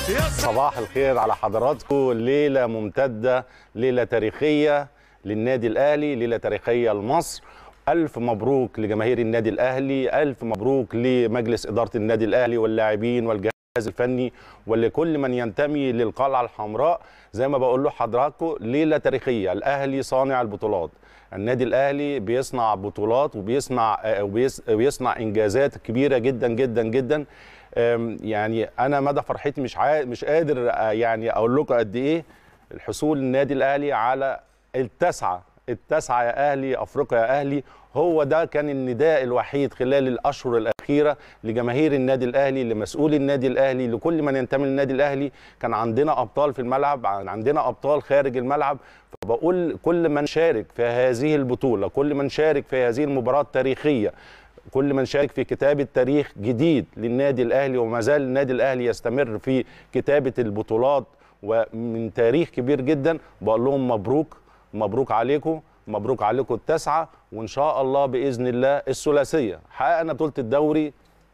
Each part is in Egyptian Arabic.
صباح الخير على حضراتكم ليلة ممتدة ليلة تاريخية للنادي الأهلي ليلة تاريخية لمصر ألف مبروك لجماهير النادي الأهلي ألف مبروك لمجلس إدارة النادي الأهلي واللاعبين والجهاز الفني ولكل من ينتمي للقلعة الحمراء زي ما بقول له حضراتكم ليلة تاريخية الأهلي صانع البطولات النادي الأهلي بيصنع بطولات وبيصنع آه، وبيص- وبيصنع إنجازات كبيرة جدا جدا جدا أم، يعني انا مدى فرحتي مش عا... مش قادر آه، يعني اقول لكم قد ايه الحصول النادي الاهلي على التسعه التسعه يا اهلي افريقيا يا اهلي هو ده كان النداء الوحيد خلال الاشهر الاخيره لجماهير النادي الاهلي لمسؤولي النادي الاهلي لكل من ينتمي للنادي الاهلي كان عندنا ابطال في الملعب عندنا ابطال خارج الملعب فبقول كل من شارك في هذه البطوله كل من شارك في هذه المباراه التاريخيه كل من شارك في كتابة تاريخ جديد للنادي الأهلي وما زال النادي الأهلي يستمر في كتابة البطولات ومن تاريخ كبير جدا بقول لهم مبروك مبروك عليكم مبروك عليكم التسعة وإن شاء الله بإذن الله الثلاثية حققنا بطولة الدوري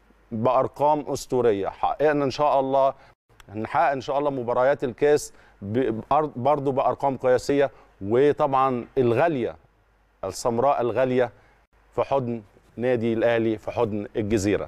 بأرقام أسطورية حققنا إن شاء الله هنحقق إن شاء الله مباريات الكاس ب- بأر- برضو بأرقام قياسية وطبعا الغالية السمراء الغالية في حضن نادي الاهلي في حضن الجزيره.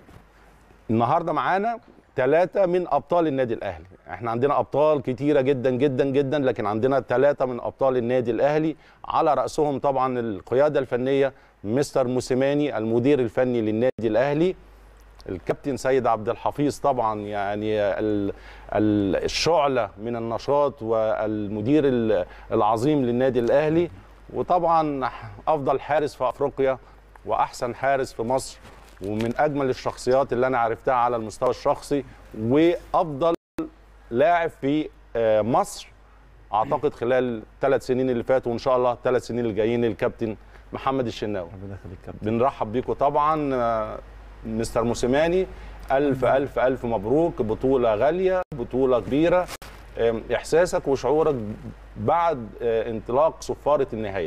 النهارده معانا ثلاثه من ابطال النادي الاهلي، احنا عندنا ابطال كتيره جدا جدا جدا لكن عندنا ثلاثه من ابطال النادي الاهلي على راسهم طبعا القياده الفنيه مستر موسيماني المدير الفني للنادي الاهلي الكابتن سيد عبد الحفيظ طبعا يعني ال- ال- الشعله من النشاط والمدير ال- العظيم للنادي الاهلي وطبعا افضل حارس في افريقيا واحسن حارس في مصر ومن اجمل الشخصيات اللي انا عرفتها على المستوى الشخصي وافضل لاعب في آه، مصر اعتقد خلال ثلاث سنين اللي فاتوا وان شاء الله الثلاث سنين الجايين الكابتن محمد الشناوي ربنا يخليك كابتن بنرحب بيكم طبعا آه، مستر موسيماني الف الف الف مبروك بطوله غاليه بطوله كبيره آم، احساسك وشعورك بعد آه، انطلاق صفاره النهايه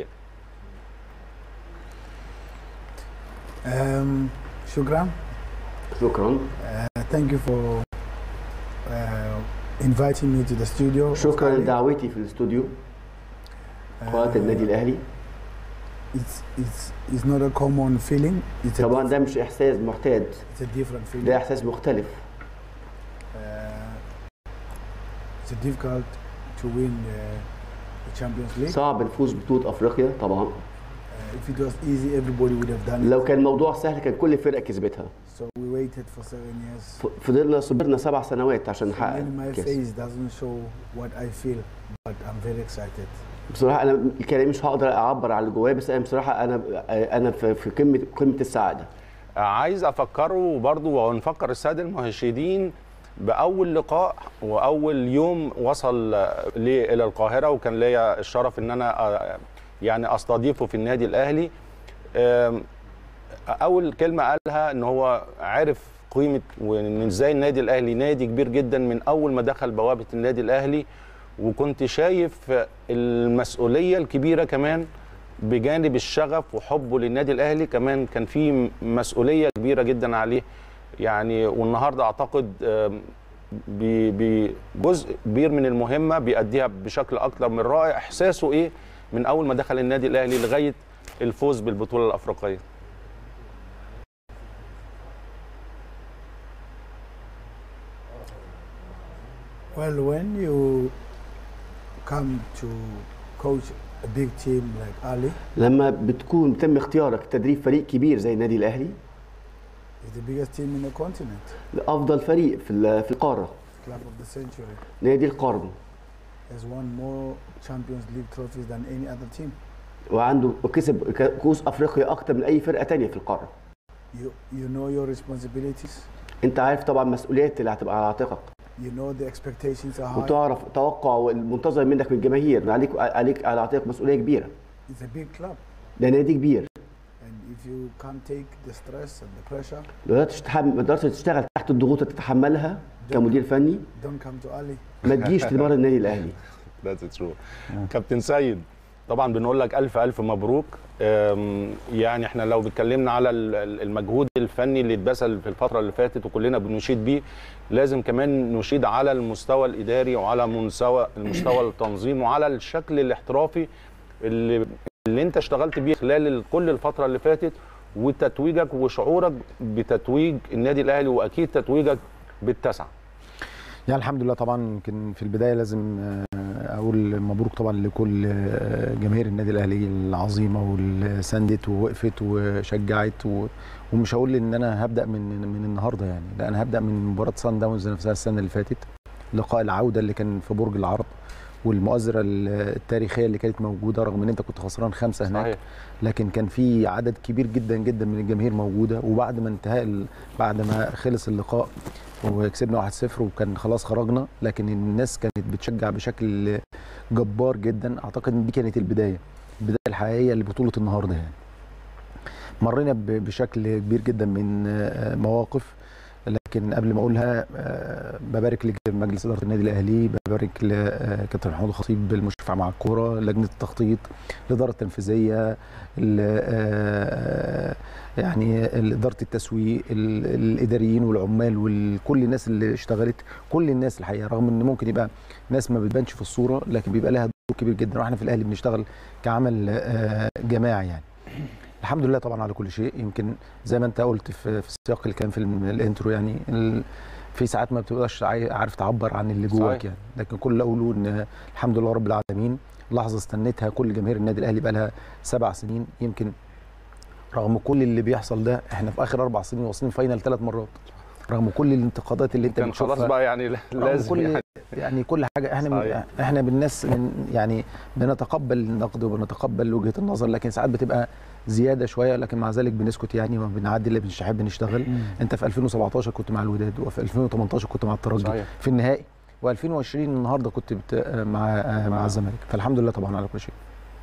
Um, شكرا. شكرا Uh, thank you for uh, inviting me to the studio. شكرا لدعوتي في الاستوديو قناه النادي الاهلي It's, it's, it's not a common feeling. It's a, طبعا diff- ده مش احساس معتاد it's a different feeling. ده احساس مختلف Uh, it's difficult to win uh, the Champions League. صعب نفوز بطوله افريقيا طبعا Uh, if it was easy, everybody would have done لو it. كان الموضوع سهل كان كل فرقه كسبتها So we waited for seven years. ف- فضلنا صبرنا سبع سنوات عشان So نحقق maybe my الكاس face doesn't show what I feel, but I'm very excited. بصراحه انا الكلام مش هقدر اعبر عن اللي جوايا بس انا بصراحه انا انا في في قمه قمه السعاده آه، عايز افكره برضو ونفكر الساده المشاهدين باول لقاء واول يوم وصل آه، لي الى القاهره وكان ليا الشرف ان انا آه، يعني استضيفه في النادي الاهلي آم، اول كلمه قالها ان هو عرف قيمه وان ازاي النادي الاهلي نادي كبير جدا من اول ما دخل بوابه النادي الاهلي وكنت شايف المسؤوليه الكبيره كمان بجانب الشغف وحبه للنادي الاهلي كمان كان في مسؤوليه كبيره جدا عليه يعني والنهارده اعتقد آم، ب- بجزء كبير من المهمه بيأديها بشكل اكثر من رائع احساسه ايه من اول ما دخل النادي الاهلي لغايه الفوز بالبطوله الافريقيه Well, when you come to coach a big team like Ali, لما بتكون بتم اختيارك تدريب فريق كبير زي النادي الاهلي it's the biggest team in the continent, افضل فريق في ال- في القاره club of the century, نادي القرن has won more Champions League trophies than any other team. وعنده وكسب ك- كؤوس افريقيا اكتر من اي فرقه تانية في القاره You you know your responsibilities. انت عارف طبعا المسؤوليات اللي هتبقى على عاتقك You know the expectations are high. وتعرف توقع والمنتظر منك من الجماهير عليك عليك على عاتقك مسؤوليه كبيره It's a big club, ده نادي كبير and if you can't take the stress and the pressure, لو قدرتش تتحمل ما قدرتش تشتغل تحت الضغوط اللي تتحملها كمدير فني don't come to Ali. ما تجيش تمرن النادي الاهلي That's true. كابتن سيد طبعا بنقول لك الف الف مبروك أم، يعني احنا لو بنتكلمنا على ال- ال- المجهود الفني اللي اتبذل في الفتره اللي فاتت وكلنا بنشيد بيه لازم كمان نشيد على المستوى الاداري وعلى مستوى المستوى التنظيم وعلى الشكل الاحترافي اللي اللي انت اشتغلت بيه خلال ال- كل الفتره اللي فاتت وتتويجك وشعورك بتتويج النادي الاهلي واكيد تتويجك بالتسعه يعني الحمد لله طبعا يمكن في البدايه لازم آه، اقول مبروك طبعا لكل آه، جماهير النادي الاهلي العظيمه واللي ساندت ووقفت وشجعت و... ومش هقول ان انا هبدا من من النهارده يعني لا انا هبدا من مباراه سان داونز نفسها السنه اللي فاتت لقاء العوده اللي كان في برج العرب والمؤازره التاريخيه اللي كانت موجوده رغم ان انت كنت خسران خمسه هناك صحيح لكن كان في عدد كبير جدا جدا من الجماهير موجوده وبعد ما انتهى ال- بعد ما خلص اللقاء وكسبنا 1-0 وكان خلاص خرجنا لكن الناس كانت بتشجع بشكل جبار جدا اعتقد ان دي كانت البدايه البدايه الحقيقيه لبطوله النهارده يعني مرينا ب- بشكل كبير جدا من آه، مواقف لكن قبل ما اقولها آه، ببارك لمجلس اداره النادي الاهلي ببارك لكابتن محمود الخطيب المشرف على الكوره لجنه التخطيط الاداره التنفيذيه ال- آه، يعني اداره التسويق ال- الاداريين والعمال وكل الناس اللي اشتغلت كل الناس الحقيقه رغم ان ممكن يبقى ناس ما بتبانش في الصوره لكن بيبقى لها دور كبير جدا واحنا في الاهلي بنشتغل كعمل آه، جماعي يعني الحمد لله طبعا على كل شيء يمكن زي ما انت قلت في في سياق اللي كان في الم- الانترو يعني ال- في ساعات ما بتبقاش عاي- عارف تعبر عن اللي جواك صحيح. يعني لكن كل اللي اقوله ان الحمد لله رب العالمين لحظه استنيتها كل جماهير النادي الاهلي بقى لها سبع سنين يمكن رغم كل اللي بيحصل ده احنا في اخر اربع سنين واصلين فاينل ثلاث مرات رغم كل الانتقادات اللي انت كان بتشوفها خلاص بقى يعني رغم لازم كل يعني يعني كل حاجه احنا صحيح. من احنا بالناس من يعني بنتقبل النقد وبنتقبل وجهه النظر لكن ساعات بتبقى زياده شويه لكن مع ذلك بنسكت يعني وبنعدي اللي مش حابب نشتغل انت في 2017 كنت مع الوداد وفي 2018 كنت مع الترجي صحيح. في النهائي و2020 النهارده كنت بت... مع مع مع- الزمالك فالحمد لله طبعا على كل شيء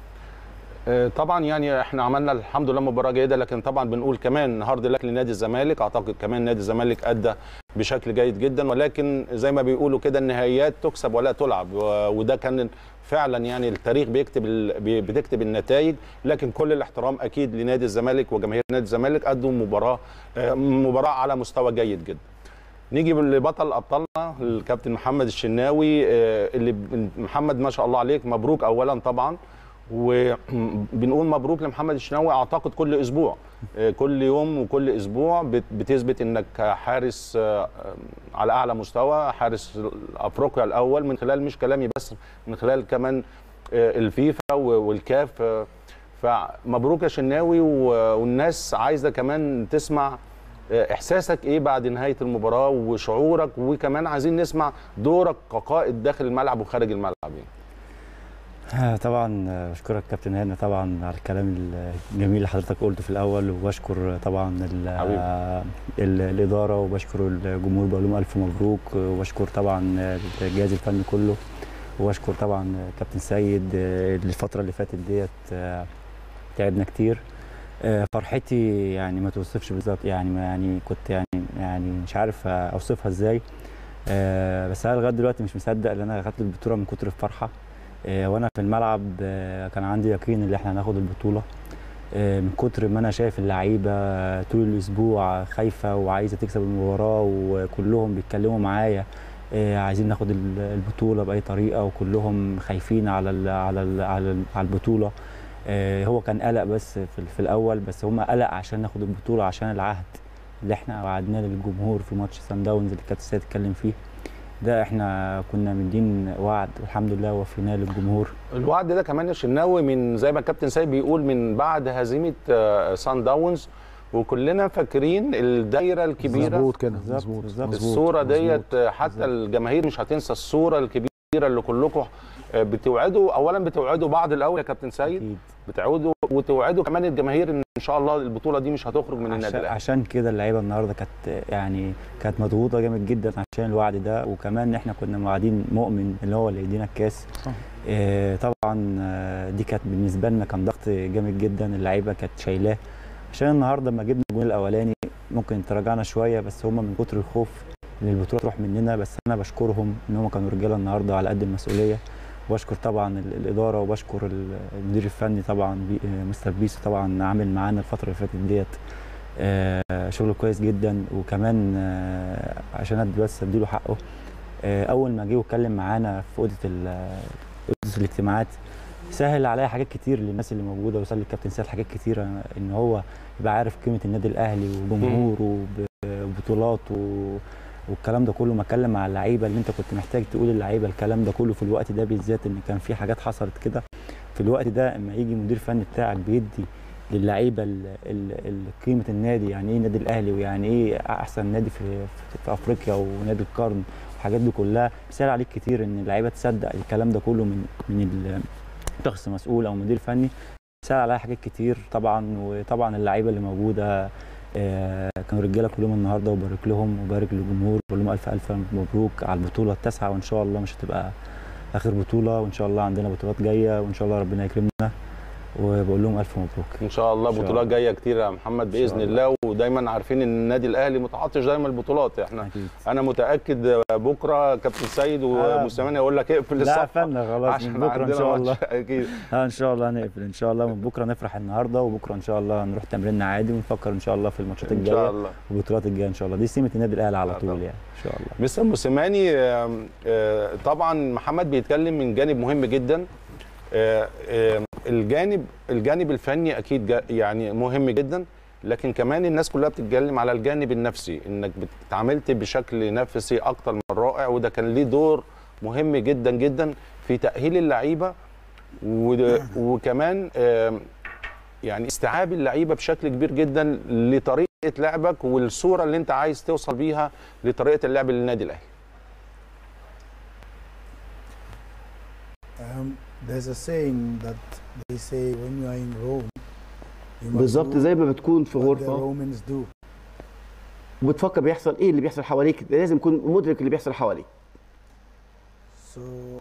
آه، طبعا يعني احنا عملنا الحمد لله مباراه جيده لكن طبعا بنقول كمان هارد لك لنادي الزمالك اعتقد كمان نادي الزمالك ادى بشكل جيد جدا ولكن زي ما بيقولوا كده النهائيات تكسب ولا تلعب و- وده كان فعلا يعني التاريخ بيكتب ال- بي- بتكتب النتائج لكن كل الاحترام اكيد لنادي الزمالك وجماهير نادي الزمالك ادوا مباراه آه، مباراه على مستوى جيد جدا نيجي لبطل ابطالنا الكابتن محمد الشناوي آه، اللي ب- محمد ما شاء الله عليك مبروك اولا طبعا وبنقول مبروك لمحمد الشناوي اعتقد كل اسبوع آه، كل يوم وكل اسبوع بت- بتثبت انك حارس آه، آه، على اعلى مستوى حارس افريقيا الاول من خلال مش كلامي بس من خلال كمان آه، الفيفا و- والكاف آه، فمبروك يا شناوي و- والناس عايزه كمان تسمع آه، احساسك ايه بعد نهايه المباراه وشعورك وكمان عايزين نسمع دورك كقائد داخل الملعب وخارج الملعب يعني. آه، طبعا آه، بشكرك كابتن هاني طبعا على الكلام الجميل اللي حضرتك قلته في الاول وبشكر طبعا ال- حبيبي. آه، ال- الاداره وبشكر الجمهور بقول لهم الف مبروك وبشكر طبعا آه، الجهاز الفني كله وبشكر طبعا آه، كابتن سيد آه، الفتره اللي فاتت ديت آه، تعبنا كتير آه، فرحتي يعني ما توصفش بالظبط يعني ما يعني كنت يعني يعني مش عارف اوصفها ازاي آه، بس انا لغايه دلوقتي مش مصدق ان انا اخدت البطوله من كتر الفرحه آه، وانا في الملعب آه، كان عندي يقين ان احنا هناخد البطوله آه، من كتر ما انا شايف اللعيبه طول الاسبوع خايفه وعايزه تكسب المباراه وكلهم بيتكلموا معايا آه، عايزين ناخد ال- البطوله باي طريقه وكلهم خايفين على ال على ال على, ال على البطوله آه، هو كان قلق بس في, في الاول بس هم قلق عشان ناخد البطوله عشان العهد اللي احنا وعدناه للجمهور في ماتش سان داونز اللي كابتن سيد اتكلم فيه ده احنا كنا مدين وعد والحمد لله وفيناه للجمهور الوعد ده كمان يا شناوي من زي ما الكابتن سيد بيقول من بعد هزيمه آه، سان داونز وكلنا فاكرين الدايره الكبيره مظبوط كده بالظبط، مظبوط بالظبط. مظبوط، الصوره مظبوط. ديت آه، حتى الجماهير مش هتنسى الصوره الكبيره اللي كلكم آه، بتوعدوا اولا بتوعدوا بعض الاول يا كابتن سيد اكيد بتعودوا وتوعدوا كمان الجماهير ان ان شاء الله البطوله دي مش هتخرج من النادي عشان, الاهلي عشان كده اللعيبه النهارده كانت يعني كانت مضغوطه جامد جدا عشان الوعد ده وكمان احنا كنا موعدين مؤمن اللي هو اللي يدينا الكاس صح. آه طبعا آه، دي كانت بالنسبه لنا كان ضغط جامد جدا اللعيبه كانت شايلاه عشان النهارده لما جبنا الجول الاولاني ممكن تراجعنا شويه بس هم من كتر الخوف ان البطوله تروح مننا بس انا بشكرهم ان هم كانوا رجاله النهارده على قد المسؤوليه وبشكر طبعا ال- الاداره وبشكر ال- المدير الفني طبعا بي- آه، مستر بيسو طبعا عامل معانا الفتره اللي فاتت ديت آه، شغل كويس جدا وكمان آه، عشان ادي بس اديله حقه آه، اول ما جه واتكلم معانا في اوضه ال- اوضه الاجتماعات سهل عليا حاجات كتير للناس اللي موجوده وسهل الكابتن سهل حاجات كتيره ان هو يبقى عارف قيمه النادي الاهلي وجمهوره وبطولاته والكلام ده كله ما اتكلم مع اللعيبه اللي انت كنت محتاج تقول للعيبه الكلام ده كله في الوقت ده بالذات ان كان في حاجات حصلت كده في الوقت ده اما يجي مدير فني بتاعك بيدي للعيبه ال- ال- ال- قيمه النادي يعني ايه النادي الاهلي ويعني ايه احسن نادي في, في, في افريقيا ونادي القرن والحاجات دي كلها بيسهل عليك كتير ان اللعيبه تصدق الكلام ده كله من من ال- شخص مسؤول او مدير فني سهل عليها حاجات كتير طبعا وطبعا اللعيبه اللي موجوده آه، كانوا رجاله كلهم النهارده وبارك لهم وبارك للجمهور بقول لهم الف الف مبروك على البطوله التاسعه وان شاء الله مش هتبقى اخر بطوله وان شاء الله عندنا بطولات جايه وان شاء الله ربنا يكرمنا وبقول لهم الف مبروك ان شاء الله إن شاء بطولات الله. جايه كتير يا محمد باذن شاء الله ودايما عارفين ان النادي الاهلي متعطش دايما البطولات احنا اكيد انا متاكد بكره كابتن سيد ومستمعني يقول لك اقفل لا الصفحه قفلنا خلاص عشان من بكره ان عندنا شاء الله ماتش اكيد اه ان شاء الله هنقفل ان شاء الله من بكره نفرح النهارده وبكره ان شاء الله نروح تمريننا عادي ونفكر ان شاء الله في الماتشات ان شاء الجايه الله والبطولات الجايه ان شاء الله دي سمه النادي الاهلي على آه طول طبعا. يعني ان شاء الله مستر موسيماني آم، آه، طبعا محمد بيتكلم من جانب مهم جدا آه، آه، الجانب الجانب الفني اكيد جا- يعني مهم جدا لكن كمان الناس كلها بتتكلم على الجانب النفسي انك اتعاملت بشكل نفسي اكتر من رائع وده كان ليه دور مهم جدا جدا في تاهيل اللعيبه ود- وكمان آم، يعني استيعاب اللعيبه بشكل كبير جدا لطريقه لعبك والصوره اللي انت عايز توصل بيها لطريقه اللعب للنادي الاهلي Um, there's a saying that they say when you are in Rome, you must بالظبط do زي ما بتكون في what the غرفه Romans do. وبتفكر بيحصل ايه اللي بيحصل حواليك لازم تكون مدرك اللي بيحصل حواليك So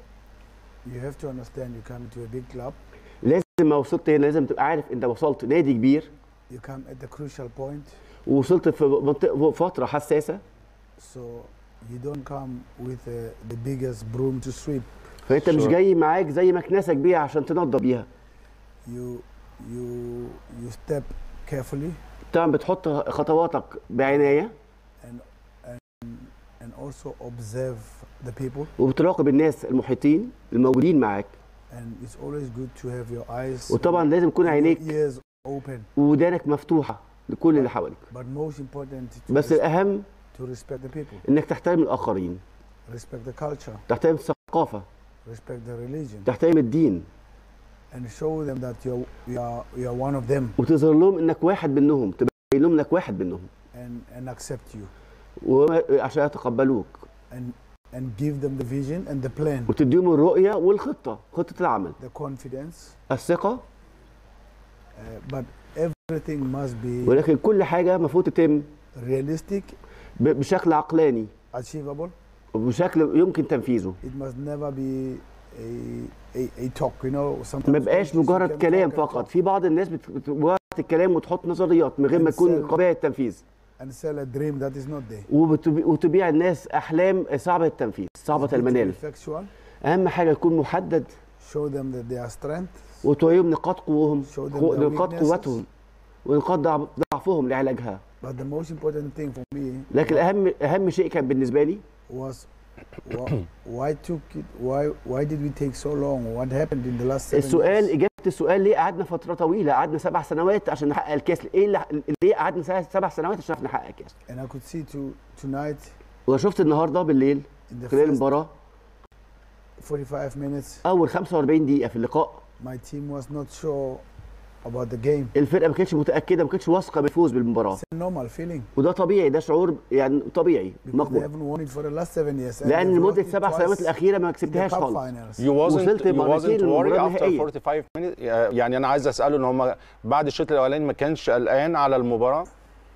you have to understand you come to a big club, لازم ما وصلت هنا لازم تبقى عارف انت وصلت نادي كبير you come at the crucial point, ووصلت في منطقه في فتره حساسه so you don't come with uh, the biggest broom to sweep. فانت مش Sure. جاي معاك زي مكنسه كبيره عشان تنظف بيها You you you step carefully طبعا بتحط خطواتك بعنايه and and and also observe the people. وبتراقب الناس المحيطين الموجودين معاك And it's always good to have your eyes وطبعا لازم يكون and your عينيك ears open. ودانك مفتوحه لكل اللي حواليك But most important to, بس res- الاهم to respect the people, انك تحترم الاخرين respect the culture, تحترم الثقافه respect the religion, تحترم الدين and show them that you're you are you are one of them وتظهر لهم انك واحد منهم تبين لهم انك واحد منهم and and accept you وعشان يتقبلوك and and give them the vision and the plan, وتديهم الرؤيه والخطه خطه العمل the confidence. الثقه Uh, but everything must be ولكن كل حاجه المفروض تتم realistic, ب- بشكل عقلاني achievable. وبشكل يمكن تنفيذه It must never be a a, a talk, you know. Sometimes ما بقاش coaches, you مجرد can كلام talk and فقط talk في بعض الناس بت- بت- مجرد الكلام وتحط نظريات من غير ما تكون إنسان. قابله للتنفيذ and sell a dream that is not there. وبتبي- وتبيع الناس احلام صعبه التنفيذ صعبه It's good to المنال be factual. اهم حاجه يكون محدد Show them that they are strength. وتوريهم نقاط قوهم Show them قو- their نقاط weaknesses. قوتهم ونقاط ضعف- ضعفهم لعلاجها But the most important thing for me لكن اهم اهم شيء كان بالنسبه لي was why, why took it why why did we take so long? What happened in the last seven السؤال years? اجابه السؤال ليه قعدنا فتره طويله قعدنا سبع سنوات عشان نحقق الكاس ايه اللي ليه قعدنا سبع- سبع سنوات عشان نعرف نحقق الكاس And I could see to tonight وشفت النهارده بالليل in the خلال first المباراه 45 minutes اول 45 دقيقه في اللقاء my team was not sure about the game. الفرقه ما كانتش متاكده ما كانتش واثقه بالفوز بالمباراه It's a normal feeling وده طبيعي ده شعور يعني طبيعي because they مقبول haven't won it for the last seven years. and لان they've لمده lost it سبع twice سنوات الاخيره ما in the كسبتهاش cup خالص finals. You wasn't وصلت you مرتين wasn't worried للمباراة after النهائية. 45 minutes يعني انا عايز اساله ان هم بعد الشوط الاولاني ما كانش قلقان على المباراه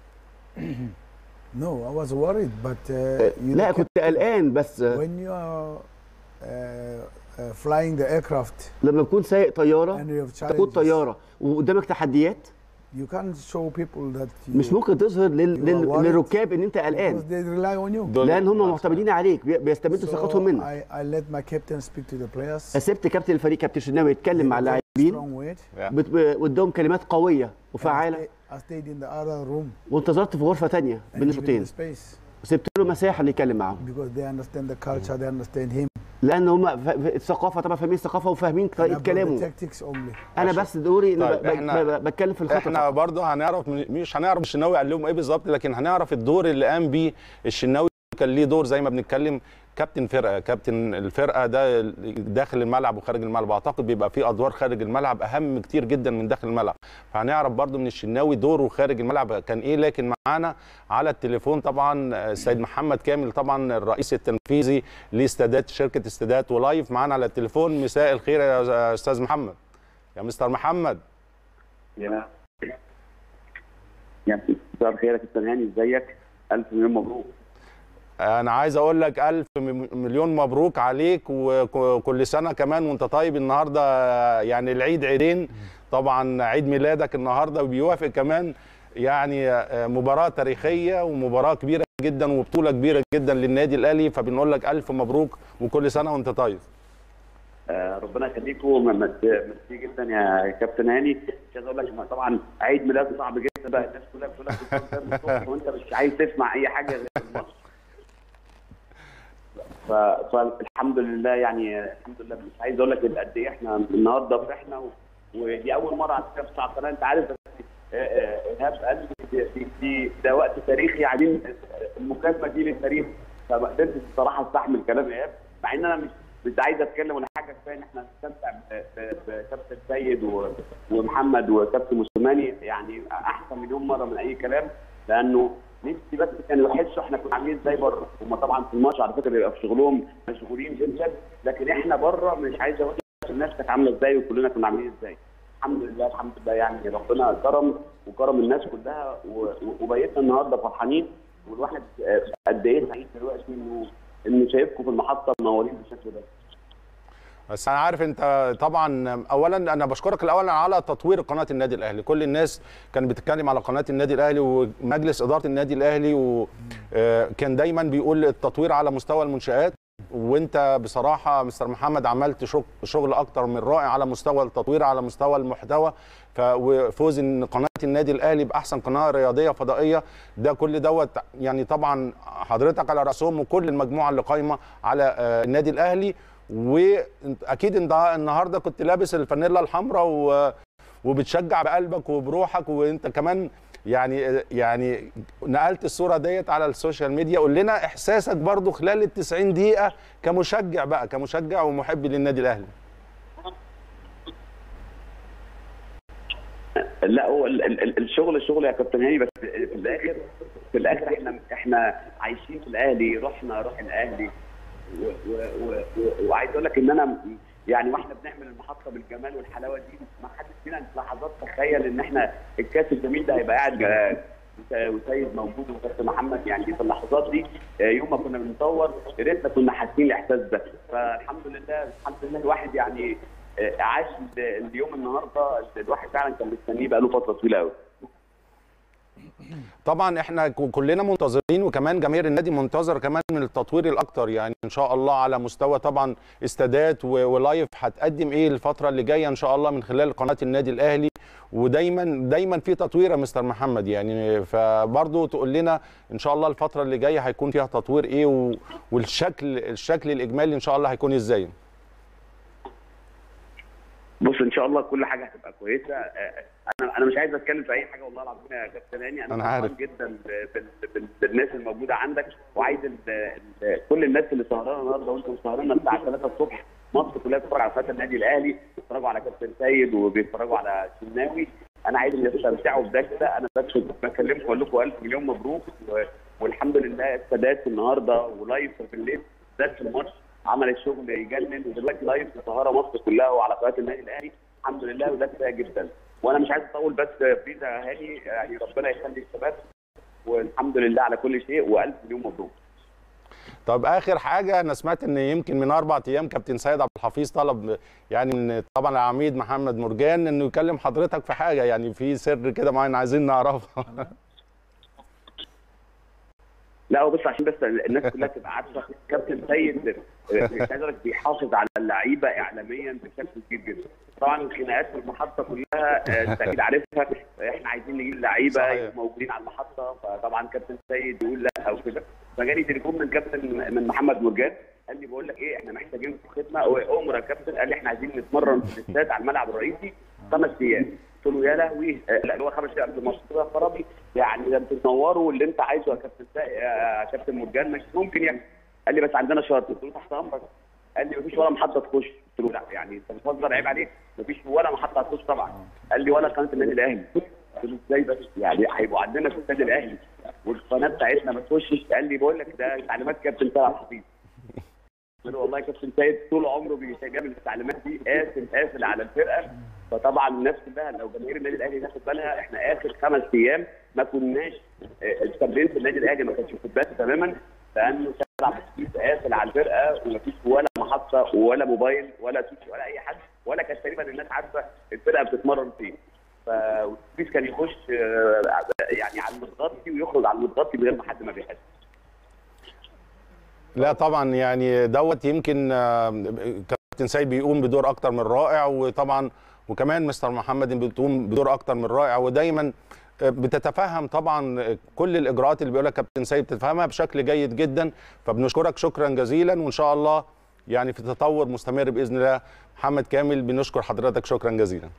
No, I was worried, but uh, you لا the كنت captain, قلقان بس when you are uh, uh, flying the aircraft لما تكون سايق طياره and you have تقود challenges, طياره وقدامك تحديات You can't show people that you, مش ممكن تظهر لل... You are لل... worried. للركاب ان انت because قلقان they rely on you. دول- لان هم معتمدين عليك بي- بيستمدوا ثقتهم منك I, I let my captain speak to the players. سبت كابتن الفريق كابتن شناوي يتكلم مع in a very اللاعبين strong way. بت- ب- قدام كلمات قويه I وفعاله stay- I stayed in the other room وانتظرت في غرفه تانية and بين given الشوطين the space وسبت له مساحه اللي يتكلم معاهم because they understand the culture, they understand him. لان هم ف- ف- الثقافه طبعا فاهمين الثقافه وفاهمين And I طريقه brought the كلامه tactics only. انا بس دوري ان طيب، ب- ب- إحنا- ب- بتكلم في الخطه احنا فقط. برضه هنعرف مش هنعرف الشناوي قال لهم ايه بالظبط لكن هنعرف الدور اللي قام بيه الشناوي كان ليه دور زي ما بنتكلم كابتن فرقه كابتن الفرقه ده داخل الملعب وخارج الملعب اعتقد بيبقى في ادوار خارج الملعب اهم كتير جدا من داخل الملعب فهنعرف برضو من الشناوي دوره خارج الملعب كان ايه لكن معانا على التليفون طبعا السيد محمد كامل طبعا الرئيس التنفيذي لاستادات شركه استادات ولايف معانا على التليفون مساء الخير يا استاذ محمد يا مستر محمد يا يا مساء الخير يا كابتن هاني ازيك؟ الف مليون مبروك انا عايز اقول لك الف م- مليون مبروك عليك وكل سنه كمان وانت طيب النهارده يعني العيد عيدين طبعا عيد ميلادك النهارده وبيوافق كمان يعني مباراه تاريخيه ومباراه كبيره جدا وبطوله كبيره جدا للنادي الاهلي فبنقول لك الف مبروك وكل سنه وانت طيب آه ربنا يخليكم م- مس- ميرسي جدا يا كابتن هاني مش عايز اقول لك إن طبعا عيد ميلاد صعب جدا بقى الناس كلها بتقول لك كل سنة الصبح وانت مش عايز تسمع اي حاجه غير الماتش ف- فالحمد لله يعني الحمد لله مش عايز اقول لك قد ايه احنا النهارده فرحنا و- ودي اول مره على فكره في القناه انت عارف آه، آه، ايهاب قال لي دي- دي- ده وقت تاريخي عايزين المكالمه دي للتاريخ فما قدرتش الصراحه استحمل كلام ايهاب مع ان انا مش مش عايز اتكلم ولا حاجه كفايه ان احنا نستمتع ب- ب- بكابتن سيد و- ومحمد وكابتن موسيماني يعني احسن مليون مره من اي كلام لانه نفسي بس كانوا يحسوا احنا كنا عاملين ازاي بره هم طبعا في الماتش على فكره بيبقى في شغلهم مشغولين جدا لكن احنا بره مش عايز اقول لك الناس كانت عامله ازاي وكلنا كنا عاملين ازاي الحمد لله الحمد لله يعني ربنا كرم وكرم الناس كلها و- و- وبقيتنا النهارده فرحانين والواحد آه، قد ايه سعيد دلوقتي انه انه شايفكم في المحطه منورين بالشكل ده بس انا عارف انت طبعا اولا انا بشكرك الاول على تطوير قناه النادي الاهلي كل الناس كانت بتتكلم على قناه النادي الاهلي ومجلس اداره النادي الاهلي وكان دايما بيقول التطوير على مستوى المنشات وانت بصراحه مستر محمد عملت شغ- شغل اكتر من رائع على مستوى التطوير على مستوى المحتوى ف- وفوز ان قناه النادي الاهلي باحسن قناه رياضيه فضائيه ده كل دوت يعني طبعا حضرتك على راسهم وكل المجموعه اللي قايمه على آه، النادي الاهلي واكيد انت النهارده كنت لابس الفانيلا الحمراء و وبتشجع بقلبك وبروحك وانت كمان يعني يعني نقلت الصوره ديت على السوشيال ميديا قول لنا احساسك برضو خلال ال 90 دقيقه كمشجع بقى كمشجع ومحب للنادي الاهلي لا هو ال- ال- ال- الشغل الشغل يا كابتن هاني بس في الاخر في الاخر احنا احنا عايشين في الاهلي روحنا روح الاهلي و- و- و- و- وعايز اقول لك ان انا م- يعني واحنا بنعمل المحطه بالجمال والحلاوه دي ما حدش فينا في لحظات تخيل ان احنا الكاس الجميل ده هيبقى قاعد آه، وس- وسيد موجود وكابتن محمد يعني في اللحظات دي آه، يوم ما كنا بنصور يا ريتنا كنا حاسين الاحساس ده فالحمد لله الحمد لله الواحد يعني آه، عاش ال- اليوم النهارده الواحد فعلا كان مستنيه بقاله فتره طويله قوي طبعا احنا ك- كلنا منتظرين وكمان جماهير النادي منتظر كمان من التطوير الاكتر يعني ان شاء الله على مستوى طبعا استادات و- ولايف هتقدم ايه الفتره اللي جايه ان شاء الله من خلال قناه النادي الاهلي ودايما دايما في تطوير يا مستر محمد يعني فبرضه تقول لنا ان شاء الله الفتره اللي جايه هيكون فيها تطوير ايه و- والشكل الشكل الاجمالي ان شاء الله هيكون ازاي بص ان شاء الله كل حاجه هتبقى كويسه آه، انا انا مش عايز اتكلم في اي حاجه والله العظيم يا كابتن هاني انا أنا فرحان عارف. جدا بال- بال- بالناس الموجوده عندك وعايز ال- ال- كل الناس اللي سهرانه النهارده وانتم سهرانه الساعه 3 الصبح مصر كلها بتتفرج على قناه النادي الاهلي بيتفرجوا على كابتن سيد وبيتفرجوا على شناوي انا عايز يستمتعوا بده كده انا بس بكلمكم اقول لكم الف مليون مبروك و- والحمد لله السادات النهارده ولايف بالليل سادات في الماتش عمل الشغل يجنن ودلوقتي لايف في القاهره مصر كلها وعلى قناه النادي الاهلي الحمد لله وده كفايه جدا وانا مش عايز اطول بس فيزا هاني يعني ربنا يخلي الشباب والحمد لله على كل شيء والف مليون مبروك طب اخر حاجه انا سمعت ان يمكن من اربع ايام كابتن سيد عبد الحفيظ طلب يعني من طبعا العميد محمد مرجان انه يكلم حضرتك في حاجه يعني في سر كده معين عايزين نعرفها لا هو بس عشان بس الناس كلها تبقى عارفه كابتن سيد مش عايز أقول لك بيحافظ على اللعيبه اعلاميا بشكل كبير جدا طبعا الخناقات في المحطه كلها آه، انت اكيد عارفها احنا عايزين نجيب لعيبه صحيح. موجودين على المحطه فطبعا كابتن سيد يقول لا او كده فجالي تليفون من كابتن من محمد مرجان قال لي بقول لك ايه احنا محتاجين خدمه امر يا كابتن قال لي احنا عايزين نتمرن في الاستاد على الملعب الرئيسي خمس ايام قلت له يا لهوي آه، لا اللي هو خمس ايام قبل الماتش قلت له يا خرابي يعني ده انتوا تنوروا اللي انت عايزه يا كابتن سا- يا كابتن مرجان مش ممكن يعني قال لي بس عندنا شرط قلت له تحت امرك قال لي مفيش ولا محطه تخش قلت له لا يعني انت بتهزر عيب عليك مفيش ولا محطه هتخش طبعا قال لي ولا قناه النادي الاهلي قلت له ازاي بس يعني هيبقوا عندنا في النادي الاهلي والقناه بتاعتنا ما تخشش قال لي بقول لك ده تعليمات كابتن سيد عبد الحفيظ قلت له والله كابتن سيد طول عمره بيجامل التعليمات دي قافل قافل على الفرقه فطبعا الناس كلها لو جماهير النادي الاهلي تاخد بالها احنا اخر خمس ايام ما كناش آه، التمرين في النادي الاهلي ما كانش في بالي تماما لانه سيد عبد الحفيظ قافل على الفرقه ومفيش ولا محطه ولا موبايل ولا تويتش ولا اي حد ولا كانت تقريبا الناس عارفه الفرقه بتتمرن فين فالتويتش كان يخش آه، يعني على المتغطي ويخرج على المتغطي من غير ما حد ما بيحس لا طبعا يعني دوت يمكن آه، كابتن سيد بيقوم بدور اكتر من رائع وطبعا وكمان مستر محمد بتقوم بدور اكتر من رائع ودايما آه، بتتفهم طبعا كل الاجراءات اللي بيقولها كابتن سيد بتفهمها بشكل جيد جدا فبنشكرك شكرا جزيلا وان شاء الله يعني في تطور مستمر باذن الله محمد كامل بنشكر حضرتك شكرا جزيلا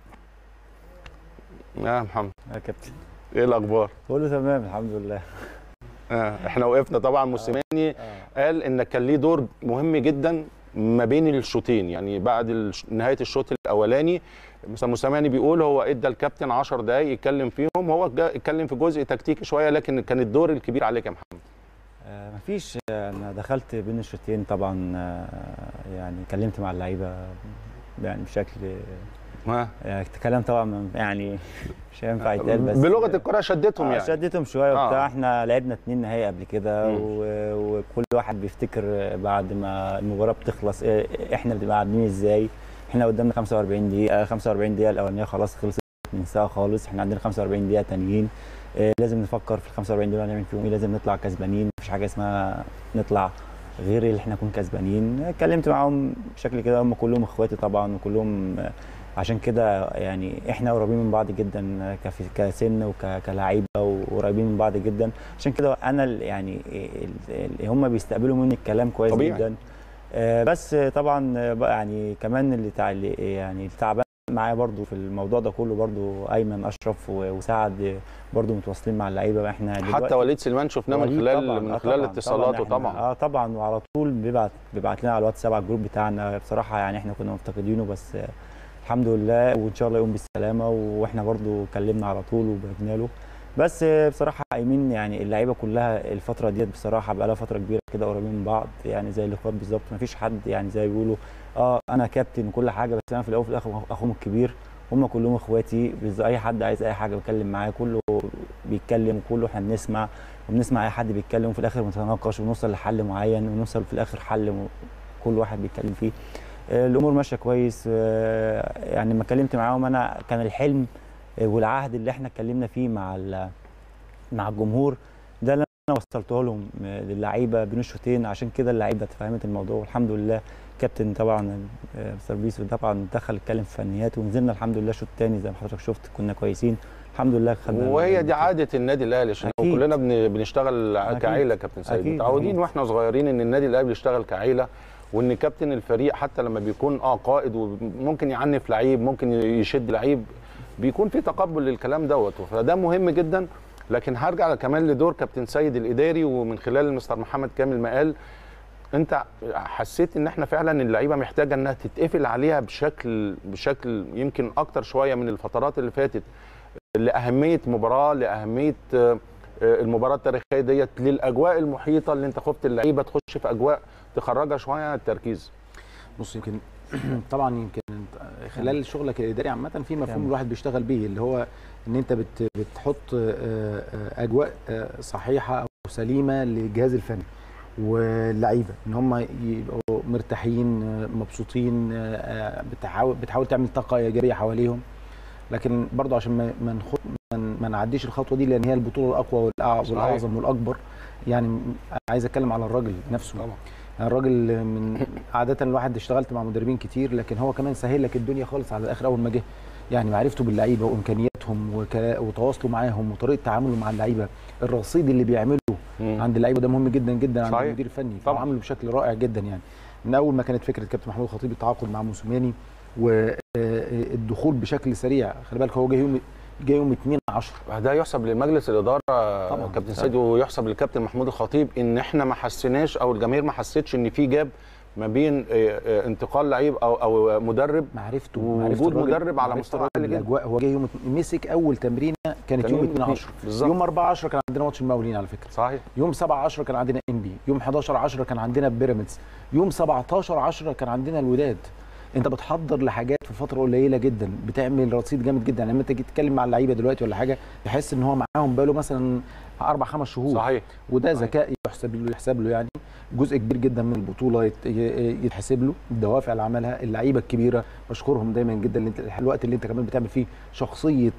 يا محمد يا كابتن ايه الاخبار كله تمام الحمد لله آه، احنا وقفنا طبعا موسيماني قال انك كان ليه دور مهم جدا ما بين الشوطين يعني بعد الش- نهايه الشوط الاولاني مثلا موسيماني بيقول هو ادى الكابتن 10 دقائق يتكلم فيهم هو جا- اتكلم في جزء تكتيكي شويه لكن كان الدور الكبير عليك يا محمد آه، مفيش آه، انا دخلت بين الشوطين طبعا آه، يعني اتكلمت مع اللعيبه يعني بشكل ها يعني كلام طبعا من- يعني مش هينفع يتقال بس بلغه الكره شدتهم آه، يعني شدتهم شويه آه. وبتاع احنا لعبنا اتنين نهائي قبل كده مم. و- وكل واحد بيفتكر بعد ما المباراه بتخلص إيه- احنا بنبقى عاملين ازاي احنا قدامنا 45 دقيقه 45 دقيقه الاولانيه خلاص خلصت ننساها خالص احنا عندنا 45 دقيقه تانيين إيه، لازم نفكر في ال 45 دقيقه هنعمل فيهم ايه لازم نطلع كسبانين مفيش حاجه اسمها نطلع غير اللي احنا نكون كسبانين اتكلمت معاهم بشكل كده هم كلهم اخواتي طبعا وكلهم آه، عشان كده يعني احنا قريبين من بعض جدا كف- كسن وكلاعيبه وقريبين من بعض جدا عشان كده انا ال- يعني ال- ال- هم بيستقبلوا مني الكلام كويس طبيعي. جدا آه، بس طبعا بقى يعني كمان اللي تع... اللي يعني اللي تعبان معايا برضو في الموضوع ده كله برضو ايمن اشرف و- وسعد برضو متواصلين مع اللعيبه احنا حتى دلوقتي وليد سلمان شفناه من وليد خلال طبعاً، من آه خلال طبعاً، اتصالاته إحنا- طبعا اه طبعا وعلى طول بيبعت بيبعت لنا على الواتساب على الجروب بتاعنا بصراحه يعني احنا كنا مفتقدينه بس آه، الحمد لله وان شاء الله يقوم بالسلامه واحنا برضو كلمنا على طول وبعتنا له بس آه، بصراحه ايمن يعني اللعيبه كلها الفتره ديت بصراحه بقى لها فتره كبيره كده قريبين من بعض يعني زي الاخوات بالظبط ما فيش حد يعني زي ما بيقولوا اه انا كابتن وكل حاجه بس انا في الاول وفي الاخر اخوهم الكبير هم كلهم اخواتي بز- اي حد عايز اي حاجه بتكلم معاه كله بيتكلم كله احنا بنسمع وبنسمع اي حد بيتكلم وفي الاخر بنتناقش ونوصل لحل معين ونوصل في الاخر حل م- كل واحد بيتكلم فيه آه، الامور ماشيه كويس آه، يعني لما اتكلمت معاهم انا كان الحلم آه، والعهد اللي احنا اتكلمنا فيه مع ال- مع الجمهور ده اللي انا وصلته لهم آه، للعيبه بين الشوطين عشان كده اللعيبه اتفهمت الموضوع والحمد لله كابتن طبعا آه، مستر بيسو طبعا دخل اتكلم في فنيات ونزلنا الحمد لله شوط تاني زي ما حضرتك شفت كنا كويسين الحمد لله خدنا وهي دي عاده النادي الاهلي عشان أكيد. كلنا بن- بنشتغل أكيد. كعيله كابتن سيد أكيد. متعودين أكيد. واحنا صغيرين ان النادي الاهلي بيشتغل كعيله وان كابتن الفريق حتى لما بيكون اه قائد وممكن يعنف لعيب ممكن يشد لعيب بيكون في تقبل للكلام دوت فده مهم جدا لكن هرجع كمان لدور كابتن سيد الاداري ومن خلال المستر محمد كامل ما قال انت حسيت ان احنا فعلا اللعيبه محتاجه انها تتقفل عليها بشكل بشكل يمكن اكتر شويه من الفترات اللي فاتت لاهميه مباراه لاهميه آه، آه، المباراه التاريخيه ديت للاجواء المحيطه اللي انت خفت اللعيبه تخش في اجواء تخرجها شويه عن التركيز بص يمكن طبعا يمكن انت خلال شغلك الاداري عامه في مفهوم كمل. الواحد بيشتغل بيه اللي هو ان انت بت بتحط آه، آه، اجواء آه، صحيحه او سليمه للجهاز الفني واللعيبه ان هم يبقوا مرتاحين آه، مبسوطين آه، بتحاول بتحاول تعمل طاقه ايجابيه حواليهم لكن برضه عشان ما ما نخط ما ن- ما نعديش الخطوه دي لان هي البطوله الاقوى والأع- صحيح. والاعظم والاكبر يعني م- عايز اتكلم على الراجل نفسه طبعا يعني الراجل من عاده الواحد اشتغلت مع مدربين كتير لكن هو كمان سهل لك الدنيا خالص على الاخر اول ما جه يعني معرفته باللعيبه وامكانياتهم وكلا- وتواصله معاهم وطريقه تعامله مع اللعيبه الرصيد اللي بيعمله مم. عند اللعيبه ده مهم جدا جدا عند صحيح. المدير الفني طبعا. فعمله بشكل رائع جدا يعني من اول ما كانت فكره كابتن محمود الخطيب التعاقد مع موسوماني والدخول بشكل سريع خلي بالك هو جاي يوم جاي يوم 2 10 ده يحسب لمجلس الاداره طبعاً. كابتن سيد ويحسب للكابتن محمود الخطيب ان احنا ما حسيناش او الجماهير ما حسيتش ان في جاب ما بين آه، آه، انتقال لعيب او او مدرب معرفته ووجود معرفة الراجل- مدرب على معرفة مستوى الراجل عالي جدا. الاجواء هو جاي يوم مسك اول تمرينه كانت كان يوم يوم 2 اتنين. 10 بالظبط. يوم 4 10 كان عندنا ماتش المقاولين على فكره صحيح يوم 7 10 كان عندنا ام بي يوم 11 10 كان عندنا بيراميدز يوم 17 10 كان عندنا الوداد انت بتحضر لحاجات في فتره قليله جدا بتعمل رصيد جامد جدا لما انت تيجي تتكلم مع اللعيبه دلوقتي ولا حاجه تحس ان هو معاهم بقاله مثلا اربع خمس شهور صحيح وده صحيح. ذكاء يحسب له يحسب له يعني جزء كبير جدا من البطوله يت- ي- يتحسب له الدوافع اللي عملها اللعيبه الكبيره بشكرهم دايما جدا اللي انت الوقت اللي انت كمان بتعمل فيه شخصيه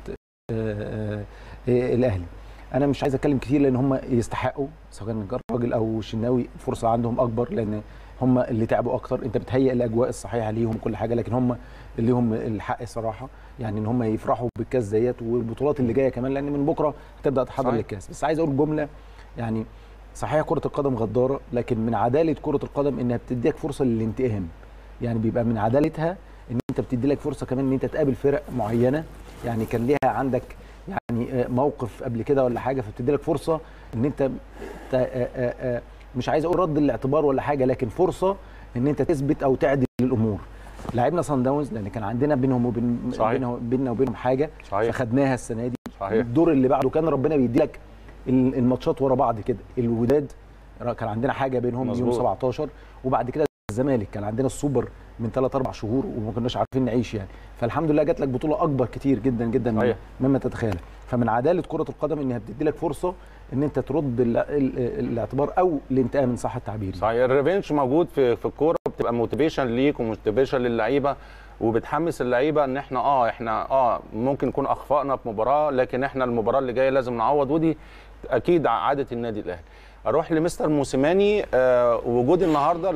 آه، آه، آه، الاهلي انا مش عايز اتكلم كتير لان هم يستحقوا سواء كان الراجل او الشناوي فرصه عندهم اكبر لان هم اللي تعبوا اكتر انت بتهيئ الاجواء الصحيحه ليهم كل حاجه لكن هم اللي هم الحق صراحه يعني ان هم يفرحوا بالكاس ديت والبطولات اللي جايه كمان لان من بكره هتبدا تحضر صحيح. للكاس بس عايز اقول جمله يعني صحيح كره القدم غداره لكن من عداله كره القدم انها بتديك فرصه للانتقام يعني بيبقى من عدالتها ان انت بتدي لك فرصه كمان ان انت تقابل فرق معينه يعني كان ليها عندك يعني آه، موقف قبل كده ولا حاجه فبتدي لك فرصه ان انت ت- آه، آه، آه، مش عايز اقول رد الاعتبار ولا حاجه لكن فرصه ان انت تثبت او تعدل الامور لعبنا صن داونز لان كان عندنا بينهم وبين صحيح. بينهم- بيننا وبينهم حاجه صحيح فخدناها السنه دي صحيح الدور اللي بعده كان ربنا بيدي لك ال- الماتشات ورا بعض كده الوداد كان عندنا حاجه بينهم يوم مظبوط. 17 وبعد كده الزمالك كان عندنا السوبر من 3 4 شهور وما كناش عارفين نعيش يعني فالحمد لله جات لك بطوله اكبر كتير جدا جدا من- صحيح. مما تتخيل فمن عداله كره القدم انها بتدي لك فرصه ان انت ترد ال- ال- الاعتبار او الانتقام ان صح التعبير يعني. صحيح الريفنش موجود في في الكوره بتبقى موتيفيشن ليك وموتيفيشن للعيبه وبتحمس اللعيبه ان احنا اه احنا اه ممكن نكون اخفقنا في مباراه لكن احنا المباراه اللي جايه لازم نعوض ودي اكيد عاده النادي الاهلي اروح لمستر موسيماني آه وجود النهارده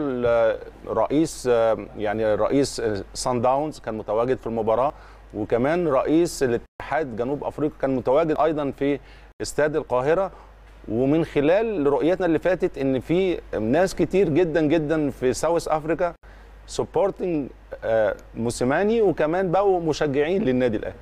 الرئيس آه يعني رئيس سان داونز كان متواجد في المباراه وكمان رئيس الاتحاد جنوب افريقيا كان متواجد ايضا في استاد القاهره ومن خلال رؤيتنا اللي فاتت ان في ناس كتير جدا جدا في ساوث افريكا سبورتنج موسيماني وكمان بقوا مشجعين للنادي الاهلي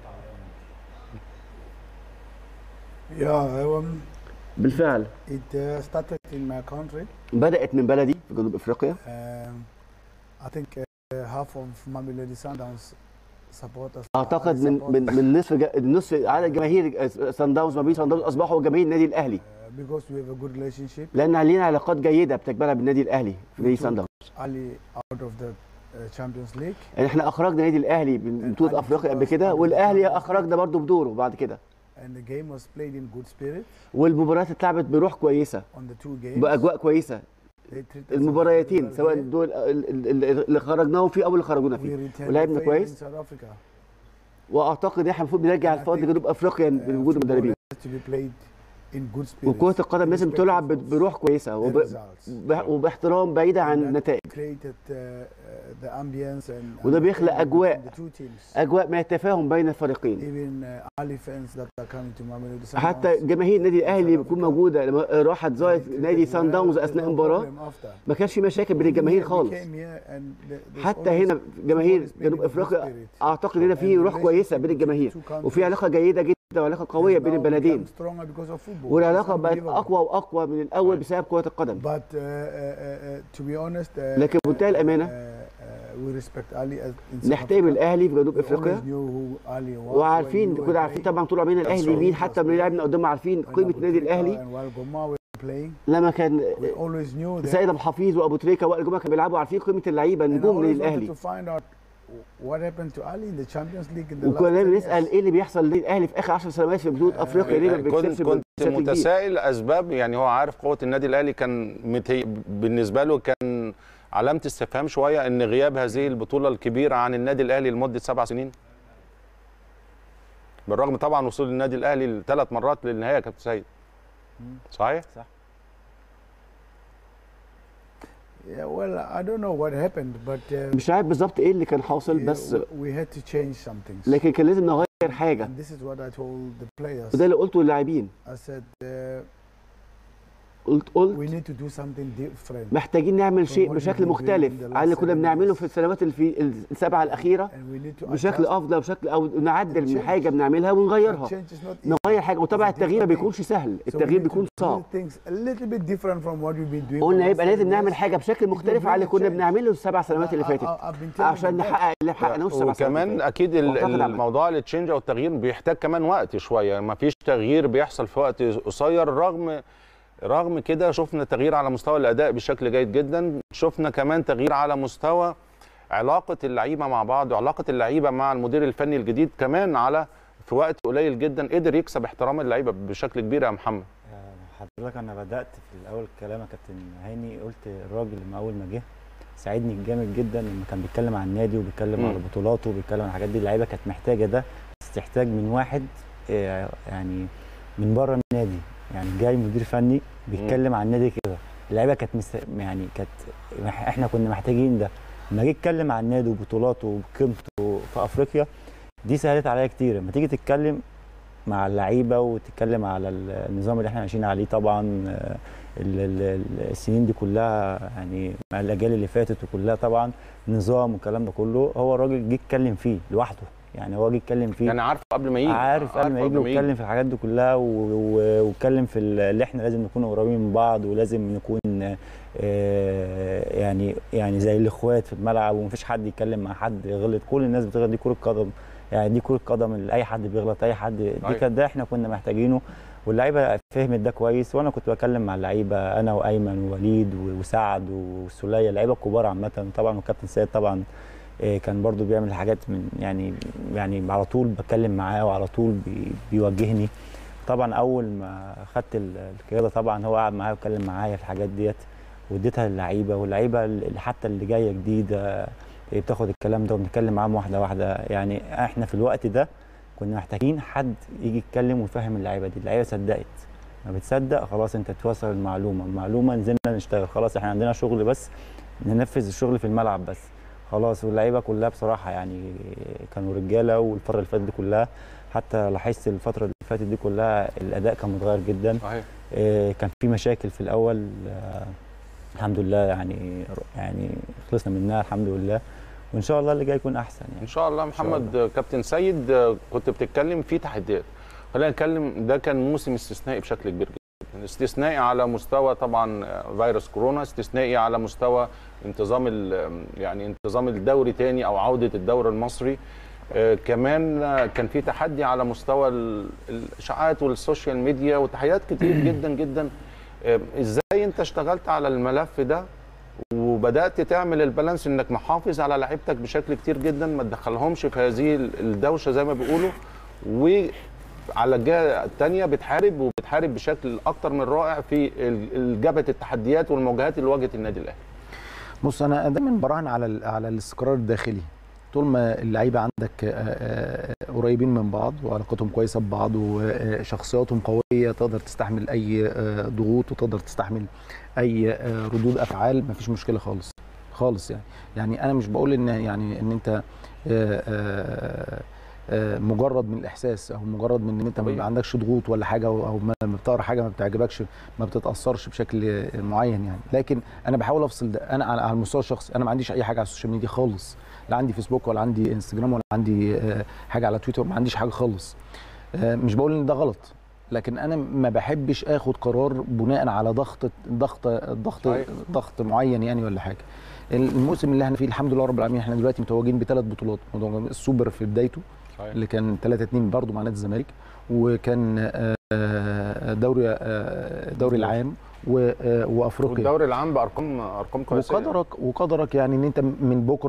Yeah, um, بالفعل it uh, started in my country. بدات من بلدي في جنوب افريقيا Um, I think uh, half of Mamelodi Sundowns supporters. اعتقد are من supporters, من من نصف جا- نصف عدد جماهير سان داونز ما بين سان داونز اصبحوا جماهير النادي الاهلي uh, because we have a good relationship. لان علينا علاقات جيده بتجمعنا بالنادي الاهلي في نادي سان داونز Ali out of the uh, Champions League. يعني احنا اخرجنا النادي الاهلي من بطوله افريقيا قبل كده والاهلي اخرجنا برضه بدوره بعد كده And the game was played in good spirit والمباريات اتلعبت بروح كويسه on the two games. باجواء كويسه They treated us المباريتين very سواء well. دول ال- ال- اللي خرجناهم فيه او اللي خرجونا We فيه returned ولعبنا the favor كويس in South Africa. واعتقد احنا المفروض نرجع الفضل لجنوب افريقيا Uh, بوجود football المدربين has to be played in good spirit. وكره القدم لازم تلعب ب- بروح كويسه The وب... results. وب- وباحترام بعيدا عن And that النتائج created uh, uh, the ambience and وده and بيخلق between أجواء. the two teams. اجواء ما يتفاهم بين الفريقين Even uh, Ali fans that are coming to Mamelodi Sundowns. حتى جماهير النادي الاهلي بتكون موجوده لما راحت زارت they نادي treated سان well, داونز there's اثناء no المباراه problem after. ما كانش في مشاكل بين الجماهير We خالص came here and the- there's حتى always هنا جماهير football is played جنوب in good افريقيا spirit. اعتقد هنا في And روح كويسه relationship بين between الجماهير two countries وفي علاقه جيده جدا وعلاقه قويه has بين now البلدين become stronger because of football. والعلاقه It's بقت unbelievable. اقوى واقوى من الاول بسبب كره القدم But uh, uh, uh, to be honest, uh, لكن بمنتهى uh, الأمانة، uh, uh, we respect Ali as in South نحترم Africa. الاهلي في جنوب We افريقيا always knew who Ali was وعارفين when we were كنا عارفين playing. طبعا طول عمرنا الاهلي مين حتى من لعبنا قدام عارفين When قيمه Abu النادي Trika الاهلي and Wael Goma were playing, لما كان we always knew that. سيد ابو حفيظ وابو تريكه وائل جمعه كانوا بيلعبوا عارفين قيمه اللعيبه And I نجوم النادي always wanted الاهلي to find out what happened to Ali in the Champions League in the last وكلنا 10 بنسال years? ايه اللي بيحصل للاهلي في اخر 10 سنوات في بطوله افريقيا ليه ما بيكسبش كنت كنت بشكل كبير؟ متسائل اسباب يعني هو عارف قوه النادي الاهلي كان متهي بالنسبه له كان علامه استفهام شويه ان غياب هذه البطوله الكبيره عن النادي الاهلي لمده سبع سنين بالرغم طبعا وصول النادي الاهلي ثلاث مرات للنهايه يا كابتن سيد صحيح Yeah, well, I don't know what happened, but uh, مش عارف بالظبط ايه اللي كان حاصل بس we, we had to change some things. لكن كان لازم نغير حاجه and this is what I told the players. وده اللي قلته للاعبين I said uh, قلت we قلت need to do something different. محتاجين نعمل شيء what بشكل we've been doing مختلف in the عن اللي last كنا seven بنعمله years. في السنوات اللي في السبعه الاخيره And we need to بشكل adjust. افضل بشكل او نعدل من change. حاجه بنعملها ونغيرها Change is not easy. نغير حاجه وطبعا It's a التغيير ما different بيكونش thing. سهل So we التغيير need to بيكون do صعب things a little bit different from what we've been doing. قلنا for the يبقى last لازم seven نعمل years. حاجه بشكل مختلف عن اللي كنا بنعمله السبع سنوات اللي I- I- فاتت I've been telling عشان you that. نحقق اللي حققناهوش السبع سنوات اللي وكمان فاتت. اكيد ال- وأعتقد عمل. الموضوع التشينج او التغيير بيحتاج كمان وقت شويه ما فيش تغيير بيحصل في وقت قصير رغم رغم كده شفنا تغيير على مستوى الاداء بشكل جيد جدا شفنا كمان تغيير على مستوى علاقه اللعيبه مع بعض وعلاقه اللعيبه مع المدير الفني الجديد كمان على في وقت قليل جدا قدر يكسب احترام اللعيبه بشكل كبير يا محمد حضرتك انا بدات في الاول كلام يا كابتن هاني قلت الراجل لما اول ما جه ساعدني جامد جدا لما كان بيتكلم عن النادي وبيتكلم مم. على بطولاته وبيتكلم عن الحاجات دي اللعيبه كانت محتاجه ده بس تحتاج من واحد آه، يعني من بره النادي يعني جاي مدير فني بيتكلم عن النادي كده اللعيبه كانت مست... يعني كانت احنا كنا محتاجين ده لما جه يتكلم عن النادي وبطولاته وقيمته في افريقيا دي سهلت عليا كتير لما تيجي تتكلم مع اللعيبه وتتكلم على النظام اللي احنا ماشيين عليه طبعا آه، ال- ال- ال- السنين دي كلها يعني مع الاجيال اللي فاتت وكلها طبعا نظام والكلام ده كله هو الراجل جه يتكلم فيه لوحده يعني هو جه يتكلم فيه يعني عارف قبل ما يجي عارف قبل ما يجي ويتكلم في الحاجات دي كلها و- و- واتكلم في ال- اللي احنا لازم نكون قريبين من بعض ولازم نكون آه، يعني يعني زي الاخوات في الملعب ومفيش حد يتكلم مع حد غلط كل الناس بتغلط دي كرة قدم يعني دي كرة قدم اللي اي حد بيغلط اي حد دي أيوة. كانت ده احنا كنا محتاجينه واللعيبه فهمت ده كويس وانا كنت بكلم مع اللعيبه انا وايمن ووليد و- وسعد وسوليه اللعيبه الكبار عامه طبعا والكابتن سيد طبعا آه، كان برضو بيعمل حاجات من يعني يعني على طول بتكلم معاه وعلى طول بي بيوجهني طبعا اول ما خدت ال- القياده طبعا هو قعد معايا واتكلم معايا في الحاجات ديت واديتها للعيبه واللعيبه اللي حتى اللي جايه جديده آه، بتاخد الكلام ده وبنتكلم معاهم واحده واحده يعني احنا في الوقت ده كنا محتاجين حد يجي يتكلم ويفهم اللعيبه دي اللعيبه صدقت ما بتصدق خلاص انت توصل المعلومه المعلومه نزلنا نشتغل خلاص احنا عندنا شغل بس ننفذ الشغل في الملعب بس خلاص واللعيبه كلها بصراحه يعني كانوا رجاله والفتره اللي فاتت دي كلها حتى لاحظت الفتره اللي فاتت دي كلها الاداء كان متغير جدا صحيح آه، كان في مشاكل في الاول آه، الحمد لله يعني يعني خلصنا منها الحمد لله وان شاء الله اللي جاي يكون احسن ان يعني شاء الله محمد كابتن سيد آه، كنت بتتكلم في تحديات خلينا نتكلم ده كان موسم استثنائي بشكل كبير جدا استثنائي على مستوى طبعا آه، فيروس كورونا استثنائي على مستوى انتظام ال- يعني انتظام الدوري تاني او عوده الدوري المصري آه، كمان آه، كان في تحدي على مستوى ال- الاشاعات والسوشيال ميديا وتحديات كتير جدا جدا آه، ازاي انت اشتغلت على الملف ده وبدات تعمل البالانس انك محافظ على لعيبتك بشكل كتير جدا ما تدخلهمش في هذه الدوشه زي ما بيقولوا وعلى الجهه الثانيه بتحارب وبتحارب بشكل اكتر من رائع في ال- جبهه التحديات والمواجهات اللي واجهت النادي الاهلي بص انا دايما براهن على ال- على الاستقرار الداخلي طول ما اللعيبه عندك آه، آه، قريبين من بعض وعلاقتهم كويسه ببعض وشخصياتهم قويه تقدر تستحمل اي آه، ضغوط وتقدر تستحمل اي آه، ردود افعال مفيش مشكله خالص خالص يعني يعني انا مش بقول ان يعني ان انت آه، آه، آه، مجرد من الاحساس او مجرد من ان انت ما طبيعي. عندكش ضغوط ولا حاجه او أو ما ما بتقرا حاجه ما بتعجبكش ما بتتاثرش بشكل معين يعني لكن انا بحاول افصل ده انا على على المستوى الشخصي انا ما عنديش اي حاجه على السوشيال ميديا خالص لا عندي فيسبوك ولا عندي انستجرام ولا عندي آه، حاجه على تويتر ما عنديش حاجه خالص آه، مش بقول ان ده غلط لكن انا ما بحبش اخد قرار بناء على ضغط ضغط ضغط صحيح. ضغط معين يعني ولا حاجه الموسم اللي احنا فيه الحمد لله رب العالمين احنا دلوقتي متوجين بثلاث بطولات السوبر في بدايته صحيح. اللي كان 3 2 برضه مع نادي الزمالك وكان آه، دوري آه، دوري العام و- آه، وافريقيا والدوري العام بارقام ارقام كويسه وقدرك وقدرك يعني ان انت من بكره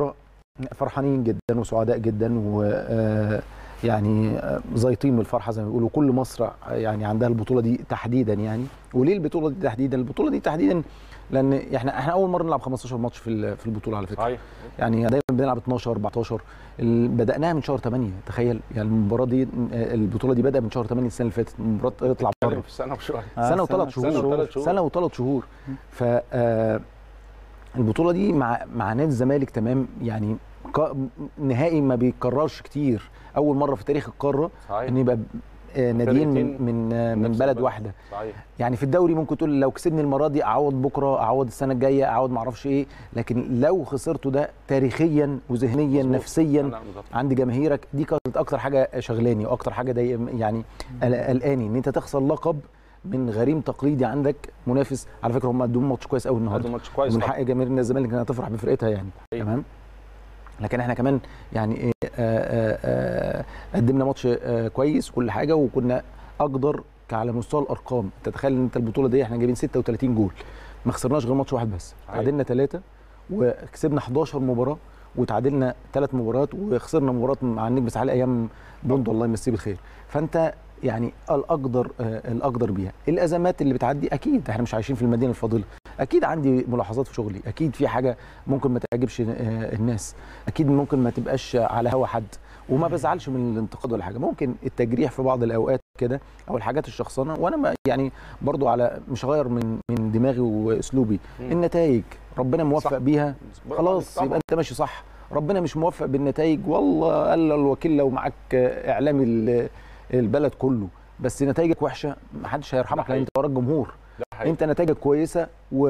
فرحانين جدا وسعداء جدا و آه، يعني آه، زايطين من الفرحه زي ما بيقولوا كل مصر يعني عندها البطوله دي تحديدا يعني وليه البطوله دي تحديدا البطوله دي تحديدا لان احنا احنا اول mره نلعب 15 ماتش في ال- في البطوله على فكره صحيح يعني دايما بنلعب 12 14 ال- بدأناها من شهر 8 تخيل يعني المباراه دي البطوله دي بدأ من شهر 8 السنه اللي فاتت المباراه يطلع بره بتتكلم في سنه وشويه آه، سنه وثلاث سنة شهور وثلاث شهور. سنه وثلاث شهور ف آه، البطوله دي مع مع نادي الزمالك تمام يعني ق- نهائي ما بيتكررش كتير اول مره في تاريخ القاره صحيح ان يبقى آه، ناديين من فرقتين من آه، من نفس بلد البلد. واحده صحيح يعني في الدوري ممكن تقول لو كسبني المره دي اعوض بكره اعوض السنه الجايه اعوض ما اعرفش ايه لكن لو خسرته ده تاريخيا وذهنيا مظبوط. نفسيا أنا بالظبط. عند جماهيرك دي كانت اكتر حاجه شغلاني واكتر حاجه دي يعني قل- قلقاني ان انت تخسر لقب من غريم تقليدي عندك منافس على فكره هم قدموا ماتش كويس قوي هذا النهارده ماتش كويس ومن طبعاً. حق جماهير النادي الزمالك انها تفرح بفرقتها يعني أيوة. تمام لكن احنا كمان يعني ايه آه، آه، آه، قدمنا ماتش آه، كويس وكل حاجه وكنا اقدر على مستوى الارقام تتخيل ان انت البطوله دي احنا جايبين 36 جول ما خسرناش غير ماتش واحد بس أيوة. تعادلنا ثلاثه وكسبنا 11 مباراه وتعادلنا ثلاث مباريات وخسرنا مباراه مع النجم ساحل ايام بوندو الله يمسيه بالخير فانت يعني الاقدر آه، الاقدر بيها الازمات اللي بتعدي اكيد احنا مش عايشين في المدينه الفاضله اكيد عندي ملاحظات في شغلي اكيد في حاجه ممكن ما تعجبش آه، الناس اكيد ممكن ما تبقاش على هوا حد وما بزعلش من الانتقاد ولا حاجه ممكن التجريح في بعض الاوقات كده او الحاجات الشخصانه وانا ما يعني برضو على مش هغير من من دماغي واسلوبي مم. النتائج ربنا موفق صح. بيها برافو خلاص عليك يبقى انت ماشي صح ربنا مش موفق بالنتائج والله قال الوكيل لو معاك اعلامي ال- البلد كله بس نتائجك وحشه محدش هيرحمك لان انت وراك جمهور ده حقيقي. انت نتائجك كويسه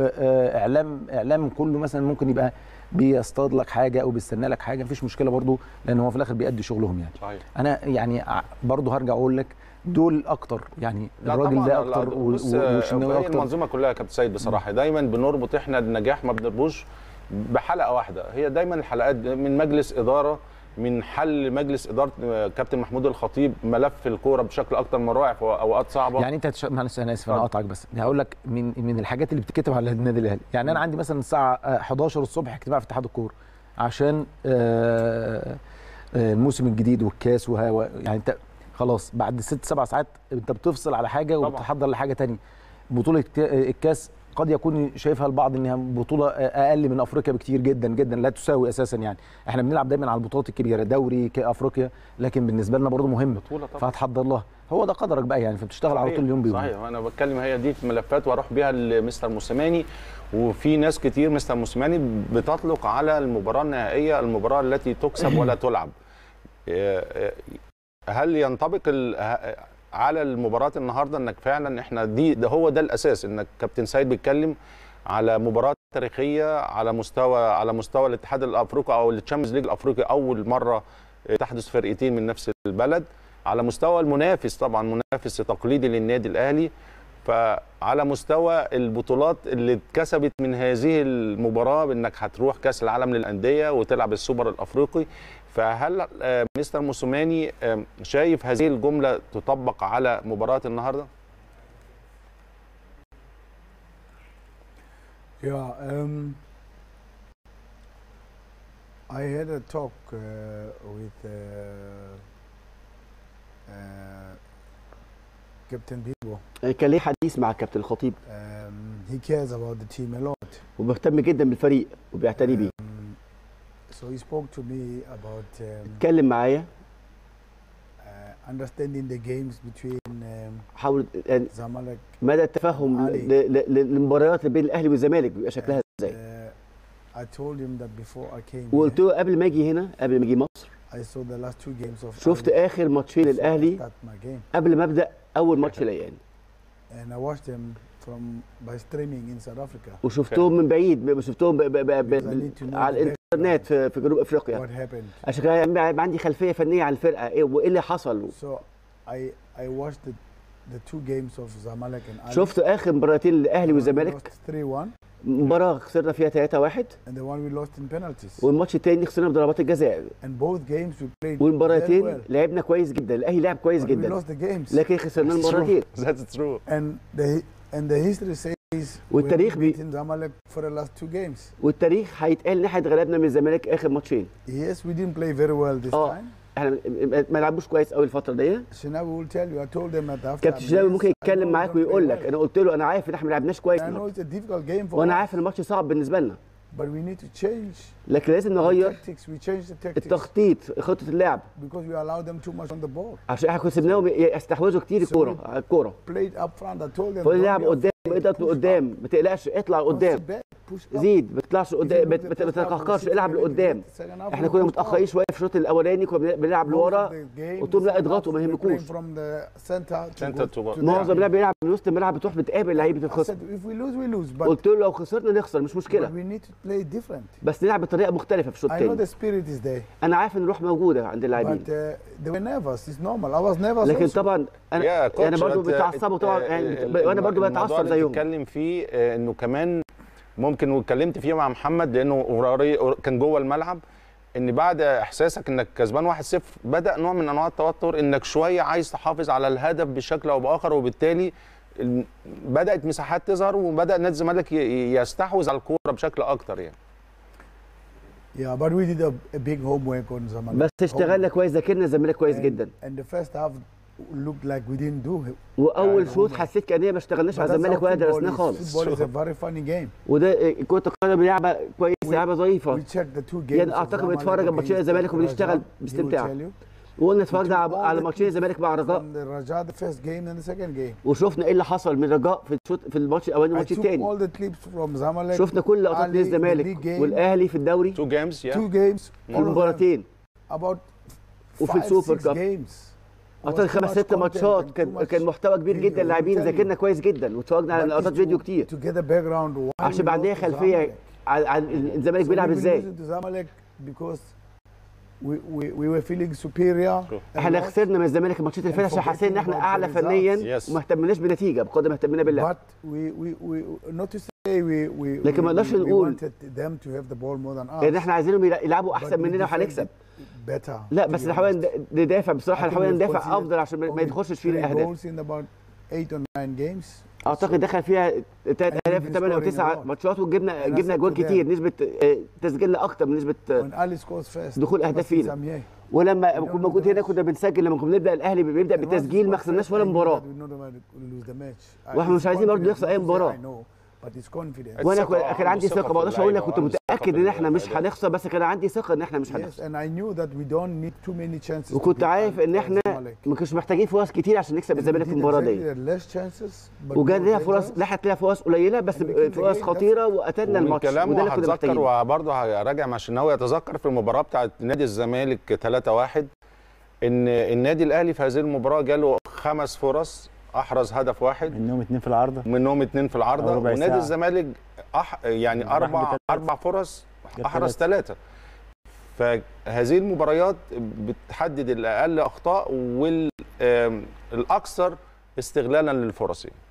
واعلام اعلام كله مثلا ممكن يبقى بيصطاد لك حاجه او بيستنى لك حاجه مفيش مشكله برضو لان هو في الاخر بيأدي شغلهم يعني صحيح انا يعني ع- برضو هرجع اقول لك دول اكتر يعني لا الراجل طبعاً، ده لا، اكتر و- بص، و- والشناوي هي اكتر المنظومه كلها يا كابتن سيد بصراحه دايما بنربط احنا النجاح ما بنربطش بحلقه واحده هي دايما الحلقات من مجلس اداره من حل مجلس اداره آه، كابتن محمود الخطيب ملف الكوره بشكل اكتر من رائع في اوقات صعبه يعني انت هتش... معلش انا اسف انا اتفضل. اقطعك بس هقول لك من من الحاجات اللي بتتكتب على النادي الاهلي يعني انا عندي مثلا الساعه آه، 11 الصبح اجتماع في اتحاد الكوره عشان آه، آه، الموسم الجديد والكاس وها و- يعني انت خلاص بعد ست سبع ساعات انت بتفصل على حاجه طبعا. وبتحضر لحاجه تانية بطوله كا- الكاس قد يكون شايفها البعض انها بطوله اقل من افريقيا بكتير جدا جدا لا تساوي اساسا يعني احنا بنلعب دايما على البطولات الكبيره دوري كافريقيا لكن بالنسبه لنا برضه مهمه بطوله طبعا فهتحضر لها هو ده قدرك بقى يعني فبتشتغل على صحيح، طول اليوم بيوم صحيح انا بتكلم هي دي في ملفات واروح بيها لمستر موسيماني وفي ناس كتير مستر موسيماني بتطلق على المباراه النهائيه المباراه التي تكسب ولا تلعب إيه، إيه، هل ينطبق ال- ه- على المباراه النهارده انك فعلا احنا دي ده هو ده الاساس انك كابتن سيد بيتكلم على مباراه تاريخيه على مستوى على مستوى الاتحاد الافريقي او التشامبيونز ليج الافريقي اول مره تحدث فرقتين من نفس البلد على مستوى المنافس طبعا منافس تقليدي للنادي الاهلي فعلى مستوى البطولات اللي اتكسبت من هذه المباراه بانك هتروح كاس العالم للانديه وتلعب السوبر الافريقي فهل آه، مستر موسوماني آه، شايف هذه الجمله تطبق على مباراه النهارده؟ Yeah, um, I had a talk uh, with uh, uh, Captain Bibo. كان ليه حديث مع كابتن الخطيب Um, he cares about the team a lot. وبيهتم جدا بالفريق وبيعتني بيه Um, so he spoke to me about um, اتكلم معايا uh, understanding the games between um, حاول يعني Zamalek. مدى التفهم علي. ل- ل- للمباريات اللي بين الاهلي والزمالك بيبقى شكلها ازاي Uh, I told him that before I came وقلت here, له قبل ما اجي هنا قبل ما اجي مصر I saw the last two games of شفت Ali اخر ماتشين before I الاهلي start my game. قبل ما ابدا اول ماتش ليا يعني And I watched them from by streaming in South Africa. وشفتهم من بعيد شفتهم ب ب ب Because I ب need to know على the الانترنت في, في جنوب افريقيا What happened? عشان كده يبقى يبقى عندي خلفيه فنيه عن الفرقه ايه وايه اللي حصل So I I watched the, the two games of Zamalek and Ali. شفت اخر مباراتين الاهلي The one we والزمالك lost 3-1 مباراه خسرنا فيها 3 1 and the one we lost in penalties. والماتش التاني خسرنا بضربات الجزاء And both games we played very والمباراتين well. لعبنا كويس جدا الاهلي لعب كويس But we جدا lost the games. لكن خسرنا That's true. المباراتين That's true. And the and the history says والتاريخ بي- beaten Zamalek for the last two games. والتاريخ هيتقال ان احنا اتغلبنا من الزمالك اخر ماتشين Yes, we didn't play very well this اه time. احنا ما- ما لعبوش كويس قوي الفتره دي Shinawi will tell you. I told them at halftime. كابتن شناوي yes, ممكن I يتكلم know معاك we don't ويقول play لك well. انا قلت له انا عارف ان احنا ما لعبناش كويس I know it's a difficult game for وانا us, عارف ان الماتش صعب بالنسبه لنا but we need to change لكن لازم the نغير tactics. We change the tactics التخطيط خطه اللعب because we allow them too much on the ball. عشان احنا كنا سيبناهم يستحوذوا كتير الكوره على الكوره Played up front. I told them. فقول don't لعب be قدام afraid, اضغط push لقدام ما تقلقش اطلع up, don't قدام sit back, push up. زيد ما تطلعش If you قدام look ما at the ما first half, we تتكهكرش were العب sitting لقدام very good. Second half, احنا we كنا pushed متاخرين up. شويه في الشوط الاولاني كنا بنلعب Most لورا of the game, قلت لهم لا second اضغطوا half, ما we were يهمكوش playing from the center to Center go- to go- to معظم them. اللعب بيلعب من وسط الملعب بتروح بتقابل لعيبه I الخصم said if we lose we lose but, قلت له لو خسرنا نخسر مش but مشكله we need to play different. بس نلعب بطريقه مختلفه في الشوط I know الثاني the spirit is there, انا عارف ان الروح موجوده عند اللاعبين but uh, they were nervous. It's normal. I was nervous لكن also. طبعا انا يا انا كوتش برضو أنت- بتعصبوا طبعا آه، يعني ال- وانا برضو الموضوع بتعصب اللي زيهم بتتكلم فيه آه، انه كمان ممكن واتكلمت فيه مع محمد لانه قراري كان جوه الملعب ان بعد احساسك انك كسبان 1-0 بدا نوع من انواع التوتر انك شويه عايز تحافظ على الهدف بشكل او باخر وبالتالي ال- بدات مساحات تظهر وبدا نادي الزمالك ي- يستحوذ على الكوره بشكل اكتر يعني Yeah, but we did a, a big homework on Zamalek. بس اشتغلنا Homework. كويس ذاكرنا الزمالك كويس And- جدا And the first half looked like we didn't do it. واول يعني شوط هم- حسيت كاننا ما اشتغلناش But على that's الزمالك how ولا football درسناه is. خالص Football is a very funny game. وده كره القدم لعبه كويسه We- لعبه ظريفه We checked the two games. يعني of أعتقد Zamalek بنتفرج على ماتشين against الزمالك وبنشتغل Rajab. He will باستمتاع. tell you. وقلنا اتفرجنا We took على- على all the ماتشين clips الزمالك مع رجاء From the Rajah the first game and the second game. وشفنا ايه اللي حصل من رجاء في الشوط في الماتش الاولاني I والماتش took الثاني all the clips from Zamalek. شفنا كل لقطات Ali نادي in the الزمالك league game. والاهلي في الدوري تو جيمز يا two games. في all of them المباراتين About وفي five, السوبر six كاب. games. اعتقد Was too خمس much ست content ماتشات and too كان much كان محتوى كبير video. جدا اللاعبين I'll tell you. ذاكرنا كويس جدا واتفرجنا على But لقطات it's فيديو to- كتير To get a background why عشان we يبقى عندنا lost to خلفيه Zamalek. عن عن الزمالك So بيلعب we've been ازاي losing to Zamalek because we, we, we were feeling superior. a احنا lot, خسرنا من الزمالك الماتشات اللي فاتت عشان حاسين ان احنا اعلى فنيا Yes. وما اهتمناش بالنتيجه بقدر ما اهتمنا باللعب But we, we, we, not to say we, we, لكن ما we, نقدرش we نقول wanted them to have the ball more than us. لان احنا عايزينهم يلع- يلعبوا but احسن we مننا defended وهنكسب better. لا to بس be نحاول honest. ند- ندافع بصراحه I think نحاول we've ندافع conceded افضل عشان ما- ما only يدخلش three فينا اهداف goals in about eight or nine games. اعتقد دخل فيها 3000 been 8 او scoring 9 a lot. ماتشات وجبنا And I جبنا said جوان to them, كتير نسبه آه، تسجيلنا اكتر من نسبه آه، When Ali scores first, دخول ever أهداف since فينا. I'm here. ولما don't كنا lose موجود the هنا match. كنا بنسجل لما كنا بنبدا الاهلي بيبدا And once he بتسجيل ما scored خسرناش first, ولا I knew مباراه that we not gonna lose the match. I- واحنا it's مش عايزين برضه confident, نخسر أي not to say مباراة. I know, but it's confident. وانا الثقة، كان كان عنده عندي ثقة ثقه في ما اقدرش اقول لك اللعيبة كنت وعنده ثقة متاكد في ان احنا مش الأداء. هنخسر بس كان عندي ثقه ان احنا مش Yes, هنخسر and I knew that we don't need too many chances. to وكنت beat عارف ان Al- احنا Zamalek. ما كناش محتاجين فرص كتير عشان نكسب And we الزمالك في did المباراه دي exactly the less chances, but وجات more لنا فرص dangerous. لحقت لنا فرص قليله بس And we keep the فرص game. خطيره وقتلنا ومن الماتش وده كلامه اللي كنا هتذكر محتاجينه وبرضه هراجع مع الشناوي هتذكر في المباراه بتاعت نادي الزمالك 3-1 ان النادي الاهلي في هذه المباراه جاله خمس فرص احرز هدف واحد منهم اتنين في العارضه منهم اتنين في العارضه ربع ونادي ساعة. الزمالك أح يعني راح اربع بتلاتة. اربع فرص جاب احرز ثلاثه فهذه المباريات بتحدد الاقل اخطاء والاكثر استغلالا للفرص يعني.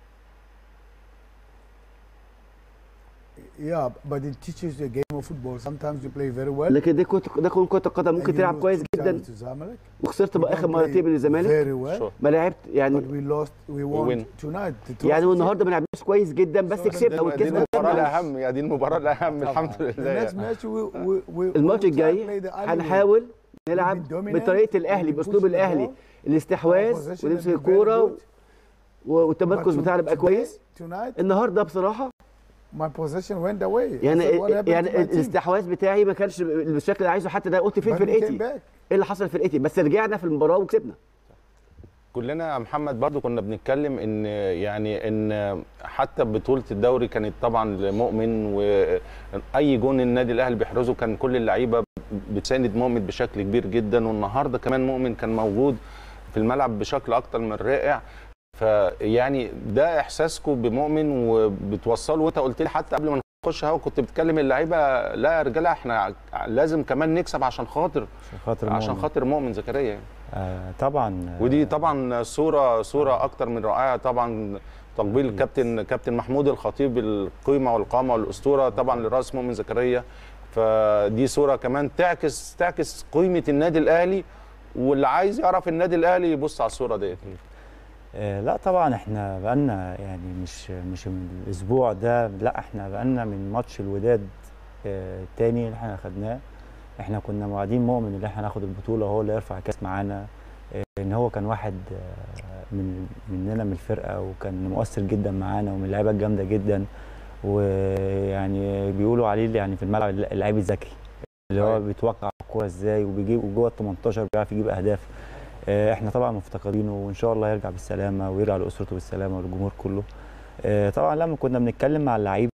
Yeah, but it teaches you a game of football. Sometimes you play very well. لكن دي كنت ده كون كره القدم and ممكن you تلعب lose كويس two جدا times to Zamalek. وخسرت We بقى اخر don't مرتين play من الزمالك Very well. Sure. ما لعبت But يعني we lost. We win. won tonight. The يعني trophy النهارده ما لعبناش كويس جدا بس So كسبنا دي, دي والكسب المباراه مكمل. الاهم يعني دي المباراه الاهم الحمد The لله next يعني. match we, we, we, الماتش we will try to الجاي play the Ali way. هنحاول نلعب We'll be dominant, بطريقه الاهلي we'll be باسلوب pushing the الاهلي ball. الاستحواذ Our possession ونمسك will be very الكوره good. والتمركز But بتاعنا يبقى today- كويس Tonight, النهارده بصراحه my possession went away. I يعني said, what happened to يعني my team? الاستحواذ بتاعي ما كانش بالشكل اللي عايزه حتى ده قلت فين But we came فرقتي ايه back. اللي حصل لفرقتي بس رجعنا في المباراه وكسبنا كلنا يا محمد برضو كنا بنتكلم ان يعني ان حتى بطوله الدوري كانت طبعا لمؤمن واي جون النادي الاهلي بيحرزه كان كل اللعيبه بتساند مؤمن بشكل كبير جدا والنهارده كمان مؤمن كان موجود في الملعب بشكل اكتر من رائع فيعني ده احساسكم بمؤمن وبتوصلوا وانت قلت لي حتى قبل ما نخش هوا كنت بتكلم اللعيبه لا يا رجاله احنا لازم كمان نكسب عشان خاطر عشان خاطر عشان مؤمن. خاطر مؤمن زكريا يعني. آه طبعا آه، ودي طبعا صوره صوره اكتر من رائعه طبعا تقبيل الكابتن كابتن محمود الخطيب القيمه والقامه والاسطوره طبعا لراس مؤمن زكريا فدي صوره كمان تعكس تعكس قيمه النادي الاهلي واللي عايز يعرف النادي الاهلي يبص على الصوره ديت آه، لا طبعا احنا بقالنا يعني مش مش من الاسبوع ده لا احنا بقالنا من ماتش الوداد آه، التاني اللي احنا خدناه احنا كنا موعدين مؤمن ان احنا ناخد البطوله وهو اللي يرفع الكاس معانا آه، ان هو كان واحد آه، من مننا من الفرقه وكان مؤثر جدا معانا ومن اللعيبه الجامده جدا ويعني بيقولوا عليه يعني في الملعب اللعيب الذكي اللي هو أيوة. بيتوقع الكوره ازاي وبيجيب وجوه ال 18 بيعرف يجيب اهداف آه، احنا طبعا مفتقدينه وان شاء الله يرجع بالسلامه ويرجع لاسرته بالسلامه والجمهور كله آه، طبعا لما كنا بنتكلم مع اللعيبه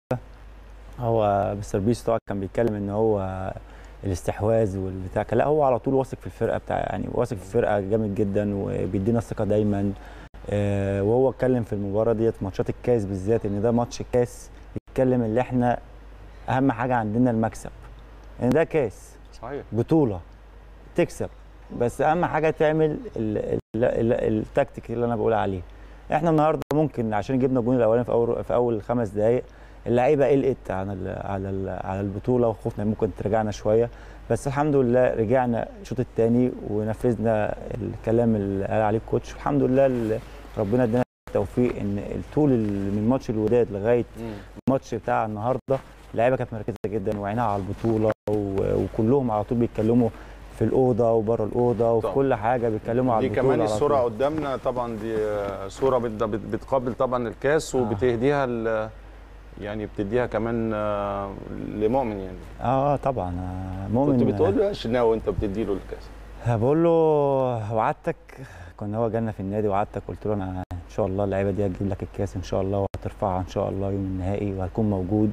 هو مستر بيس طبعا كان بيتكلم ان هو الاستحواذ والبتاع لا هو على طول واثق في الفرقه بتاع يعني واثق في الفرقه جامد جدا وبيدينا الثقه دايما آه، وهو اتكلم في المباراه ديت ماتشات الكاس بالذات ان ده ماتش الكاس بيتكلم اللي احنا اهم حاجه عندنا المكسب ان ده كاس صحيح بطوله تكسب بس اهم حاجه تعمل ال- ال- ال- التكتيك اللي انا بقول عليه احنا النهارده ممكن عشان جبنا الجون الاولاني في اول في اول خمس دقائق اللعيبه قلقت عن ال على ال على البطوله وخوفنا ممكن ترجعنا شويه بس الحمد لله رجعنا الشوط الثاني ونفذنا الكلام اللي قال عليه الكوتش الحمد لله ال- ربنا ادانا التوفيق ان الطول ال- من ماتش الوداد لغايه الماتش بتاع النهارده اللعيبه كانت مركزه جدا وعينها على البطوله و- وكلهم على طول بيتكلموا في الاوضه وبره الاوضه وفي طبعا. كل حاجه بيتكلموا على دي البطوله كمان على الصوره طول. قدامنا طبعا دي آه، صوره بت- بت- بتقابل طبعا الكاس آه. وبتهديها ال- يعني بتديها كمان آه، لمؤمن يعني اه طبعا آه، مؤمن كنت بتقول له يا شناوي وانت بتدي له الكاس بقول له وعدتك كنا هو جالنا في النادي وعدتك قلت له انا ان شاء الله اللعيبه دي هتجيب لك الكاس ان شاء الله وهترفعها ان شاء الله يوم النهائي وهتكون موجود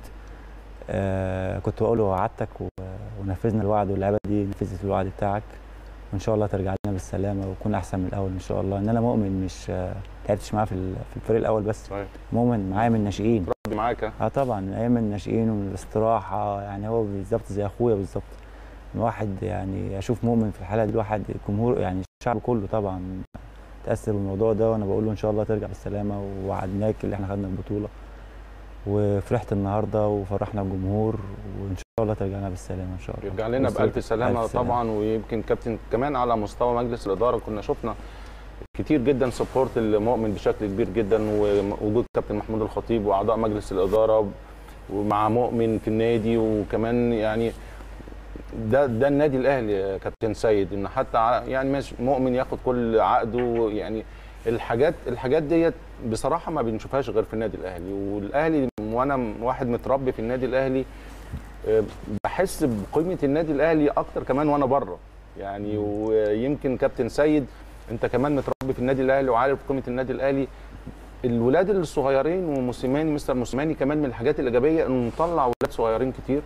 آه كنت بقول له وعدتك و- ونفذنا الوعد واللعيبه دي نفذت الوعد بتاعك وان شاء الله ترجع لنا بالسلامه وتكون احسن من الاول ان شاء الله ان انا مؤمن مش آه، لعبتش معاه في ال- في الفريق الاول بس صحيح مؤمن معايا من الناشئين راضي معاك ها؟ اه طبعا من ايام الناشئين ومن الاستراحه يعني هو بالظبط زي اخويا بالظبط الواحد يعني اشوف مؤمن في الحاله دي الواحد الجمهور يعني الشعب كله طبعا تاثر بالموضوع ده وانا بقول له ان شاء الله ترجع بالسلامه ووعدناك اللي احنا خدنا البطوله وفرحت النهارده وفرحنا الجمهور وان شاء الله ترجعنا بالسلامه ان شاء الله يرجع لنا وصلت بألف سلامة بألف طبعا ويمكن كابتن كمان على مستوى مجلس الإدارة كنا شفنا كتير جدا سبورت المؤمن بشكل كبير جدا ووجود كابتن محمود الخطيب وأعضاء مجلس الإدارة ومع مؤمن في النادي وكمان يعني ده ده النادي الاهلي يا كابتن سيد ان حتى ع- يعني ماشي مؤمن ياخد كل عقده يعني الحاجات الحاجات ديت بصراحه ما بنشوفهاش غير في النادي الاهلي والاهلي وانا واحد متربي في النادي الاهلي آه، بحس بقيمه النادي الاهلي اكتر كمان وانا بره يعني ويمكن كابتن سيد انت كمان متربي في النادي الاهلي وعارف قيمه النادي الاهلي الولاد الصغيرين وموسيماني مستر موسيماني كمان من الحاجات الايجابيه انه مطلع ولاد صغيرين كتير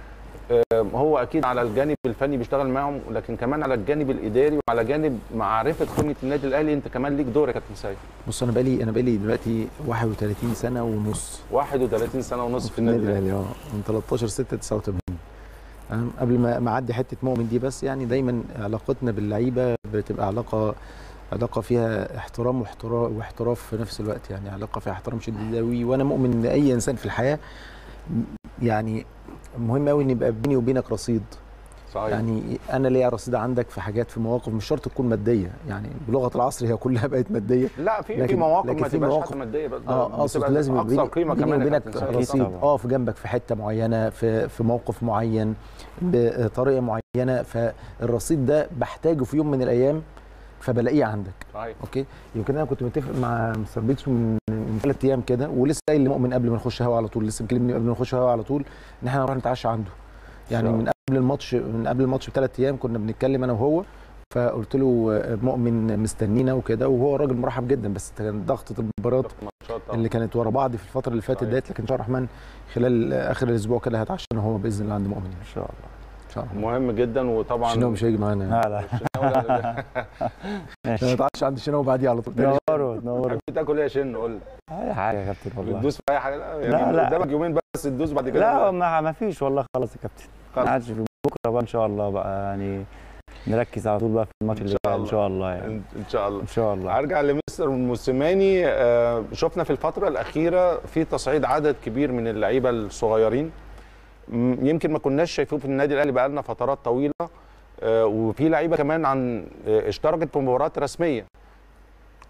آه، هو اكيد على الجانب الفني بيشتغل معاهم لكن كمان على الجانب الاداري وعلى جانب معرفه قيمه النادي الاهلي انت كمان ليك دور يا كابتن سيد بص انا بقالي انا بقالي دلوقتي 31 سنه ونص 31 سنه ونص في في النادي النادي الاهلي الاهلي اه من 13 6 89 تمام؟ قبل ما ما اعدي حته مؤمن دي بس يعني دايما علاقتنا باللعيبه بتبقى علاقه علاقه فيها احترام واحتراف واحتراف في نفس الوقت يعني علاقه فيها احترام شديد قوي وانا مؤمن ان اي انسان في الحياه م- يعني مهم قوي ان يبقى بيني وبينك رصيد صحيح يعني انا ليا رصيد عندك في حاجات في مواقف مش شرط تكون ماديه يعني بلغه العصر هي كلها بقت ماديه لا في في لكن- مواقف لكن ما في تبقاش مواقف- حتى ماديه بس اه اقصد بتبقى لازم يبقى اقصى بيني- قيمه بيني كمان يا وبينك كابتن سيد. رصيد طبعا. اقف جنبك في حته معينه في في موقف معين بطريقه معينه فالرصيد ده بحتاجه في يوم من الايام فبلاقيه عندك صحيح اوكي يمكن انا كنت متفق مع مستر بيتسو من من ثلاث ايام كده ولسه قايل لمؤمن قبل ما نخش هوا على طول لسه مكلمني قبل ما نخش هوا على طول ان احنا هنروح نتعشى عنده يعني شاء من قبل الماتش من قبل الماتش بثلاث ايام كنا بنتكلم انا وهو فقلت له آه، مؤمن مستنينا وكده وهو راجل مرحب جدا بس كان ضغطه المباراه ماتشات طبعا. اللي كانت ورا بعض في الفتره اللي فاتت صحيح. ديت لكن ان شاء الله الرحمن خلال اخر الاسبوع كده هتعشى انا وهو باذن الله عند مؤمن ان شاء الله ان شاء الله مهم جدا وطبعا شنو مش هيجي معانا لا لا الشناوي لا- لا- ماشي هتعشى عند شنو بعديه على طول تنوروا تنوروا تحب تاكل ايه يا شن قول لي اي حاجه يا كابتن والله بتدوس في اي حاجه لا لا، يعني لا. قدامك يومين بس تدوس بعد كده لا ما ما فيش والله خلاص يا كابتن خلاص. ما عادش في بكره بقى ان شاء الله بقى يعني نركز على طول بقى في الماتش إن اللي شاء جاي ان الله. شاء الله يعني ان إن شاء الله ان شاء الله هرجع لمستر موسيماني آه، شفنا في الفترة الأخيرة في تصعيد عدد كبير من اللعيبة الصغيرين م- يمكن ما كناش شايفوه في النادي الأهلي بقالنا فترات طويلة آه، وفي لعيبة كمان عن آه، اشتركت في مباريات رسمية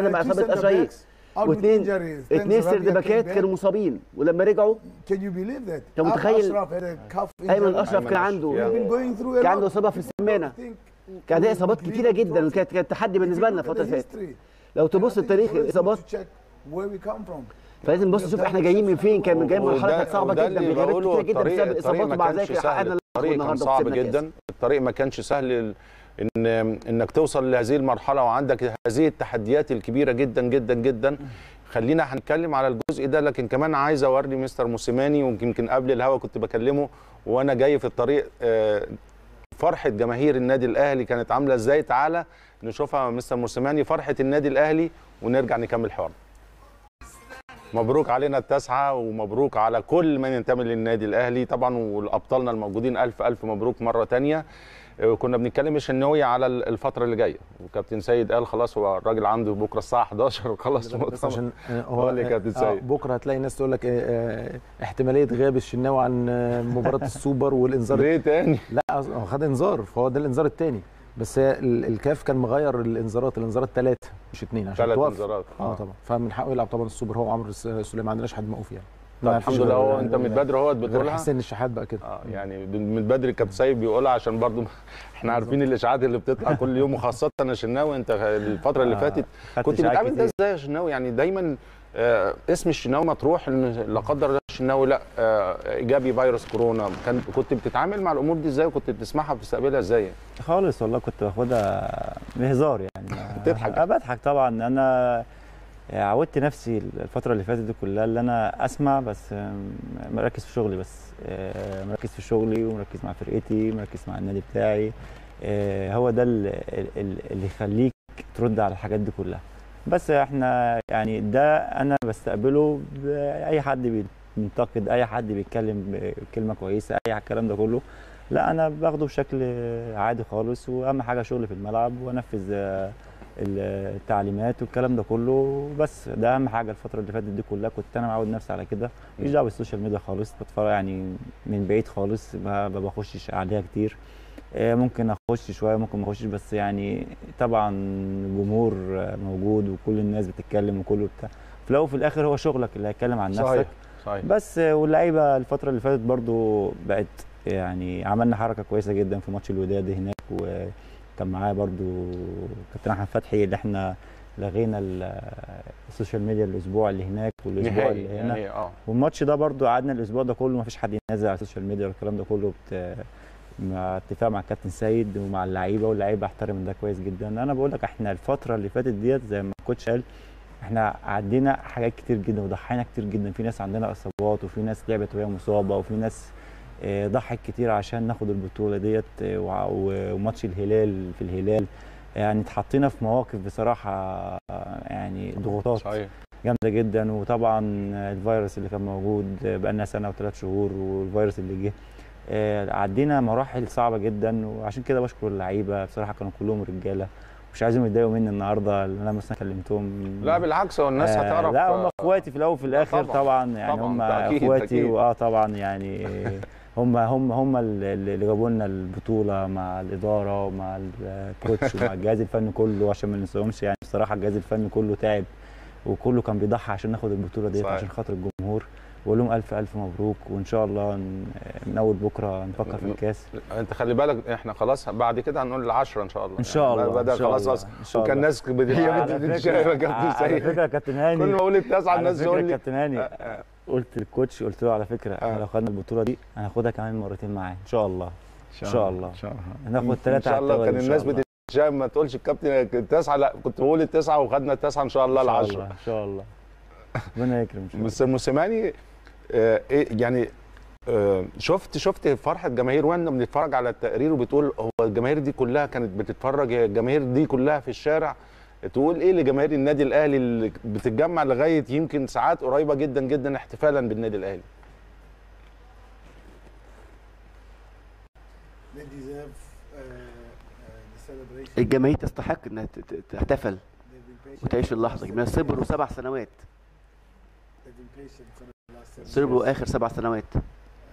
بدأ two باصابه center اجاي backs. out with واثنين injuries. اثنين Then Sarabia سرد باكات came back. كانوا مصابين ولما رجعوا Can you believe that? أنت متخيل؟ أشرف had a cuff ايمن injury. اشرف كان أيمن عنده أشرف. We've been going through a كان عنده lot. اصابه في السمانه I think كان عندها we اصابات would كتيره leave جدا trophy. وكانت كانت تحدي بالنسبه لنا If you الفتره look اللي at the فاتت history, لو I تبص think التاريخ it's always good الاصابات to check where we come from. فلازم نبص نشوف احنا جايين من فين كان جاي مرحله وده- كانت صعبه وده جدا اللي بغيابات بقوله كتيره جدا الطريق- بسبب الطريق الاصابات ما ومع كانش ذلك سهل. حققنا الطريق كان النهارده صعب وكسبنا جدا الكاس. الطريق ما كانش سهل ال- ان انك توصل لهذه المرحله وعندك هذه التحديات الكبيره جدا جدا جدا خلينا هنتكلم على الجزء ده لكن كمان عايز اوري مستر موسيماني ويمكن قبل الهوا كنت بكلمه وانا جاي في الطريق آه، فرحه جماهير النادي الاهلي كانت عامله ازاي تعالى نشوفها مع مستر موسيماني فرحه النادي الاهلي ونرجع نكمل حوارنا مبروك علينا التاسعة ومبروك على كل من ينتمي للنادي الأهلي طبعا والأبطالنا الموجودين ألف ألف مبروك مرة تانية آه، كنا بنتكلم الشناوي على ال- الفترة اللي جاية وكابتن سيد قال خلاص هو الراجل عنده بكرة الساعة 11 خلاص بس عشان آه، هو اللي كانت آه، بتسيد. بكره هتلاقي ناس تقول لك آه، آه، احتماليه غياب الشناوي عن آه، مباراه السوبر والانذار ليه تاني لا أص- هو خد انذار فهو ده الانذار الثاني بس هي ال- الكاف كان مغير الانذارات الانذارات ثلاثه مش اثنين عشان ثلاث توقف. انذارات اه طبعا فمن حقه يلعب طبعا السوبر هو وعمرو الس- سليمان ما عندناش حد موقوف يعني طب ما الحمد فيش لله غير- هو انت من بدري اهوت غير بتقولها حسين الشحات بقى كده اه يعني من بدري كابتن سيد بيقولها عشان برضو احنا عارفين الاشاعات اللي بتطلع كل يوم وخاصه يا شناوي انت الفتره اللي آه، فاتت خدت كنت إشاعات بتعامل ده كتير. ازاي يا شناوي يعني دايما آه اسم الشناوي مطروح ان لا قدر الله الشناوي لا آه ايجابي فيروس كورونا كان كنت بتتعامل مع الامور دي ازاي وكنت بتسمعها وبتستقبلها ازاي خالص والله كنت باخدها بهزار يعني بتضحك. أه بضحك طبعا انا عودت نفسي الفتره اللي فاتت دي كلها اللي انا اسمع بس أم، مركز في شغلي بس أه، مركز في شغلي ومركز مع فرقتي مركز مع النادي بتاعي أه، هو ده ال- ال- ال- اللي يخليك ترد على الحاجات دي كلها بس احنا يعني ده انا بستقبله باي حد بينتقد اي حد بيتكلم كلمه كويسه اي الكلام ده كله لا انا باخده بشكل عادي خالص واهم حاجه شغلي في الملعب وانفذ آه، التعليمات والكلام ده كله بس ده اهم حاجه الفتره اللي فاتت دي كلها كنت انا معود نفسي على كده مش دعوه بالسوشيال ميديا خالص بتفرج يعني من بعيد خالص ما ما بخشش عليها كتير آه، ممكن اخش شويه ممكن ما اخشش بس يعني طبعا جمهور آه، موجود وكل الناس بتتكلم وكله بتاع في الاول وفي الاخر هو شغلك اللي هيتكلم عن نفسك صحيح صحيح بس واللعيبه الفتره اللي فاتت برضو بقت يعني عملنا حركه كويسه جدا في ماتش الوداد هناك وكان معايا برضو كابتن احمد فتحي اللي احنا لغينا ال- السوشيال ميديا الاسبوع اللي هناك والاسبوع نهائي اللي هنا يعني اه والماتش ده برضو قعدنا الاسبوع ده كله ما فيش حد ينزل على السوشيال ميديا والكلام ده كله بت... مع اتفاق مع الكابتن سيد ومع اللعيبه واللعيبه احترم ده كويس جدا انا بقول لك احنا الفتره اللي فاتت ديت زي ما الكوتش قال احنا عدينا حاجات كتير جدا وضحينا كتير جدا في ناس عندنا اصابات وفي ناس لعبت وهي مصابه وفي ناس آه، ضحت كتير عشان ناخد البطوله ديت آه، وع- و- وماتش الهلال في الهلال يعني اتحطينا في مواقف بصراحه آه، يعني ضغوطات صحيح جامده جدا وطبعا الفيروس اللي كان موجود بقالنا سنه وثلاث شهور والفيروس اللي جه آه، عدينا مراحل صعبه جدا وعشان كده بشكر اللعيبه بصراحه كانوا كلهم رجاله مش عايزهم يتضايقوا مني النهارده اللي انا مثلا كلمتهم لا بالعكس هو الناس آه، هتعرف لا هم اخواتي في الاول وفي الاخر طبعاً، طبعا يعني طبعاً، هم ده أكيد، اخواتي أكيد. واه طبعا يعني هم هم هم اللي اللي جابوا لنا البطوله مع الاداره ومع الكوتش ومع الجهاز الفني كله عشان ما ننساهمش يعني بصراحه الجهاز الفني كله تعب وكله كان بيضحي عشان ناخد البطوله ديت صحيح. عشان خاطر الجمهور واقول لهم الف الف مبروك وان شاء الله ن- من اول بكره نفكر في الكاس انت خلي بالك احنا خلاص بعد كده هنقول العشرة ان شاء الله ان شاء يعني الله بدا إن شاء خلاص الله، أصلا. إن شاء وكان الله. ناس بت- على بتتشايف يا فكره كابتن على سيد فكره يا كابتن هاني كل ما اقول التاسعه على الناس فكره تقول يا لي كابتن هاني قلت للكوتش قلت له على فكره آه. احنا لو خدنا البطوله دي هناخدها كمان مرتين معاه ان شاء الله ان شاء الله ان شاء الله هناخد ان ثلاثه شاء الله كان الناس بتتشايف ما تقولش الكابتن التاسعه لا كنت بقول التاسعه وخدنا التاسعه ان شاء الله العشرة ان شاء الله ربنا يكرم ان شاء الله مستر موسيماني آه، ايه يعني آه، شفت شفت فرحه جماهير وانا بنتفرج على التقرير وبتقول هو الجماهير دي كلها كانت بتتفرج هي الجماهير دي كلها في الشارع تقول ايه لجماهير النادي الاهلي اللي بتتجمع لغايه يمكن ساعات قريبه جدا جدا احتفالا بالنادي الاهلي They deserve uh, uh, the celebration. الجماهير تستحق انها ت- ت- تحتفل They've been patient وتعيش for the اللحظه last من seven صبروا years. سبع سنوات They've been patient for the last seven صبروا years. اخر سبع سنوات Uh,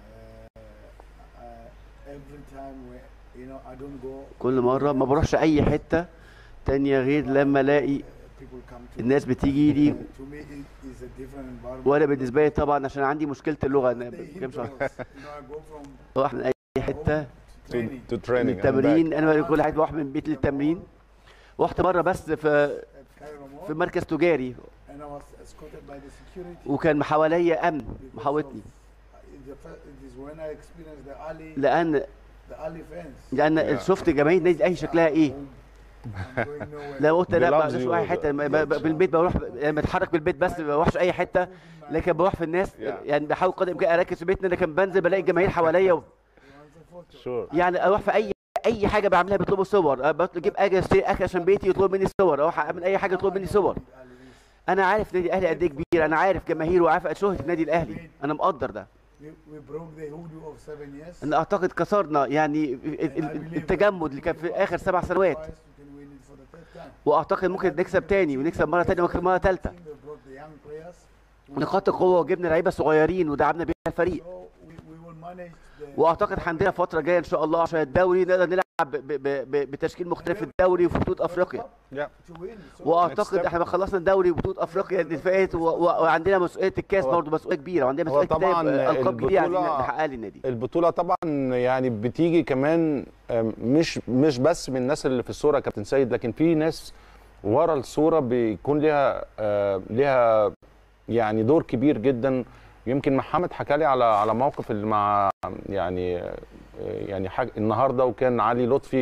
uh, every time we, you know, I don't go. كل مره ما بروحش اي حته تانية غير لما الاقي people come to الناس بتيجي لي to me it is a different environment. وانا بالنسبه لي طبعا عشان عندي مشكله اللغه انا Stay بتكلمش indoors. you know, I go from اروح من اي حته home to to, training to training and التمرين انا كل حاجه بروح من البيت للتمرين رحت مره بس في at Cairo في Mall مركز تجاري and I was escorted by the security. وكان حواليا امن because محاوطني of- it is the fir- it is when I experienced the alley, لان the alley fence. لان شفت جماهير النادي الاهلي شكلها ايه I'm going nowhere. لو قلت لا ما بلفظ بروحش يو- اي حته ب- ب- بالبيت بروح لما اتحرك بالبيت بس ما بروحش اي حته لكن بروح في الناس يعني بحاول قدر الامكان اركز في بيتنا لكن بنزل بلاقي الجماهير حواليا و- Sure. يعني اروح في اي اي حاجه بعملها بيطلبوا صور بطلب اجيب اجي اشتري اكل عشان بيتي يطلبوا مني صور اروح اعمل اي حاجه يطلبوا مني صور انا عارف نادي الاهلي قد ايه كبير انا عارف جماهيره وعارف شهره النادي الاهلي انا مقدر ده We, we broke the hoodoo of seven years. انا اعتقد كسرنا يعني ال- ال- التجمد اللي كان في اخر سبع سنوات Twice, we can win it for the third time. واعتقد ممكن نكسب تاني ونكسب مره تانيه وممكن مره ثالثه We brought the young players. نقاط القوه وجبنا لعيبه صغيرين ودعمنا بيها الفريق So we, we will manage the واعتقد عندنا فتره جايه ان شاء الله عشان الدوري نقدر نلعب ب- ب- ب- بتشكيل مختلف في الدوري وفي بطوله افريقيا Yeah. to win. So واعتقد احنا خلصنا الدوري وبطوله افريقيا اللي فاتت و- و- وعندنا مسؤوليه الكاس هو- برضه مسؤوليه كبيره وعندنا هو مسؤوليه طبعاً كتاب القاب جديده عايزين البطولة- نحققها للنادي البطولة طبعا يعني بتيجي كمان آم، مش مش بس من الناس اللي في الصورة يا كابتن سيد لكن في ناس ورا الصورة بيكون ليها آه، ليها يعني دور كبير جدا يمكن محمد حكى لي على على موقف اللي مع يعني آه، يعني حاجة النهارده وكان علي لطفي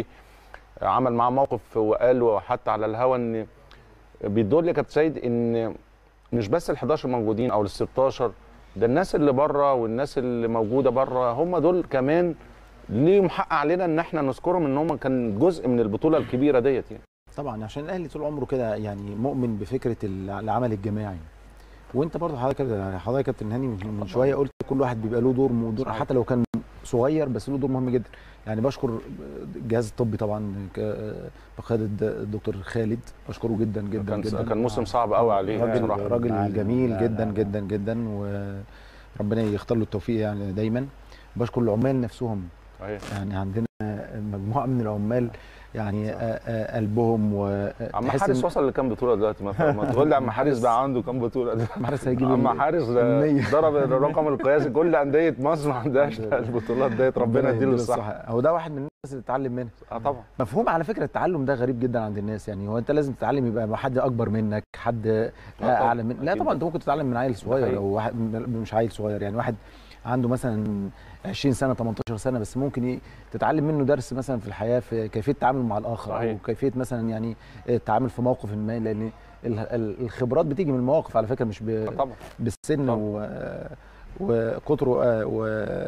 عمل معاه موقف وقال له حتى على الهوا ان بيدل يا كابتن سيد ان مش بس ال 11 موجودين او ال 16 ده الناس اللي بره والناس اللي موجوده بره هم دول كمان ليهم حق علينا ان احنا نذكرهم ان هم كان جزء من البطوله الكبيره ديت يعني طبعا عشان الاهلي طول عمره كده يعني مؤمن بفكره العمل الجماعي وانت برضه حضرتك حضرتك يا كابتن هاني من من شويه قلت كل واحد بيبقى له دور ودور حتى لو كان صغير بس له دور مهم جدا يعني بشكر الجهاز الطبي طبعا ك- بقياده الدكتور خالد بشكره جدا جدا كان جدا كان موسم صعب قوي عليه راجل بصراحه راجل معانا. جميل لا، جدا لا، لا. جدا جدا وربنا يختار له التوفيق يعني دايما بشكر العمال نفسهم صحيح. يعني عندنا مجموعه من العمال يعني آه، آه، قلبهم و عم تحس حارس إن- وصل لكام بطوله دلوقتي ما ما تقول لي عم حارس بقى عنده كام بطوله عم حارس هيجيب عم ال- حارس ده المية. ضرب الرقم القياسي كل انديه مصر ما عندهاش البطولات ديت ربنا يديله الصحه هو ده واحد من الناس اللي اتعلم منها اه طبعا مفهوم على فكره التعلم ده غريب جدا عند الناس يعني هو انت لازم تتعلم يبقى مع حد اكبر منك حد طبعاً. اعلى من لا أكيد. طبعا انت ممكن تتعلم من عيل صغير حقيقي. او واحد مش عيل صغير يعني واحد عنده مثلا 20 سنه 18 سنه بس ممكن ي- تتعلم منه درس مثلا في الحياه في كيفيه التعامل مع الاخر او صحيح. كيفيه مثلا يعني التعامل في موقف ما لان ال- ال- الخبرات بتيجي من المواقف على فكره مش ب- طبعا بالسن طبعاً. و وقطره آه، و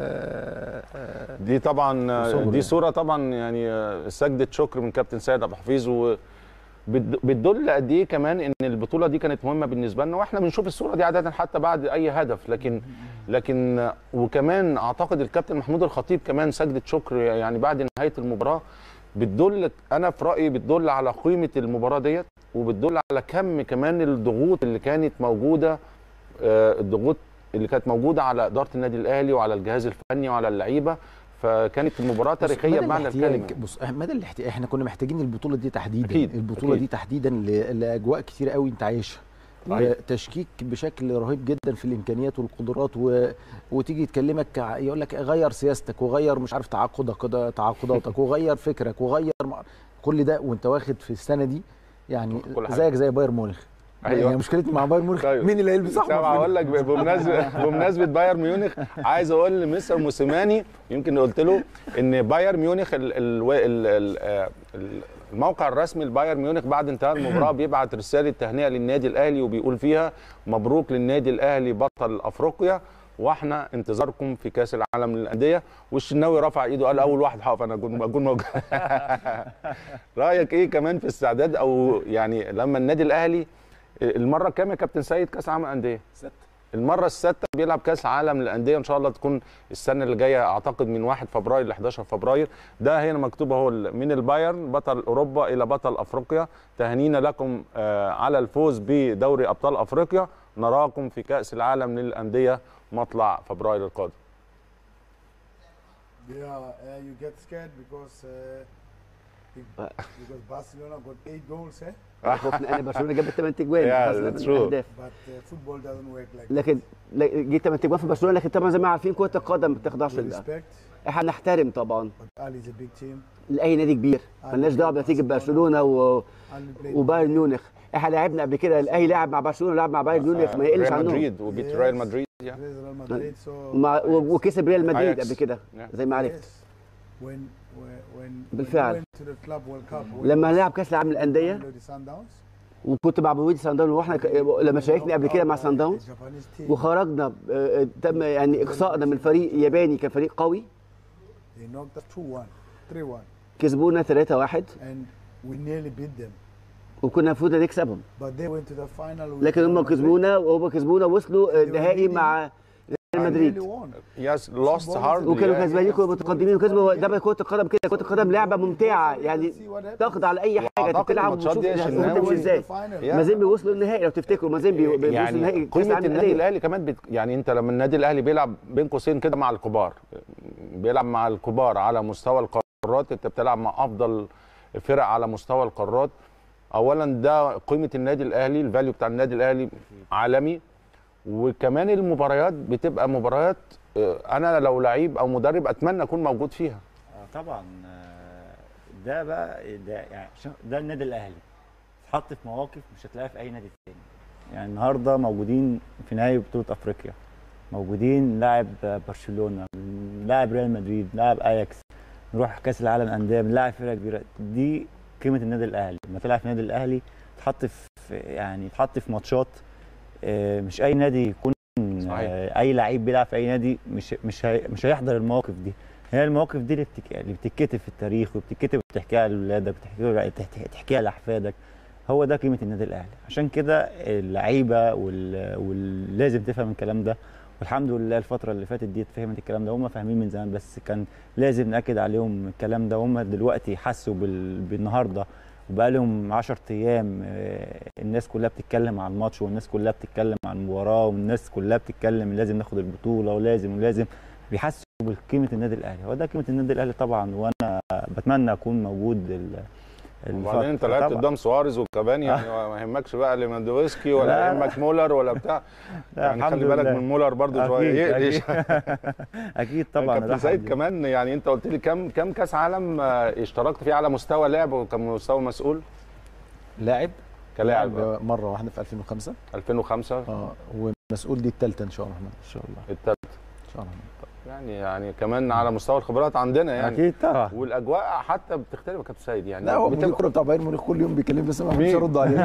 آه، دي طبعا وصبر دي يعني. صوره طبعا يعني سجده شكر من كابتن سيد عبد الحفيظ و بت- بتدل قد ايه كمان ان البطوله دي كانت مهمه بالنسبه لنا واحنا بنشوف الصوره دي عاده حتى بعد اي هدف لكن لكن وكمان اعتقد الكابتن محمود الخطيب كمان سجده شكر يعني بعد نهايه المباراه بتدل انا في رايي بتدل على قيمه المباراه ديت وبتدل على كم كمان الضغوط اللي كانت موجوده آه، الضغوط اللي كانت موجوده على اداره النادي الاهلي وعلى الجهاز الفني وعلى اللعيبه فكانت المباراه بص، تاريخيه مدى بمعنى الاحتياج- الكلمه بص مدى الاحتياج احنا كنا محتاجين البطوله دي تحديدا أكيد، البطوله أكيد. دي تحديدا ل- لاجواء كتير قوي انت عايشها صحيح. تشكيك بشكل رهيب جدا في الامكانيات والقدرات و... وتيجي تكلمك ع- يقول لك غير سياستك وغير مش عارف تعاقدك كده تعاقداتك وغير فكرك وغير مع- كل ده وانت واخد في السنه دي يعني كل حاجة. زيك زي بايرن ميونخ أيوة. يعني مشكلتي مع بايرن ميونخ طيب. مين اللي هيلبس طب احمر هقول لك بمناسبه بمناسبه بايرن ميونخ عايز اقول لمستر موسيماني يمكن قلت له ان بايرن ميونخ ال ال ال ال آه، ال- الموقع الرسمي لبايرن ميونخ بعد انتهاء المباراه بيبعت رساله تهنئه للنادي الاهلي وبيقول فيها مبروك للنادي الاهلي بطل افريقيا واحنا انتظاركم في كاس العالم للانديه والشناوي رفع ايده قال اول واحد هقف انا اكون اكون موجود رايك ايه كمان في استعداد او يعني لما النادي الاهلي المره كام يا كابتن سيد كاس العالم للانديه المره السادسه بيلعب كاس عالم للانديه ان شاء الله تكون السنه اللي جايه اعتقد من 1 فبراير ل 11 فبراير ده هنا مكتوب اهو من البايرن بطل اوروبا الى بطل افريقيا تهنينا لكم آه، على الفوز بدوري ابطال افريقيا نراكم في كاس العالم للانديه مطلع فبراير القادم Yeah, uh, you get scared because uh, because Barcelona got eight goals, eh? خوفنا انا برشلونه جابت 8 اجوان Yeah, خلاص that's من true. الأهداف. But uh, football doesn't work like لكن لا- جه 8 اجوان في برشلونه لكن طبعا زي ما عارفين كره القدم ما بتخضعش that. We لده respect, احنا نحترم طبعا but Ali is a big team. لاي نادي كبير مالناش دعوه بنتيجه برشلونه و... Ali played وبايرن ميونخ احنا لعبنا قبل كده الاهلي لعب مع برشلونه ولعب مع بايرن ميونخ ما يقلش ريال عنهم مدريد وبيت Yes. ريال مدريد يعني. against Real Madrid, so ومع و- وكسب ريال مدريد Ajax. قبل كده Yeah. زي ما عرفت yes, when when when بالفعل. when we went to the club World Cup, لما هنلعب كاس العالم للانديه the Sundowns, وكنت مع بويدي سان داون واحنا ك... لما شاركنا قبل كده مع سان داونز the Japanese team, وخرجنا ب- آه، تم يعني اقصائنا من فريق ياباني كان فريق قوي they knocked us 2-1, 3-1, كسبونا 3-1 and we nearly beat them. وكنا المفروض نكسبهم But they went to the final. with لكن Real هم Madrid. كسبونا وهم كسبونا وصلوا آه، They were نهائي leading. مع ريال And مدريد nearly won. يس لوست هارد وكانوا كسبانين كانوا متقدمين وكسبوا ده بقى كره القدم كده كره القدم لعبه ممتعه يعني تخضع لاي حاجه وأعتقد تلعب الماتشات وتشوف دي هتمشي شناوي- ازاي يا. مازيمبي وصلوا النهائي لو تفتكروا مازيمبي وصلوا يعني النهائي كاس قيمه العالم النادي للانديه الاهلي كمان بت... يعني انت لما النادي الاهلي بيلعب بين قوسين كده مع الكبار بيلعب مع الكبار على مستوى القارات انت بتلعب مع افضل فرق على مستوى القارات اولا ده قيمه النادي الاهلي الفاليو بتاع النادي الاهلي عالمي وكمان المباريات بتبقى مباريات آه، انا لو لعيب او مدرب اتمنى اكون موجود فيها آه، طبعا آه، ده بقى ده يعني عشان- ده النادي الاهلي اتحط في مواقف مش هتلاقيها في اي نادي تاني يعني النهارده موجودين في نهائي بطوله افريقيا موجودين لاعب آه، برشلونه لاعب ريال مدريد لاعب اياكس نروح كاس العالم انديه بنلاعب فرقه كبيره دي قيمه النادي الاهلي لما تلعب في النادي الاهلي تحط في يعني تحط في ماتشات آه، مش اي نادي يكون صحيح. آه، اي لعيب بيلعب في اي نادي مش مش هي مش هيحضر المواقف دي هي المواقف دي اللي, بتك... اللي بتتكتب في التاريخ وبتتكتب وبتحكيها لاولادك بتحكيها تحت- تحكيها لاحفادك هو ده قيمه النادي الاهلي عشان كده اللعيبه وال... ولازم تفهم الكلام ده والحمد لله الفتره اللي فاتت دي فهمت الكلام ده هم فاهمين من زمان بس كان لازم ناكد عليهم الكلام ده وهم دلوقتي حسوا بال... بالنهارده وبقى لهم 10 ايام آه، الناس كلها بتتكلم عن الماتش والناس كلها بتتكلم عن المباراه والناس كلها بتتكلم لازم ناخد البطوله ولازم ولازم بيحسوا بقيمه النادي الاهلي هو ده قيمه النادي الاهلي طبعا وانا بتمنى اكون موجود ال- وبعدين انت الفترة لعبت طبعاً. قدام سواريز وكافاني يعني ما يهمكش بقى ليفاندوفسكي ولا لا، لا. يهمك مولر ولا بتاع لا، يعني الحمد خلي بالك لله. من مولر برضو شويه اكيد يقلش اكيد, أكيد طبعا كابتن الراحة سيد دي. كمان يعني انت قلت لي كم كم كاس عالم آه، اشتركت فيه على مستوى لعب وكمستوى مسؤول لاعب كلاعب آه. لاعب مره واحده في 2005 2005 اه ومسؤول دي الثالثه ان شاء الله الرحمن ان شاء الله التالت ان شاء الله يعني يعني كمان على مستوى الخبرات عندنا يعني اكيد طبعا والاجواء حتى بتختلف يا كابتن سيد يعني لا هو مدير بتبقى- الكوره بتاع بايرن ميونخ كل يوم بيكلمني بس ما مين؟ بعرفش ارد عليه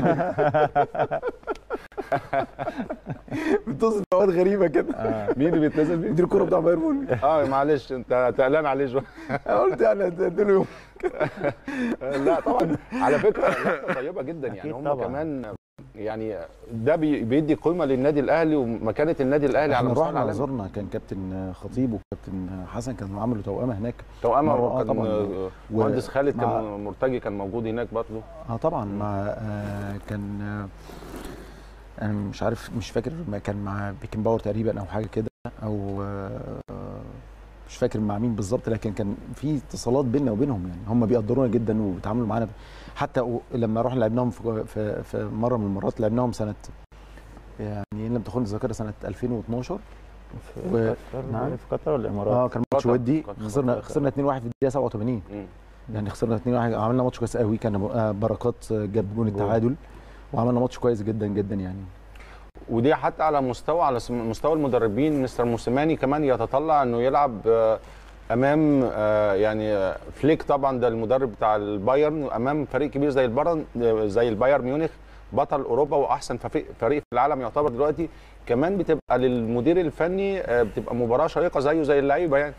بتصل بأوقات غريبه كده مين اللي بيتنزل بيه؟ مدير الكوره بتاع بايرن ميونخ اه معلش انت تقلان عليه شويه قلت يعني اديله يوم لا طبعا على فكره لا، طيبه جدا يعني أكيد هم طبعا. كمان يعني ده بي- بيدي قيمه للنادي الاهلي ومكانه النادي الاهلي على احنا مستوى رحنا العالم زرنا كان كابتن خطيب وكابتن حسن كانوا عملوا توأمه هناك توأمة آه، هو كان طبعاً. آه، و- مهندس خالد مع- كان مرتجي كان موجود هناك برضه اه طبعا مع آه كان آه انا مش عارف مش فاكر ما كان مع بيكن باور تقريبا او حاجه كده او آه مش فاكر مع مين بالظبط لكن كان في اتصالات بيننا وبينهم يعني هم بيقدرونا جدا وبيتعاملوا معانا حتى و- لما رحنا لعبناهم في, في, في مره من المرات لعبناهم سنه يعني ان لم تخن الذاكره سنه 2012 في و- قطر نعم. في قطر ولا اه الامارات؟ كان ماتش قطر. ودي كانت خسرنا قطر. خسرنا 2-1 في الدقيقه 87 مم. يعني خسرنا 2-1 عملنا ماتش كويس قوي كان آه، بركات جاب جون التعادل وعملنا ماتش كويس جدا جدا يعني ودي حتى على مستوى على سم- مستوى المدربين مستر موسيماني كمان يتطلع انه يلعب آه، امام آه، يعني آه، فليك طبعا ده المدرب بتاع البايرن امام فريق كبير زي البايرن آه، زي البايرن ميونخ بطل اوروبا واحسن فريق فريق في العالم يعتبر دلوقتي كمان بتبقى للمدير الفني آه، بتبقى مباراه شيقه زيه زي اللعيبه يعني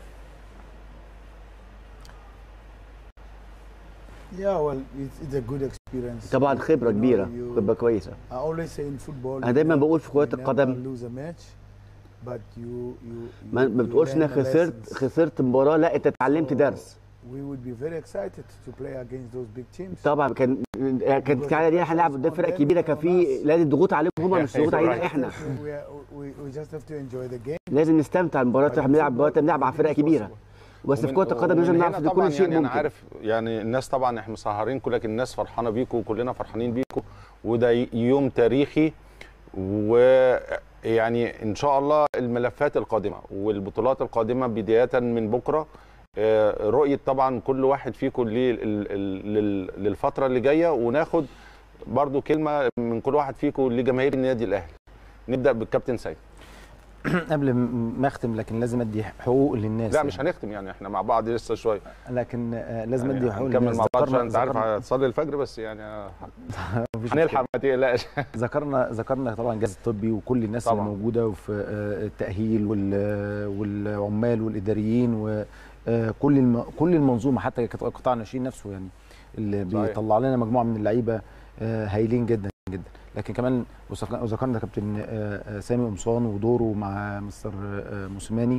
Yeah, well, it's, it's a good experience. طبعا You- خبره you know, كبيره you- خبره كويسه I always say in football. أنا you دايماً never- بقول في كرة you never القدم lose a match, but you- you- ما, you- ما you بتقولش learn انك the خسرت lessons. خسرت مباراه لا انت اتعلمت So, درس We would be very excited to play against those big teams. طبعا كان كانت على دي هنلعب قدام فرق كبيره كان في لازم ضغوط عليهم هم مش ضغوط علينا احنا We, are- we, we just have to enjoy the game. لازم نستمتع بالمباريات احنا بنلعب مباريات بنلعب مع فرق كبيره بس في ومن- كره القدم لازم ومن نعرف هنا ان طبعاً كل شيء يعني ممكن انا عارف يعني الناس طبعا احنا مسهرينكم لكن الناس فرحانه بيكم وكلنا فرحانين بيكم وده ي- يوم تاريخي ويعني ان شاء الله الملفات القادمه والبطولات القادمه بدايه من بكره آه، رؤيه طبعا كل واحد فيكم لل- ال- لل- للفتره اللي جايه وناخد برضو كلمه من كل واحد فيكم لجماهير النادي الاهلي نبدا بالكابتن سيد قبل م- ما اختم لكن لازم ادي حقوق للناس لا يعني. مش هنختم يعني احنا مع بعض لسه شويه لكن آه، لازم يعني ادي حقوق هنكمل للناس مع بعض ذكرنا- عشان انت عارف ذكرنا- هتصلي الفجر بس يعني آه، مفيش هنلحق ما تقلقش ذكرنا ذكرنا طبعا الجهاز الطبي وكل الناس طبعاً. اللي موجوده وفي آه، التاهيل وال- والعمال والاداريين وكل الم... كل المنظومه حتى قطاع الناشئين نفسه يعني اللي صحيح. بيطلع لنا مجموعه من اللعيبه آه، هايلين جدا جدا لكن كمان وذك- وذكرنا كابتن آه، آه، سامي قمصان ودوره مع مستر آه، موسيماني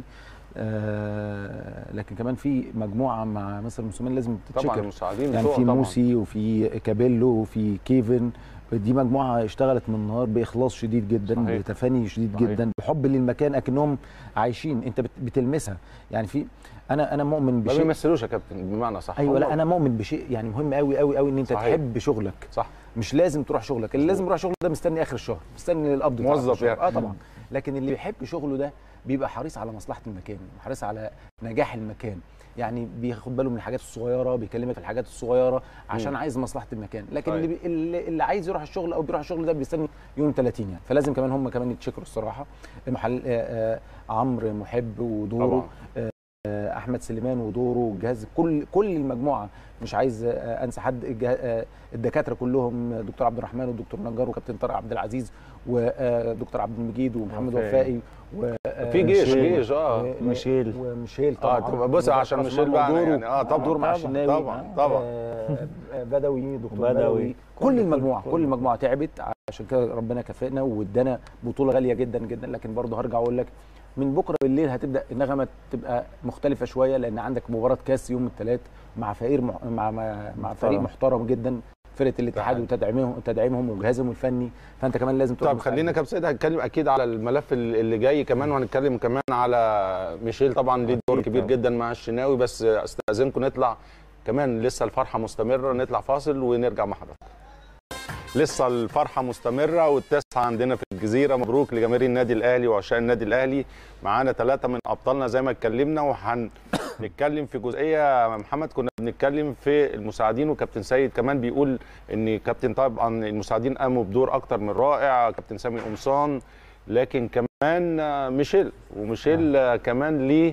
آه، لكن كمان في مجموعه مع مستر موسيماني لازم طبعا تتشكر المساعدين يعني بتوعه في طبعاً. موسي وفي كابيلو وفي كيفن دي مجموعه اشتغلت من النهار باخلاص شديد جدا صحيح. بتفاني شديد صحيح. جدا بحب للمكان اكنهم عايشين انت بت- بتلمسها يعني في انا انا مؤمن ما بشيء بيمثلوش يا كابتن بمعنى صح ايوه لا هم- انا مؤمن بشيء يعني مهم قوي قوي قوي ان انت صحيح. تحب شغلك صح مش لازم تروح شغلك اللي لازم يروح شغله ده مستني اخر الشهر مستني القبض بتاع آخر موظف الشهر. يعني. اه طبعا لكن اللي بيحب شغله ده بيبقى حريص على مصلحه المكان حريص على نجاح المكان يعني بياخد باله من الحاجات الصغيره بيكلمك في الحاجات الصغيره عشان مم. عايز مصلحه المكان لكن طيب. اللي, بي... اللي اللي عايز يروح الشغل او بيروح الشغل ده بيستني يوم 30 يعني فلازم كمان هم كمان يتشكروا الصراحه محل آه آه عمرو محب ودوره طبعا آه، احمد سليمان ودوره والجهاز كل كل المجموعه مش عايز آه، انسى حد الجه- آه، الدكاتره كلهم دكتور عبد الرحمن والدكتور نجار وكابتن طارق عبد العزيز ودكتور عبد المجيد ومحمد وفائي. وفائي و آه، في جيش ميشيل. جيش اه و- ميشيل. وميشيل اه طبعا طب بص عشان حراس ميشيل مرمى بقى ودوره. يعني اه طبعا دور مع طبعا الشناوي طبعا طبعا آه، آه، بدوي دكتور بدوي. بدوي كل المجموعه كل المجموعه تعبت عشان كده ربنا كافئنا وادانا بطوله غاليه جدا جدا لكن برضه هرجع اقول لك من بكره بالليل هتبدا النغمه تبقى مختلفه شويه لان عندك مباراه كاس يوم الثلاث مع فريق مع مع, مع, مع فريق محترم. محترم جدا فرقه الاتحاد اتحاد. وتدعيمهم تدعيمهم وجهازهم الفني فانت كمان لازم تبقى طب خلينا كابتن سيد هنتكلم اكيد على الملف اللي اللي جاي كمان وهنتكلم كمان على ميشيل طبعا ليه دور أكيد كبير طبعاً. جدا مع الشناوي بس استاذنكم نطلع كمان لسه الفرحه مستمره نطلع فاصل ونرجع مع حضرتك لسه الفرحه مستمره والتاسعه عندنا في الجزيره مبروك لجماهير النادي الاهلي وعشاق النادي الاهلي معانا ثلاثه من ابطالنا زي ما اتكلمنا وهنتكلم في جزئيه يا محمد كنا بنتكلم في المساعدين وكابتن سيد كمان بيقول ان كابتن طبعا المساعدين قاموا بدور اكتر من رائع كابتن سامي قمصان لكن كمان آه، ميشيل وميشيل آه، كمان ليه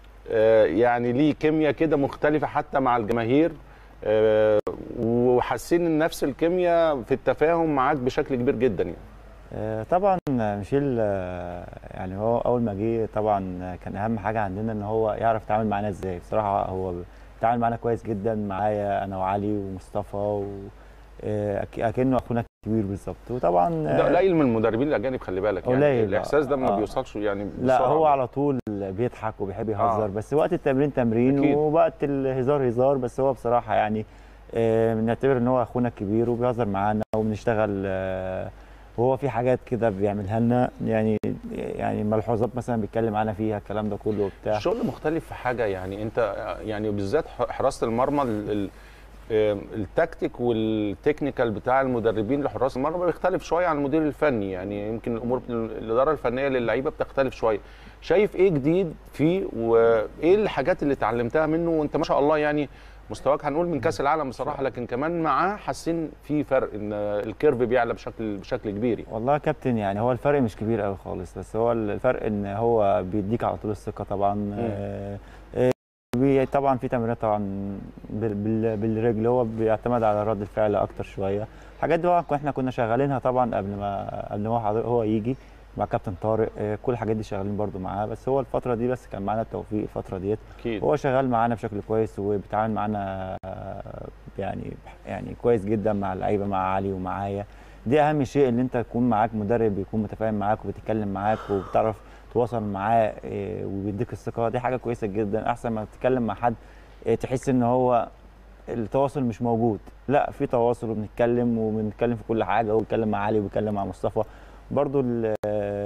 آه، يعني ليه كيمياء كده مختلفه حتى مع الجماهير آه، وحاسين ان نفس الكيمياء في التفاهم معاك بشكل كبير جدا يعني آه، طبعا ميشيل آه، يعني هو اول ما جه طبعا كان اهم حاجه عندنا ان هو يعرف يتعامل معانا ازاي بصراحه هو بيتعامل معانا كويس جدا معايا انا وعلي ومصطفى و آه، أك- اكنه اخونا الكبير بالظبط وطبعا ده آه، قليل من المدربين الاجانب خلي بالك يعني قليل، الاحساس ده ما آه. بيوصلش يعني لا بسرعة. هو على طول بيضحك وبيحب يهزر آه. بس وقت التمرين تمرين أكيد. ووقت الهزار هزار بس هو بصراحه يعني آه، بنعتبر ان هو اخونا الكبير وبيهزر معانا وبنشتغل آه، وهو في حاجات كده بيعملها لنا يعني يعني ملحوظات مثلا بيتكلم معانا فيها الكلام ده كله وبتاع الشغل مختلف في حاجه يعني انت يعني بالذات حراسه المرمى ال- ال- آم، التكتيك والتكنيكال بتاع المدربين لحراس المرمى بيختلف شويه عن المدير الفني يعني يمكن الامور الاداره الفنيه للعيبه بتختلف شويه شايف ايه جديد فيه وايه الحاجات اللي اتعلمتها منه وانت ما شاء الله يعني مستواك هنقول من كاس العالم بصراحه لكن كمان معاه حاسين في فرق ان الكيرف بيعلى بشكل بشكل كبير يعني. والله يا كابتن يعني هو الفرق مش كبير قوي خالص بس هو الفرق ان هو بيديك على طول الثقه طبعا آه، آه، بي- طبعا في تمرينات طبعا بال- بال- بالرجل هو بيعتمد على رد الفعل اكتر شويه الحاجات دي طبعاً احنا كنا شغالينها طبعا قبل ما قبل ما هو حضر- هو يجي مع كابتن طارق آه، كل الحاجات دي شغالين برضو معاه بس هو الفتره دي بس كان معانا التوفيق الفتره ديت اكيد هو شغال معانا بشكل كويس وبيتعامل معانا آه، يعني يعني كويس جدا مع اللعيبه مع علي ومعايا دي اهم شيء ان انت تكون معاك مدرب بيكون متفاهم معاك وبيتكلم معاك وبتعرف تواصل معاه آه، وبيديك الثقه دي حاجه كويسه جدا احسن ما تتكلم مع حد آه، تحس ان هو التواصل مش موجود لا في تواصل وبنتكلم وبنتكلم في كل حاجه وبيتكلم مع علي وبيتكلم مع مصطفى برضو ال-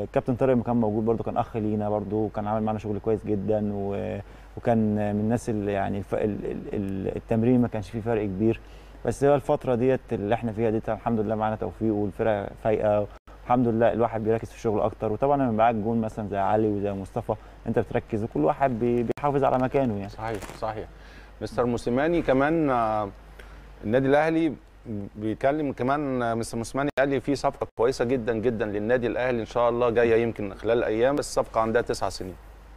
وكابتن طارق لما كان موجود برده كان اخ لينا برده وكان عامل معانا شغل كويس جدا و... وكان من الناس اللي يعني الف... ال... ال... ال- التمرين ما كانش فيه فرق كبير بس هو الفتره ديت اللي احنا فيها ديت الحمد لله معانا توفيق والفرقه فايقه الحمد لله الواحد بيركز في الشغل اكتر وطبعا لما معاك جون مثلا زي علي وزي مصطفى انت بتركز وكل واحد بي- بيحافظ على مكانه يعني صحيح صحيح مستر موسيماني كمان آه، النادي الاهلي بيتكلم كمان آه، مستر موسيماني قال لي في صفقه كويسه جدا جدا للنادي الاهلي ان شاء الله جايه يمكن خلال ايام بس الصفقه عندها تسع سنين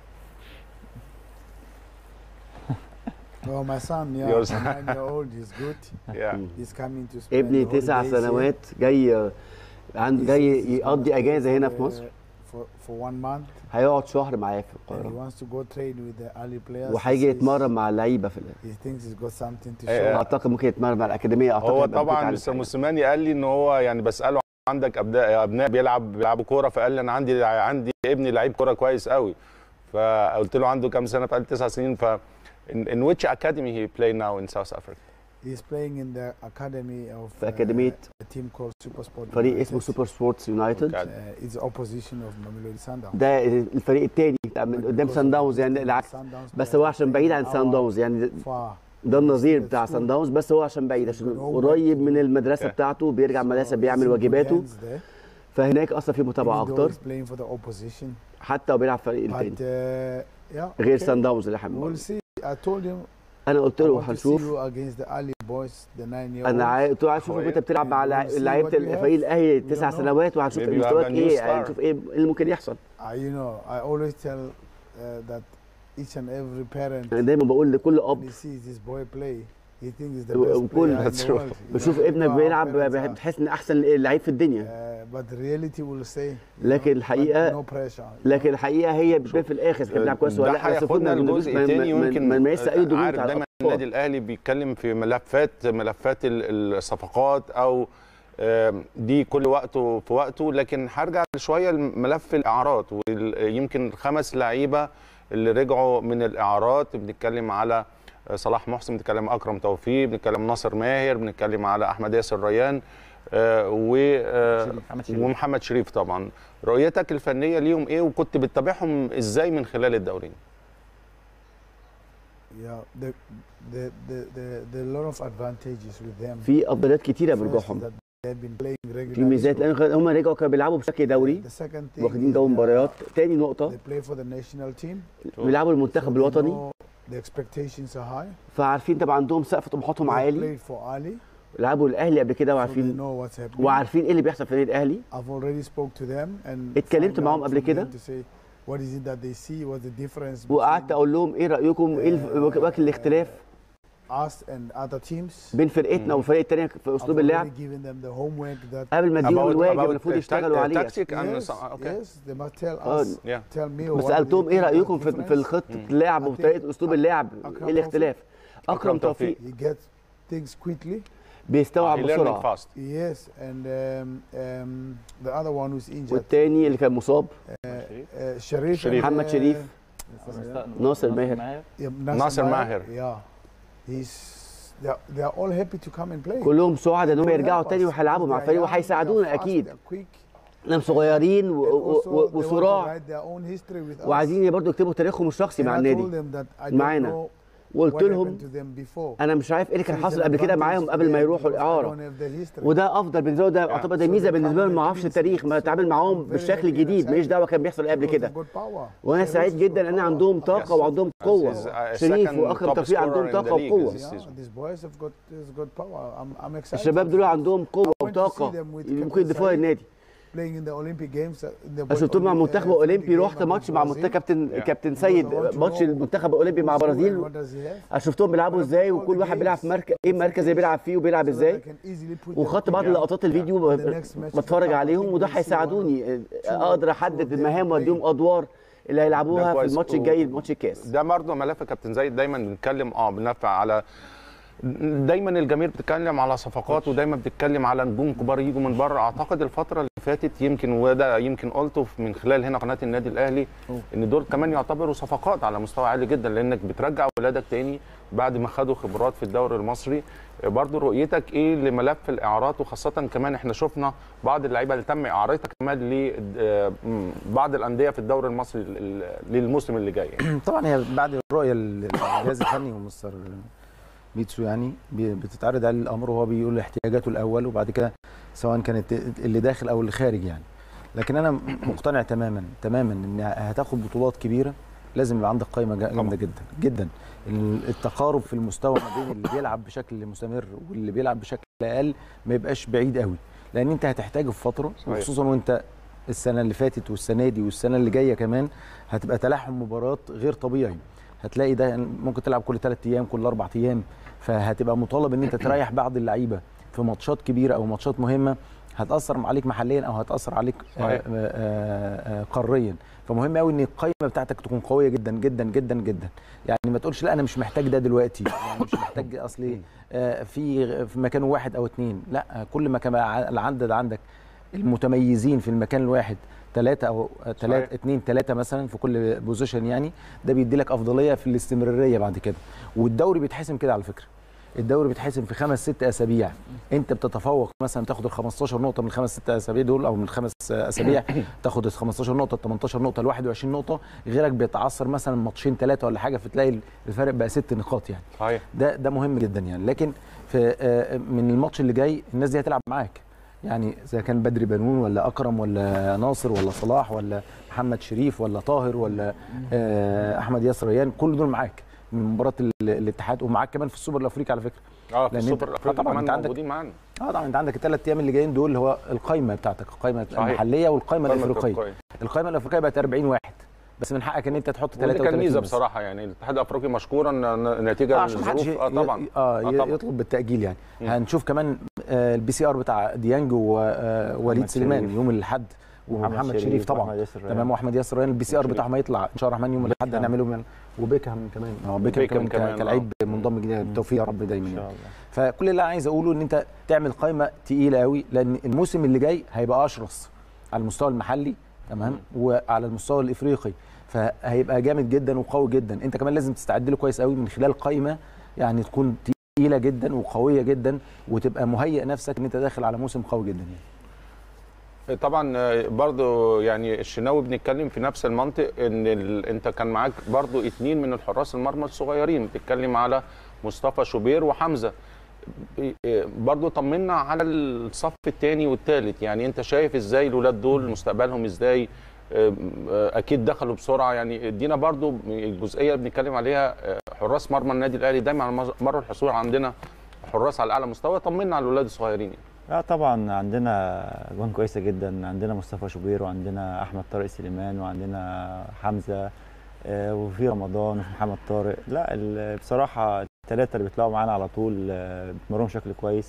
Well, my son, yeah, Yours. nine year old, is good. yeah. He's coming to spend ابني the تسع holidays here. سنوات جاي عند He's- جاي he's يقضي gonna اجازه stay هنا في for, مصر uh, For, for one month. هيقعد شهر معايا في And he القاهره wants to go train with the early players. وهيجي He says يتمرن مع اللعيبه في ال- He thinks he's got something to show. Eh, اعتقد ممكن يتمرن مع الاكاديميه اعتقد هو هيبقى طبعا متعلم مستر حاجة. موسيماني قال لي ان هو يعني بساله عندك ابناء ابناء بيلعب بيلعبوا كوره فقال لي انا عندي عندي ابني لعيب كوره كويس قوي فقلت له عنده كام سنه فقال لي تسع سنين ف in, in which academy he play now in South Africa He's playing in the academy of في أكاديمية a team called Super Sport فريق اسمه United. سوبر سبورتس يونايتد Okay. Uh, it's opposition of Mamelodi Sundowns. ده الفريق الثاني من قدام سان داونز يعني العكس بس هو عشان بعيد عن سان داونز يعني ده النظير بتاع سان داونز بس هو عشان بعيد عشان قريب من المدرسه Okay. بتاعته بيرجع المدرسه بيعمل واجباته فهناك اصلا في متابعه اكتر playing for the opposition. حتى وبيلعب فريق But التاني uh, yeah, غير okay. سان داونز اللي احنا We'll بنقوله. see. I told him انا قلت I له want to see هنشوف you against the early boys, the nine year انا olds. عايز قلت له عايز اشوفك هو وانت بتلعب مع We'll لع- see لعيبه what we الفريق have. الاهلي We تسع don't know. سنوات وهنشوف Maybe you have مستواك a new ايه star. هنشوف ايه اللي ممكن يحصل Uh, you know, I always tell uh, that each and every parent انا دايما بقول لكل when اب he sees his boy play, he thinks he's the و- best وكل- player in That's the true. world. You بشوف know, you ابنك know how بيلعب parents are. بتحس ان احسن لعيب في الدنيا Uh, but reality will say. you لكن know, but الحقيقة- no pressure. you لكن know. الحقيقه هي بتبان في الاخر كان بيلعب كويس ولا ده لا بس المفروض هياخدنا ما ندوس- لجزء ما- تاني ما- ما- يمكن ما نمارسش اي ضغوط عارف على دايما الأطفال. النادي الاهلي بيتكلم في ملفات ملفات ال- الصفقات او آم، دي كل وقته في وقته لكن هرجع شويه لملف الاعارات ويمكن خمس لعيبه اللي رجعوا من الاعارات بنتكلم على صلاح محسن بنتكلم اكرم توفيق بنتكلم ناصر ماهر بنتكلم على احمد ياسر ريان آه، و آه، محمد شريف. ومحمد شريف طبعا رؤيتك الفنيه ليهم ايه وكنت بتتابعهم ازاي من خلال الدورين Yeah, the, the, the, the, the lot of advantages with them. في افضليات كتيره First برجوعهم that they've been playing في regularly. ميزات لان هم رجعوا كانوا بيلعبوا بشكل دوري The second thing واخدين is جو that مباريات تاني نقطه They play for the national team. بيلعبوا المنتخب so they الوطني know The expectations are high. فعارفين طبعا عندهم سقف طموحاتهم They عالي played for Ali, لعبوا الاهلي قبل كده so they وعارفين know what's happening. وعارفين ايه اللي بيحصل في النادي الاهلي I've already spoke to them and اتكلمت find معاهم out قبل from كده. them to say what is it that they see, what's the difference وقعدت between اقول لهم ايه رايكم ايه الف- وجه الاختلاف us and other teams. بين فرقتنا والفريق التاني في I've اسلوب already اللعب given them the homework that قبل ما اديهم About- الواجب about المفروض tac- يشتغلوا عليه tactic and yes, so- okay. yes, they must tell آه، us, Yeah. tell me بس what سالتهم they ايه think are رايكم في difference. في خطه اللعب وطريقه اسلوب اللعب أكرم ايه الاختلاف اكرم أكرم توفيق. توفيق He gets things quickly. بيستوعب He learning بسرعه fast. Yes, and um, um, the other one who's injured, والتاني اللي كان مصاب uh, uh, Sharif, شريف. and, محمد uh, شريف ناصر ماهر yeah, Nasser Maher. Yeah, he's they're, they're all happy to come and play. كلهم سعداء ان هم They will يرجعوا help تاني us. وهيلعبوا مع They're الفريق young, وهيساعدونا they're fast, اكيد they're quick. انهم صغيرين و- And و- also و- they want to وصراع write their own history with us. وعايزين برضه يكتبوا تاريخهم الشخصي And مع I النادي told them that I don't معانا. know وقلت what لهم happened to them before. انا مش عارف ايه اللي كان So it's حاصل an قبل كده advantage معاهم to قبل ما them يروحوا because I الاعاره don't have their history. وده افضل بالنسبه لي ده اعتبر ده So ميزه they بالنسبه لي come ما and اعرفش convince التاريخ me. ما So اتعامل معاهم I'm very بالشكل happy and الجديد ماليش excited دعوه كان بيحصل قبل because كده they've got power. وانا Sharif سعيد has جدا got ان power. عندهم طاقه Yes. وعندهم As قوه is, uh, شريف second واكرم top توفيق scorer عندهم in the طاقه league وقوه this Yeah, season. these boys have got has got power. I'm I'm excited. الشباب دول عندهم قوه I went to see وطاقه them with ممكن Captain يضيفوها Said. للنادي playing in the Olympic Games. uh, in the انا شفتهم مع Olympic- المنتخب uh, الاولمبي game رحت ماتش مع against منتخب Brazil. كابتن Yeah. كابتن Because سيد I want to ماتش know المنتخب الاولمبي مع who's who and برازيل what does he have. انا شفتهم بيلعبوا ازاي وكل واحد بيلعب في مركز ايه المركز اللي بيلعب فيه وبيلعب So that ازاي I can easily put them وخدت بعض together. لقطات الفيديو The next match بتفرج to come, I عليهم think وده we'll see هيساعدوني two- اقدر two احدد of them المهام playing. واديهم ادوار اللي ده هيلعبوها في كويس. الماتش و- الجاي ماتش الكاس ده برضه ملف كابتن زايد دايما بنتكلم اه بننفع على دايما الجماهير بتتكلم على صفقات ودايما بتتكلم على نجوم كبار يجوا من بره اعتقد الفتره اللي فاتت يمكن وده يمكن قلته من خلال هنا قناه النادي الاهلي ان دول كمان يعتبروا صفقات على مستوى عالي جدا لانك بترجع ولادك تاني بعد ما خدوا خبرات في الدوري المصري برضو رؤيتك ايه لملف الاعارات وخاصه كمان احنا شفنا بعض اللعيبه اللي تم اعارتها كمان لبعض الانديه في الدوري المصري ل- للموسم اللي جاي يعني. طبعا هي بعد الرؤيه للجهاز الفني ومستر بيتسو يعني بي- بتتعرض عليه الامر وهو بيقول احتياجاته الاول وبعد كده سواء كانت اللي داخل او اللي خارج يعني لكن انا مقتنع تماما تماما ان هتاخد بطولات كبيره لازم يبقى عندك قائمه جا- جامده جدا جدا ال- التقارب في المستوى ما بين اللي بيلعب بشكل مستمر واللي بيلعب بشكل اقل ما يبقاش بعيد قوي لان انت هتحتاجه في فتره صحيح. وخصوصا وانت السنه اللي فاتت والسنه دي والسنه اللي جايه كمان هتبقى تلاحم مباريات غير طبيعي هتلاقي ده ممكن تلعب كل ثلاث ايام كل اربع ايام فهتبقى مطالب ان انت تريح بعض اللعيبه في ماتشات كبيره او ماتشات مهمه هتاثر عليك محليا او هتاثر عليك آه، صحيح. آه، آه، قاريا فمهم قوي ان القائمه بتاعتك تكون قويه جدا جدا جدا جدا يعني ما تقولش لا انا مش محتاج ده دلوقتي يعني مش محتاج اصلي آه، في في مكان واحد او اتنين لا كل ما كان العدد عندك المتميزين في المكان الواحد ثلاثة أو ثلاثة صحيح. اثنين ثلاثة مثلا في كل بوزيشن يعني ده بيدي لك أفضلية في الاستمرارية بعد كده والدوري بيتحسم كده على فكرة الدوري بيتحسم في خمس ست اسابيع انت بتتفوق مثلا تاخد ال 15 نقطه من الخمس ست اسابيع دول او من الخمس اسابيع تاخد ال 15 نقطه ال 18 نقطه ال 21 نقطه غيرك بيتعثر مثلا ماتشين ثلاثه ولا حاجه فتلاقي الفرق بقى ست نقاط يعني صحيح ده ده مهم جدا يعني لكن في آه، من الماتش اللي جاي الناس دي هتلعب معاك يعني اذا كان بدري بنون ولا اكرم ولا ناصر ولا صلاح ولا محمد شريف ولا طاهر ولا آه، احمد ياسر ريان كل دول معاك من مباراه ال- الاتحاد ومعاك كمان في السوبر الافريقي على فكره اه في لأن السوبر أنت- الافريقي آه طبعاً كمان أنت عندك- موجودين معانا اه طبعا انت عندك الثلاث ايام اللي جايين دول اللي هو القايمه بتاعتك القايمه صحيح. المحليه والقايمه قائمة الافريقيه الأفريقية. القائمه الافريقيه بقت 40 واحد بس من حقك ان انت تحط ودي 33 كان ميزه بس. بصراحه يعني الاتحاد الافريقي مشكورا ن- نتيجه آه، عشان محدش للظروف اه طبعا ي- اه, آه ي- طبعاً. يطلب بالتاجيل يعني مم. هنشوف كمان آه البي سي ار بتاع ديانج ووليد محمد سليمان شريف. يوم الاحد ومحمد شريف طبعا وأحمد ياسر ريان. تمام واحمد ياسر ريان البي سي ار شريف. بتاعهم هيطلع ان شاء الله الرحمن يوم الاحد بيكهام. هنعمله من وبيكهام كمان اه بيكهام بيكهام كمان, كمان، ك- كلاعب منضم جديد بالتوفيق يا رب دايما ان يعني. شاء الله فكل اللي انا عايز اقوله ان انت تعمل قائمه تقيله قوي لان الموسم اللي جاي هيبقى اشرس على المستوى المحلي تمام وعلى المستوى الافريقي فهيبقى جامد جدا وقوي جدا انت كمان لازم تستعد له كويس قوي من خلال قائمه يعني تكون تقيله جدا وقويه جدا وتبقى مهيئ نفسك ان انت داخل على موسم قوي جدا يعني. طبعا آه، برضو يعني الشناوي بنتكلم في نفس المنطق ان ال... انت كان معاك برضو اتنين من الحراس المرمى الصغيرين بتتكلم على مصطفى شوبير وحمزه ب- آه، برضو طمنا على الصف الثاني والثالث يعني انت شايف ازاي الولاد دول مستقبلهم ازاي آه، آه، اكيد دخلوا بسرعه يعني ادينا برضو الجزئيه اللي بنتكلم عليها آه، حراس مرمى النادي الاهلي دايما على مر الحصول عندنا حراس على اعلى مستوى طمنا على الولاد الصغيرين يعني. لا طبعا عندنا جوان كويسه جدا عندنا مصطفى شوبير وعندنا احمد طارق سليمان وعندنا حمزه آه، وفي رمضان وفي محمد طارق لا ال- بصراحه الثلاثه اللي بيطلعوا معانا على طول آه، بيتمرنوا بشكل كويس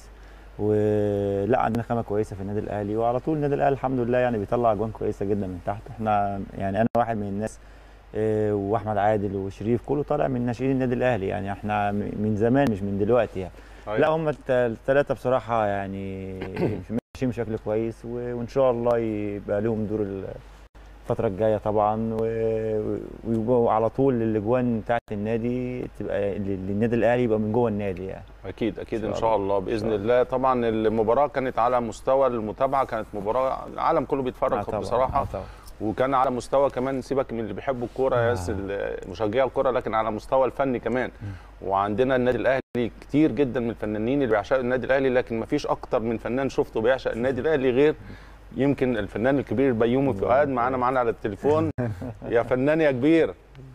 ولا عندنا خامه كويسه في النادي الاهلي وعلى طول النادي الاهلي الحمد لله يعني بيطلع جوان كويسه جدا من تحت احنا يعني انا واحد من الناس آه، واحمد عادل وشريف كله طالع من ناشئين النادي الاهلي يعني احنا م- من زمان مش من دلوقتي يعني لا هم الثلاثه بصراحه يعني ماشيين بشكل كويس و- وان شاء الله يبقى لهم دور الفتره الجايه طبعا و- ويبقوا على طول الاجوان بتاعت النادي تبقى للنادي الاهلي يبقى من جوه النادي يعني اكيد اكيد إن ان شاء شاء الله باذن الله طبعا المباراه كانت على مستوى المتابعه كانت مباراه العالم كله بيتفرج آه طبعاً، بصراحه آه طبعاً. وكان على مستوى كمان سيبك من اللي بيحبوا الكوره يا ياس مشجعي الكوره لكن على مستوى الفني كمان وعندنا النادي الاهلي كتير جدا من الفنانين اللي بيعشقوا النادي الاهلي لكن ما فيش اكتر من فنان شفته بيعشق النادي الاهلي غير يمكن الفنان الكبير بيومي فؤاد معانا معانا على التليفون يا فنان يا كبير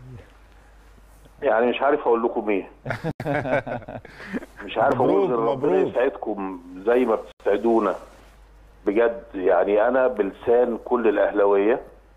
يعني مش عارف اقول لكم ايه مش عارف اقول مبروك، غير ربنا مبروك. يسعدكم زي ما بتسعدونا بجد يعني انا بلسان كل الاهلاويه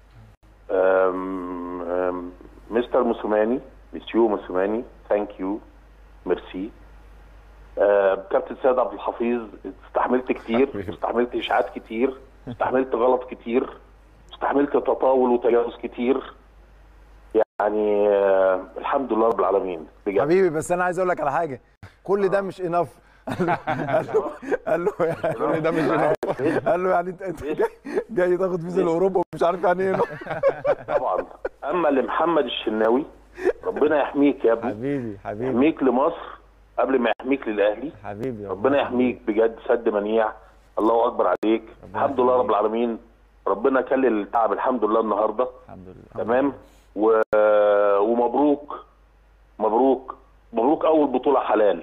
أم- أم، مستر موسوماني مسيو موسوماني ثانك يو ميرسي آه، كابتن سيد عبد الحفيظ استحملت كتير استحملت اشاعات كتير استحملت غلط كتير استحملت تطاول وتجاوز كتير يعني آه، الحمد لله رب العالمين بجد حبيبي بس انا عايز اقول لك على حاجه كل ده مش اناف قال له قال له كل ده مش قال له يعني انت انت جاي, جاي تاخد فيزا لاوروبا ومش عارف يعني ايه طبعا اما لمحمد الشناوي ربنا يحميك يا ابني حبيبي حبيبي يحميك لمصر قبل ما يحميك للاهلي حبيبي ربنا يحميك بجد سد منيع الله اكبر عليك الحمد لله رب العالمين ربنا كلل التعب الحمد لله النهارده الحمد لله تمام و... ومبروك مبروك مبروك اول بطوله حلال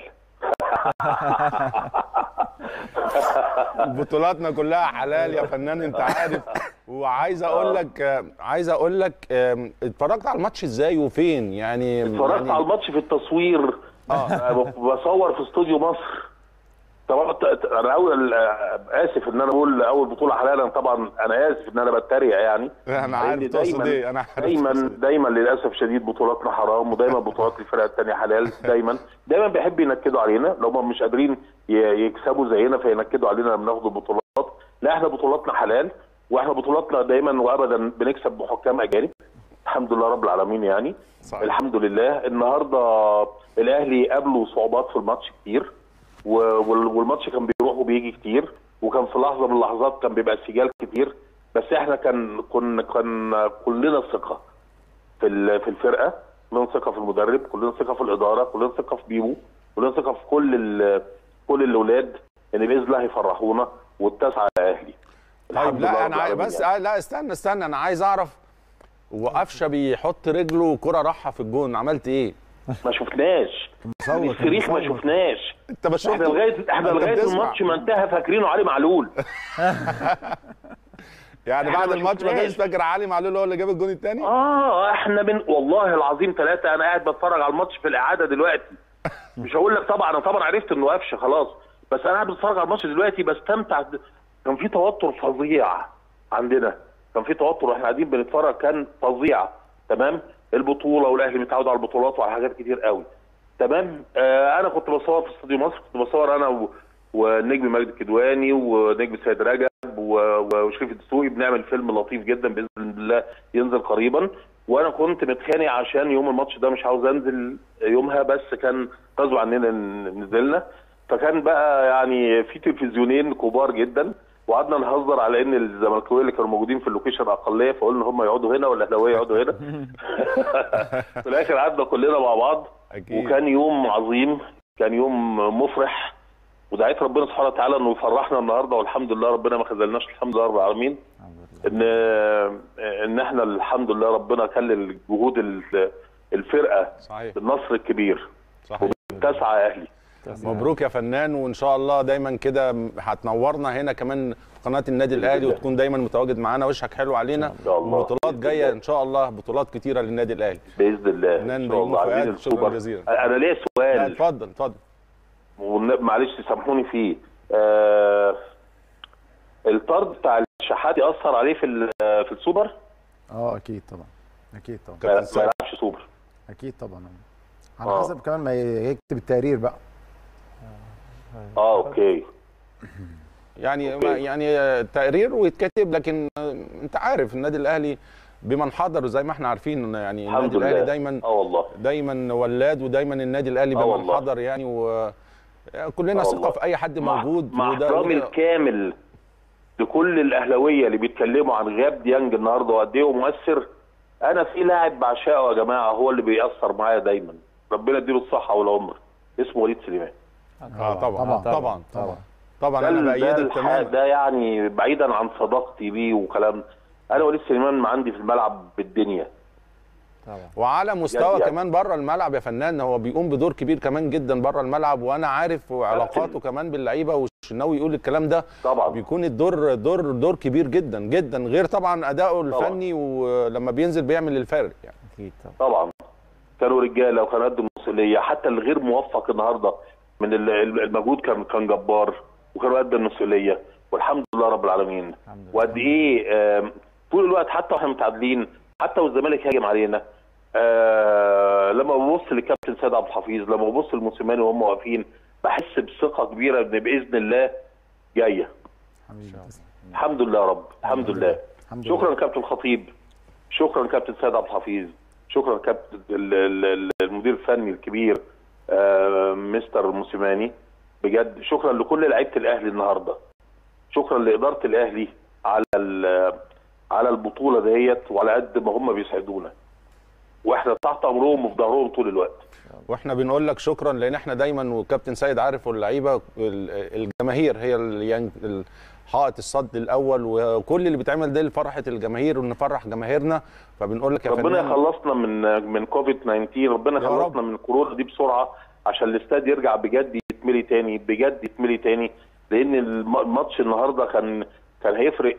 بطولاتنا كلها حلال يا فنان انت عارف وعايز اقول لك عايز اقول لك آم، اتفرجت على الماتش ازاي وفين يعني اتفرجت يعني على الماتش في التصوير آه. بصور في استوديو مصر طبعا ت- ت- انا اول آه، اسف ان انا بقول اول بطوله حلالا طبعا انا اسف ان انا بتريق يعني انا عارف لأن تقصد دايماً- ايه انا عارف دايما تقصد إيه. دايما للاسف شديد بطولاتنا حرام ودايما بطولات الفرق الثانيه حلال دايما دايما بيحب ينكدوا علينا لو هم مش قادرين ي- يكسبوا زينا فينكدوا علينا لما بناخد البطولات لا احنا بطولاتنا حلال واحنا بطولاتنا دايما وابدا بنكسب بحكام اجانب الحمد لله رب العالمين يعني صحيح. الحمد لله النهارده الاهلي قابله صعوبات في الماتش كتير و- وال- والماتش كان بيروح وبيجي كتير وكان في لحظه من اللحظات كان بيبقى سجال كتير بس احنا كان كنا كان كلنا ثقه في ال- في الفرقه كلنا ثقه في المدرب كلنا ثقه في الاداره كلنا ثقه في بيبو كلنا ثقه في كل ال- كل الاولاد ان باذن الله هيفرحونا والتسعه اهلي طيب لا رب انا عايز العالمين بس يعني. آه، لا استنى استنى انا عايز اعرف وقفشه بيحط رجله وكرة راحه في الجون عملت ايه؟ ما شفناش مصور، الصريخ ما مصور. شفناش انت ما احنا شفته لغايه احنا أنت لغايه بتسمع. الماتش ما انتهى فاكرينه علي معلول يعني إحنا بعد ما الماتش ما شفناش. كانش فاكر علي معلول هو اللي جاب الجون الثاني؟ اه احنا من والله العظيم ثلاثه انا قاعد بتفرج على الماتش في الاعاده دلوقتي مش هقول لك طبعا انا طبعا عرفت انه قفشه خلاص بس انا قاعد بتفرج على الماتش دلوقتي بستمتع كان في توتر فظيع عندنا كان في توتر واحنا قاعدين بنتفرج كان فظيع تمام البطوله والاهلي متعود على البطولات وعلى حاجات كتير قوي تمام آه انا كنت بصور في استوديو مصر كنت بصور انا و... والنجم مجدي الكدواني ونجم سيد رجب و... و- وشريف الدسوقي بنعمل فيلم لطيف جدا باذن الله ينزل قريبا وانا كنت متخانق عشان يوم الماتش ده مش عاوز انزل يومها بس كان غصب عننا ن- نزلنا فكان بقى يعني في تلفزيونين كبار جدا وقعدنا نهزر على ان الزملكاويه اللي كانوا موجودين في اللوكيشن اقليه فقلنا هم يقعدوا هنا والاهلاويه يقعدوا هنا في الاخر قعدنا كلنا مع بعض اكيد وكان يوم عظيم كان يوم مفرح ودعيت ربنا سبحانه وتعالى انه يفرحنا النهارده والحمد لله ربنا ما خذلناش الحمد لله رب العالمين ان ان احنا الحمد لله ربنا كلل جهود ال- الفرقه صحيح بالنصر الكبير صحيح تسعه اهلي مبروك يا فنان وان شاء الله دايما كده هتنورنا هنا كمان في قناه النادي الاهلي الله. وتكون دايما متواجد معانا وشك حلو علينا إن شاء الله. وبطولات بإذن جايه الله. ان شاء الله بطولات كتيره للنادي الاهلي باذن الله فنان ان شاء الله بيومي عايزين فؤاد، شكراً السوبر جزيلاً. انا ليا لا سؤال اتفضل اتفضل والن- معلش سامحوني فيه آه الطرد بتاع الشحات ياثر عليه في ال- في السوبر اه اكيد طبعا اكيد طبعا ما كابتن ما سيد. يلعبش سوبر اكيد طبعا على آه. حسب كمان ما يكتب التقرير بقى اه اوكي يعني أوكي. ما يعني آه، تقرير ويتكتب لكن آه، انت عارف النادي الاهلي بمن حضر زي ما احنا عارفين يعني الحمد النادي الاهلي لله دايما اه والله دايما ولاد ودايما النادي الاهلي آه بمن والله. حضر يعني و كلنا آه ثقه والله. في اي حد مع- موجود مع وده- احترامي وده- الكامل لكل الاهلاويه اللي بيتكلموا عن غياب ديانج النهارده وقد ايه هو مؤثر انا في لاعب بعشقه يا جماعه هو اللي بيأثر معايا دايما ربنا يديله الصحه والعمر اسمه وليد سليمان اه طبعا طبعا. طبعا طبعا طبعا ده انا ال- ده بايدك الح- تماما ده يعني بعيدا عن صداقتي بيه وكلام انا وليد سليمان عندي في الملعب بالدنيا طبعا وعلى مستوى يعني- كمان بره الملعب يا فنان هو بيقوم بدور كبير كمان جدا بره الملعب وانا عارف وعلاقاته كمان باللعيبه والشناوي يقول الكلام ده طبعا بيكون الدور دور دور كبير جدا جدا غير طبعا اداؤه الفني ولما بينزل بيعمل الفرق يعني اكيد طبعا طبعا كانوا رجاله وكانوا قد المسؤوليه حتى الغير موفق النهارده من ال- ال- المجهود كان كان جبار وكانوا قد المسؤوليه والحمد لله رب العالمين الحمد لله. وقد ايه آم، طول الوقت حتى واحنا متعادلين حتى والزمالك هاجم علينا آه لما ببص للكابتن سيد عبد الحفيظ لما ببص للموسيماني وهم واقفين بحس بثقه كبيره ان باذن الله جايه حبيبي تسلم. الحمد لله يا رب الحمد لله الحمد لله شكرا كابتن الخطيب شكرا كابتن سيد عبد الحفيظ شكرا كابتن ال- ال- ال- المدير الفني الكبير آه، مستر موسيماني بجد شكرا لكل لعيبه الاهلي النهارده شكرا لاداره الاهلي على ال- على البطوله ديت وعلى قد ما هم بيسعدونا واحنا تحت امرهم وفي ظهرهم طول الوقت واحنا بنقول لك شكرا لان احنا دايما وكابتن سيد عارف واللعيبه ال- الجماهير هي ال- يعني ال- حائط الصد الاول وكل اللي بيتعمل ده لفرحه الجماهير ونفرح جماهيرنا فبنقول لك يا ربنا فنان يخلصنا من من كوفيد 19 ربنا يا رب. يخلصنا من الكورونا دي بسرعه عشان الاستاد يرجع بجد يتملي تاني بجد يتملي تاني لان الم- الماتش النهارده كان كان هيفرق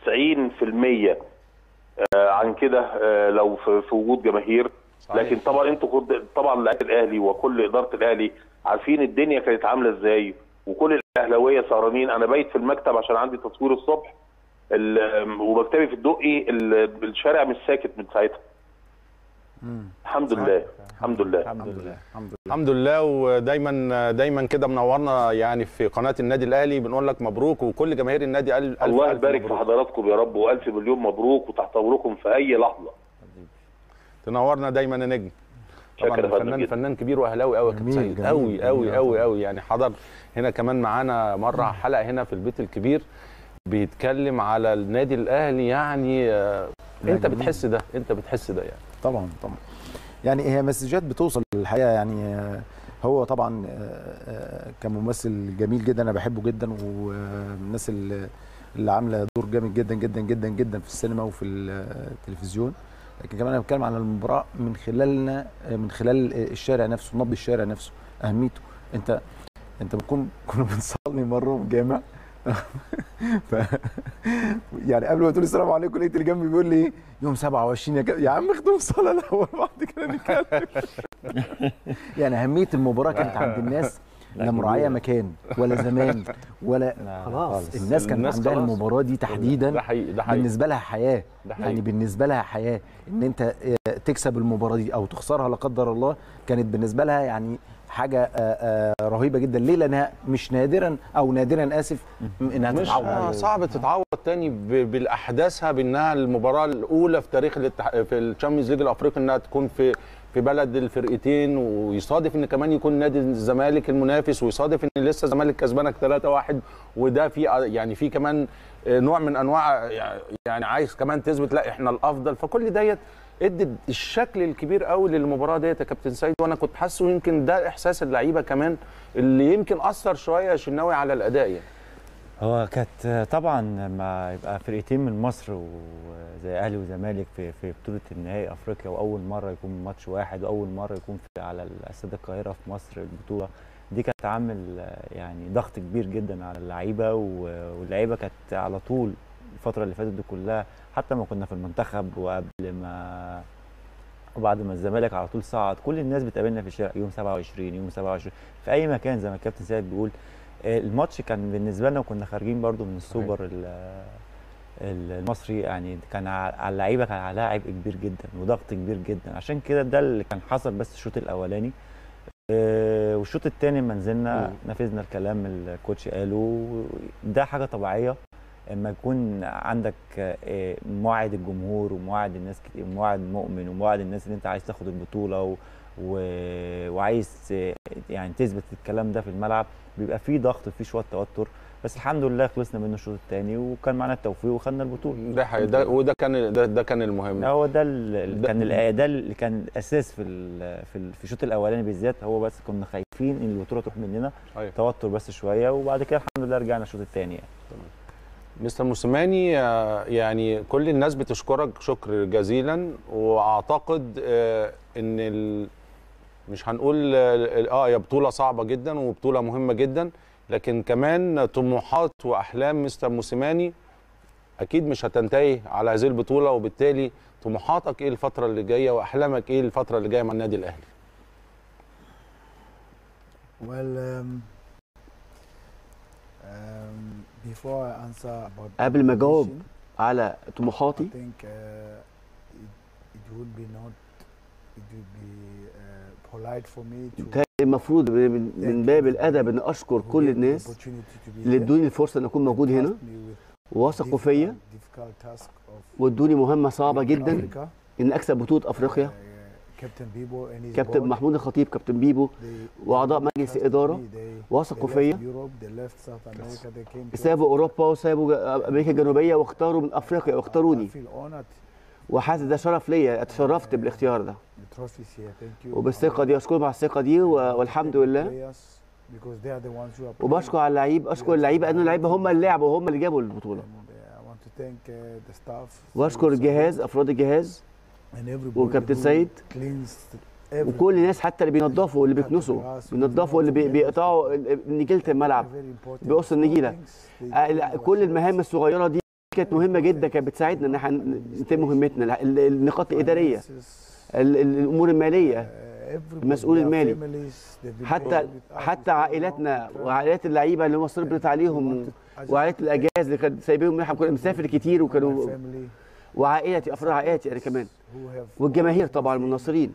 90% آه، عن كده آه، لو في في وجود جماهير صحيح. لكن طبعا انتوا كنت- طبعا لعيبه الاهلي وكل اداره الاهلي عارفين الدنيا كانت عامله ازاي وكل الاهلاويه سهرانين انا بايت في المكتب عشان عندي تصوير الصبح ال- ومكتبي في الدقي ال- الشارع مش ساكت من ساعتها الحمد لله الحمد لله الحمد لله الحمد لله الحمد لله ودايما دايما كده منورنا يعني في قناه النادي الاهلي بنقول لك مبروك وكل جماهير النادي ألف ألف الله ألف يبارك في مبروك. حضراتكم يا رب والف مليون مبروك وتحت امركم في اي لحظه تنورنا دايما يا نجم طبعا شكرا يا فندم فنان جدا. فنان كبير واهلاوي قوي يا كابتن جميل، سيد جميل، قوي قوي جميل. قوي قوي يعني حضر هنا كمان معانا مره حلقه هنا في البيت الكبير بيتكلم على النادي الاهلي يعني آه، لا، انت جميل. بتحس ده انت بتحس ده يعني طبعا طبعا يعني هي مسجات بتوصل الحقيقه يعني آه، هو طبعا آه، آه، كممثل جميل جدا انا بحبه جدا ومن الناس اللي اللي عامله دور جامد جدا جدا جدا جدا في السينما وفي التلفزيون لكن كمان انا بتكلم على المباراه من خلالنا آه، من خلال الشارع نفسه نبض الشارع نفسه اهميته انت انت بتكون كنا بنصلي مره في جامع ف يعني قبل ما تقول السلام عليكم لقيت اللي جنبي بيقول لي ايه يوم 27 يا, ك... يا عم اختم الصلاه الاول بعد كده نتكلم يعني اهميه المباراه كانت عند الناس لا مراعيه مكان ولا زمان ولا لا، خلاص خالص. الناس كانت الناس عندها خلاص. المباراه دي تحديدا ده حقيقي ده حقيقي بالنسبه لها حياه ده حقيقي. يعني بالنسبه لها حياه ان انت آه، تكسب المباراه دي او تخسرها لا قدر الله كانت بالنسبه لها يعني حاجه آه، آه، رهيبه جدا ليه لانها مش نادرا او نادرا اسف انها مش تتعود آه صعب تتعوض تاني ب- بالاحداثها بانها المباراه الاولى في تاريخ الاتح... في الشامبيونز ليج الافريقي انها تكون في في بلد الفرقتين ويصادف ان كمان يكون نادي الزمالك المنافس ويصادف ان لسه الزمالك كسبانك 3-1 وده في يعني في كمان نوع من انواع يعني عايز كمان تثبت لا احنا الافضل فكل ديت ادت الشكل الكبير قوي للمباراه ديت يا كابتن سيد وانا كنت حاسه يمكن ده احساس اللعيبه كمان اللي يمكن اثر شويه يا شناوي على الاداء يعني هو كانت طبعا لما يبقى فرقتين من مصر وزي اهلي وزمالك في في بطوله النهائي افريقيا واول مره يكون ماتش واحد واول مره يكون في على استاد القاهره في مصر البطوله دي كانت عامل يعني ضغط كبير جدا على اللعيبه واللعيبه كانت على طول الفتره اللي فاتت دي كلها حتى ما كنا في المنتخب وقبل ما وبعد ما الزمالك على طول صعد كل الناس بتقابلنا في الشارع يوم 27 يوم 27 في اي مكان زي ما الكابتن سيد بيقول الماتش كان بالنسبه لنا وكنا خارجين برضو من السوبر المصري يعني كان على اللعيبه كان عليها عبء كبير جدا وضغط كبير جدا عشان كده ده اللي كان حصل بس الشوط الاولاني والشوط الثاني لما نزلنا نفذنا الكلام الكوتش قاله ده حاجه طبيعيه اما يكون عندك موعد الجمهور وموعد الناس كتير موعد مؤمن وموعد الناس اللي انت عايز تاخد البطوله و... و... وعايز يعني تثبت الكلام ده في الملعب بيبقى فيه ضغط وفيه شويه توتر بس الحمد لله خلصنا منه الشوط الثاني وكان معانا التوفيق وخدنا البطوله ده حقيقي ده وده كان ده, ده كان المهم هو ده اللي كان ال... ده اللي كان الاساس في ال... في, ال... في الشوط الاولاني بالذات هو بس كنا خايفين ان البطوله تروح مننا أيوة. توتر بس شويه وبعد كده الحمد لله رجعنا الشوط الثاني يعني مستر موسيماني يعني كل الناس بتشكرك شكر جزيلا واعتقد ان ال... مش هنقول اه هي بطوله صعبه جدا وبطوله مهمه جدا لكن كمان طموحات واحلام مستر موسيماني اكيد مش هتنتهي على هذه البطوله وبالتالي طموحاتك ايه الفتره اللي جايه واحلامك ايه الفتره اللي جايه مع النادي الاهلي Well, um, um, before I answer about قبل ما اجاوب position, على I طموحاتي think uh, it, it would be not it would be uh, polite for me to كان المفروض من من باب الادب ان اشكر who كل gave me the الناس opportunity to be اللي here, ادوني الفرصه ان اكون موجود هنا trust me with ووثقوا فيا difficult- difficult task of وادوني مهمه صعبه in جدا Africa. ان اكسب بطوله افريقيا Uh, Captain Bibo and his كابتن board, محمود الخطيب كابتن بيبو they- واعضاء they مجلس trusted اداره me. They- وثقوا they left فيا Europe, they left South America, they came to سابوا اوروبا وسابوا ج- امريكا الجنوبيه واختاروا من افريقيا I واختاروني feel honored. وحاسس ده شرف ليا اتشرفت بالاختيار ده The trophy is here. Thank you. وبالثقه دي اشكرهم على الثقه دي و- والحمد لله Players, because they are the ones who are playing. وبشكر على اللعيب اشكر اللعيبه لان اللعيبه هم اللي لعبوا وهم اللي جابوا البطوله And, uh, I want to thank uh, the staff. واشكر الجهاز افراد الجهاز and everybody وكابتن who سيد cleansed وكل الناس حتى اللي بينظفوا واللي بيكنسوا بينظفوا اللي بي- بيقطعوا ال- نجيله الملعب بيقص النجيلة. آه، كل المهام الصغيره دي كانت مهمه جدا كانت بتساعدنا ان احنا نتم مهمتنا ال- النقاط الاداريه ال- ال- الامور الماليه المسؤول المالي. حتى حتى عائلاتنا وعائلات اللعيبه اللي هم صرفت عليهم وعائلات الاجاز اللي كانوا سايبينهم احنا كنا مسافر كتير وكانوا وعائلتي افراد عائلتي انا كمان والجماهير طبعا المناصرين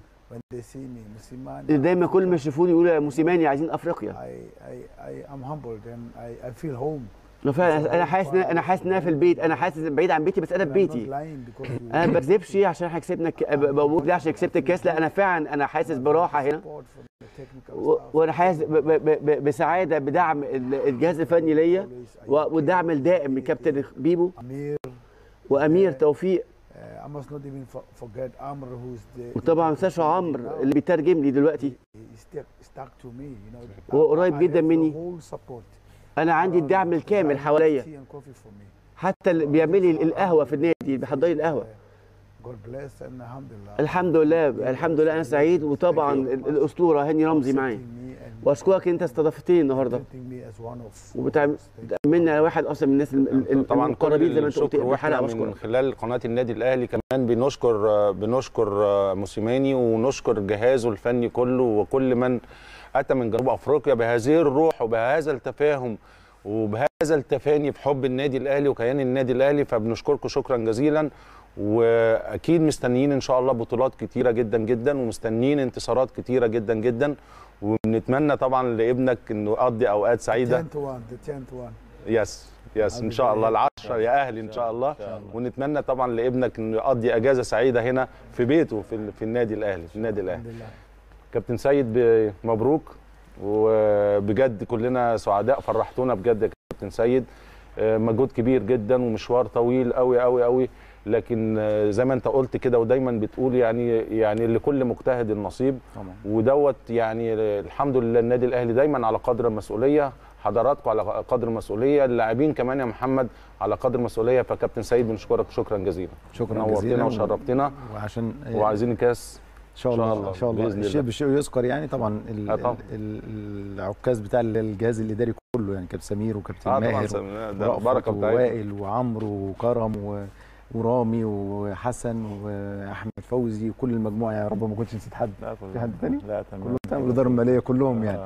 اللي دايما كل ما يشوفوني يقولوا يا موسيماني عايزين افريقيا I, I, I am humbled and I, I feel home. انا فعلا انا حاسس إن- انا حاسس ان انا في البيت انا حاسس بعيد عن بيتي بس انا في I'm not بيتي lying because you انا ما بكذبش عشان احنا كسبنا الك- ب- بقول ده عشان كسبت الكاس لا انا فعلا انا حاسس براحه هنا support from the technical و- staff. وانا حاسس ب- ب- ب- بسعاده بدعم ال- الجهاز الفني ليا Always I- و- والدعم الدائم من كابتن بيبو Amir, وامير توفيق uh, I must not even for, forget Amr who's the وطبعا ما انساش عمرو اللي بيترجم لي دلوقتي he stuck, stuck to me, you know. هو قريب I جدا have the مني. whole support. انا عندي الدعم الكامل حواليا Tea and coffee for me. حتى اللي بيعمل لي القهوه في النادي بيحضر لي القهوه God bless and alhamdulillah. الحمد لله الحمد لله انا سعيد وطبعا ال- الاسطوره هاني رمزي معايا Accepting me and واشكرك انت استضافتني النهارده treating me as one of وبتعملني على واحد اصلا من الناس ال- ال- طبعا كل المقربين زي ما انت قلت الشكر بحلقه واحنا من بشكرك خلال قناه النادي الاهلي كمان بنشكر بنشكر موسيماني ونشكر جهازه الفني كله وكل من اتى من جنوب افريقيا بهذه الروح وبهذا التفاهم وبهذا التفاني في حب النادي الاهلي وكيان النادي الاهلي فبنشكركم شكرا جزيلا واكيد مستنيين ان شاء الله بطولات كتيره جدا جدا ومستنيين انتصارات كتيره جدا جدا ونتمنى طبعا لابنك انه يقضي اوقات سعيده tenth one, the tenth one. يس يس ان شاء الله العشرة يا اهلي ان شاء الله ونتمنى طبعا لابنك انه يقضي اجازه سعيده هنا في بيته في, ال- في النادي الاهلي في النادي الاهلي الحمد لله. كابتن سيد ب- مبروك وبجد كلنا سعداء فرحتونا بجد يا كابتن سيد آه، مجهود كبير جدا ومشوار طويل قوي قوي قوي لكن آه، زي ما انت قلت كده ودايما بتقول يعني يعني لكل مجتهد النصيب طبعا ودوت يعني الحمد لله النادي الاهلي دايما على قدر المسؤوليه حضراتكم على قدر المسؤوليه اللاعبين كمان يا محمد على قدر المسؤوليه فكابتن سيد بنشكرك شكرا جزيلا شكرا نورتنا جزيلا وشرفتنا وعشان وعايزين الكاس ان شاء إن شاء الله الله، ان شاء الله بإذن الشيء الله. بالشيء يذكر يعني طبعا ال آه طبعا. ال ال العكاز بتاع الجهاز الاداري كله يعني كابتن سمير وكابتن اه طبعا ماهر سم- ده ورأفت بركه بتاعتنا ووائل وعمرو وكرم و... ورامي وحسن واحمد فوزي وكل المجموعه يا رب ما كنتش نسيت حد لا في حد تاني؟ لا تمام كلهم تمام الاداره الماليه كلهم يعني آه.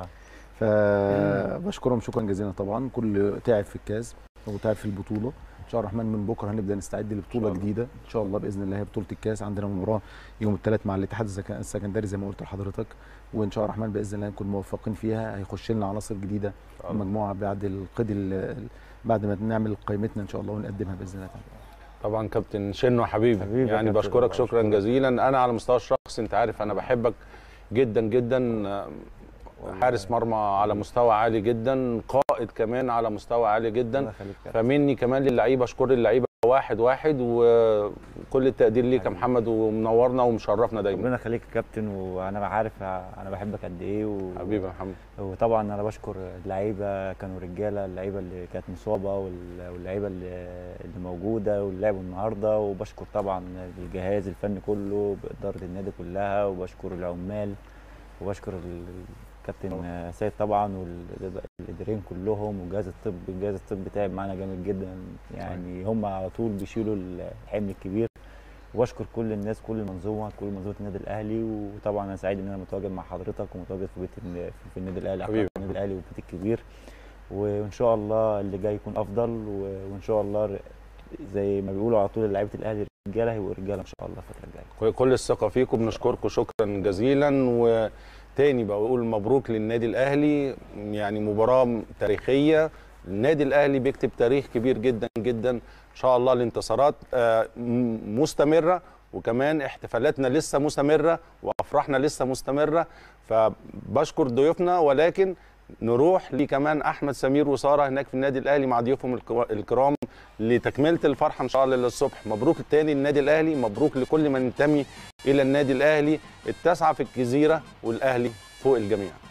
فبشكرهم شكرا جزيلا طبعا كل تعب في الكاس وتعب في البطوله ان شاء الله الرحمن من بكره هنبدا نستعد لبطوله الله. جديده ان شاء الله باذن الله هي بطوله الكاس عندنا مباراه يوم الثلاث مع الاتحاد السك- السكندري زي ما قلت لحضرتك وان شاء الله الرحمن باذن الله نكون موفقين فيها هيخش لنا عناصر جديده الله. المجموعه بعد القيد ال- ال- بعد ما نعمل قائمتنا ان شاء الله ونقدمها باذن الله تعالى طبعا كابتن شنو حبيبي, حبيبي يا يعني كابتن، بشكرك الله شكرا يشكرك. جزيلا انا على المستوى الشخصي انت عارف انا بحبك جدا جدا آه، حارس مرمى على مستوى عالي جدا قائد كمان على مستوى عالي الله جدا يخليك يا كابتن. فمني كمان للعيبه اشكر اللعيبه واحد واحد وكل التقدير ليك يا محمد ومنورنا ومشرفنا دايما ربنا يخليك يا كابتن وانا عارف انا بحبك قد ايه و... حبيبي يا محمد وطبعا انا بشكر اللعيبه كانوا رجاله اللعيبه اللي كانت مصابه وال- واللعيبه اللي اللي موجوده واللي لعبوا النهارده وبشكر طبعا الجهاز الفني كله باداره النادي كلها وبشكر العمال وبشكر ال- الكابتن سيد طبعا والاداريين كلهم والجهاز الطبي الجهاز الطبي تعب معانا جامد جدا يعني هم على طول بيشيلوا الحمل الكبير واشكر كل الناس كل المنظومه كل منظومه النادي الاهلي وطبعا انا سعيد ان انا متواجد مع حضرتك ومتواجد في بيت الن- في النادي الاهلي حبيبي. في النادي الاهلي والبيت الكبير وان شاء الله اللي جاي يكون افضل و- وان شاء الله ر- زي ما بيقولوا على طول لعيبه الاهلي رجاله هيبقوا رجاله ان شاء الله الفتره الجايه كل الثقه فيكم بنشكركم شكرا جزيلا وتاني بقول مبروك للنادي الاهلي يعني مباراه تاريخيه النادي الاهلي بيكتب تاريخ كبير جدا جدا ان شاء الله الانتصارات آه، م- مستمره وكمان احتفالاتنا لسه مستمره وافراحنا لسه مستمره فبشكر ضيوفنا ولكن نروح لكمان احمد سمير وساره هناك في النادي الاهلي مع ضيوفهم الك- الكرام لتكمله الفرحه ان شاء الله للصبح مبروك التاني للنادي الاهلي مبروك لكل من ينتمي الى النادي الاهلي التاسعه في الجزيره والاهلي فوق الجميع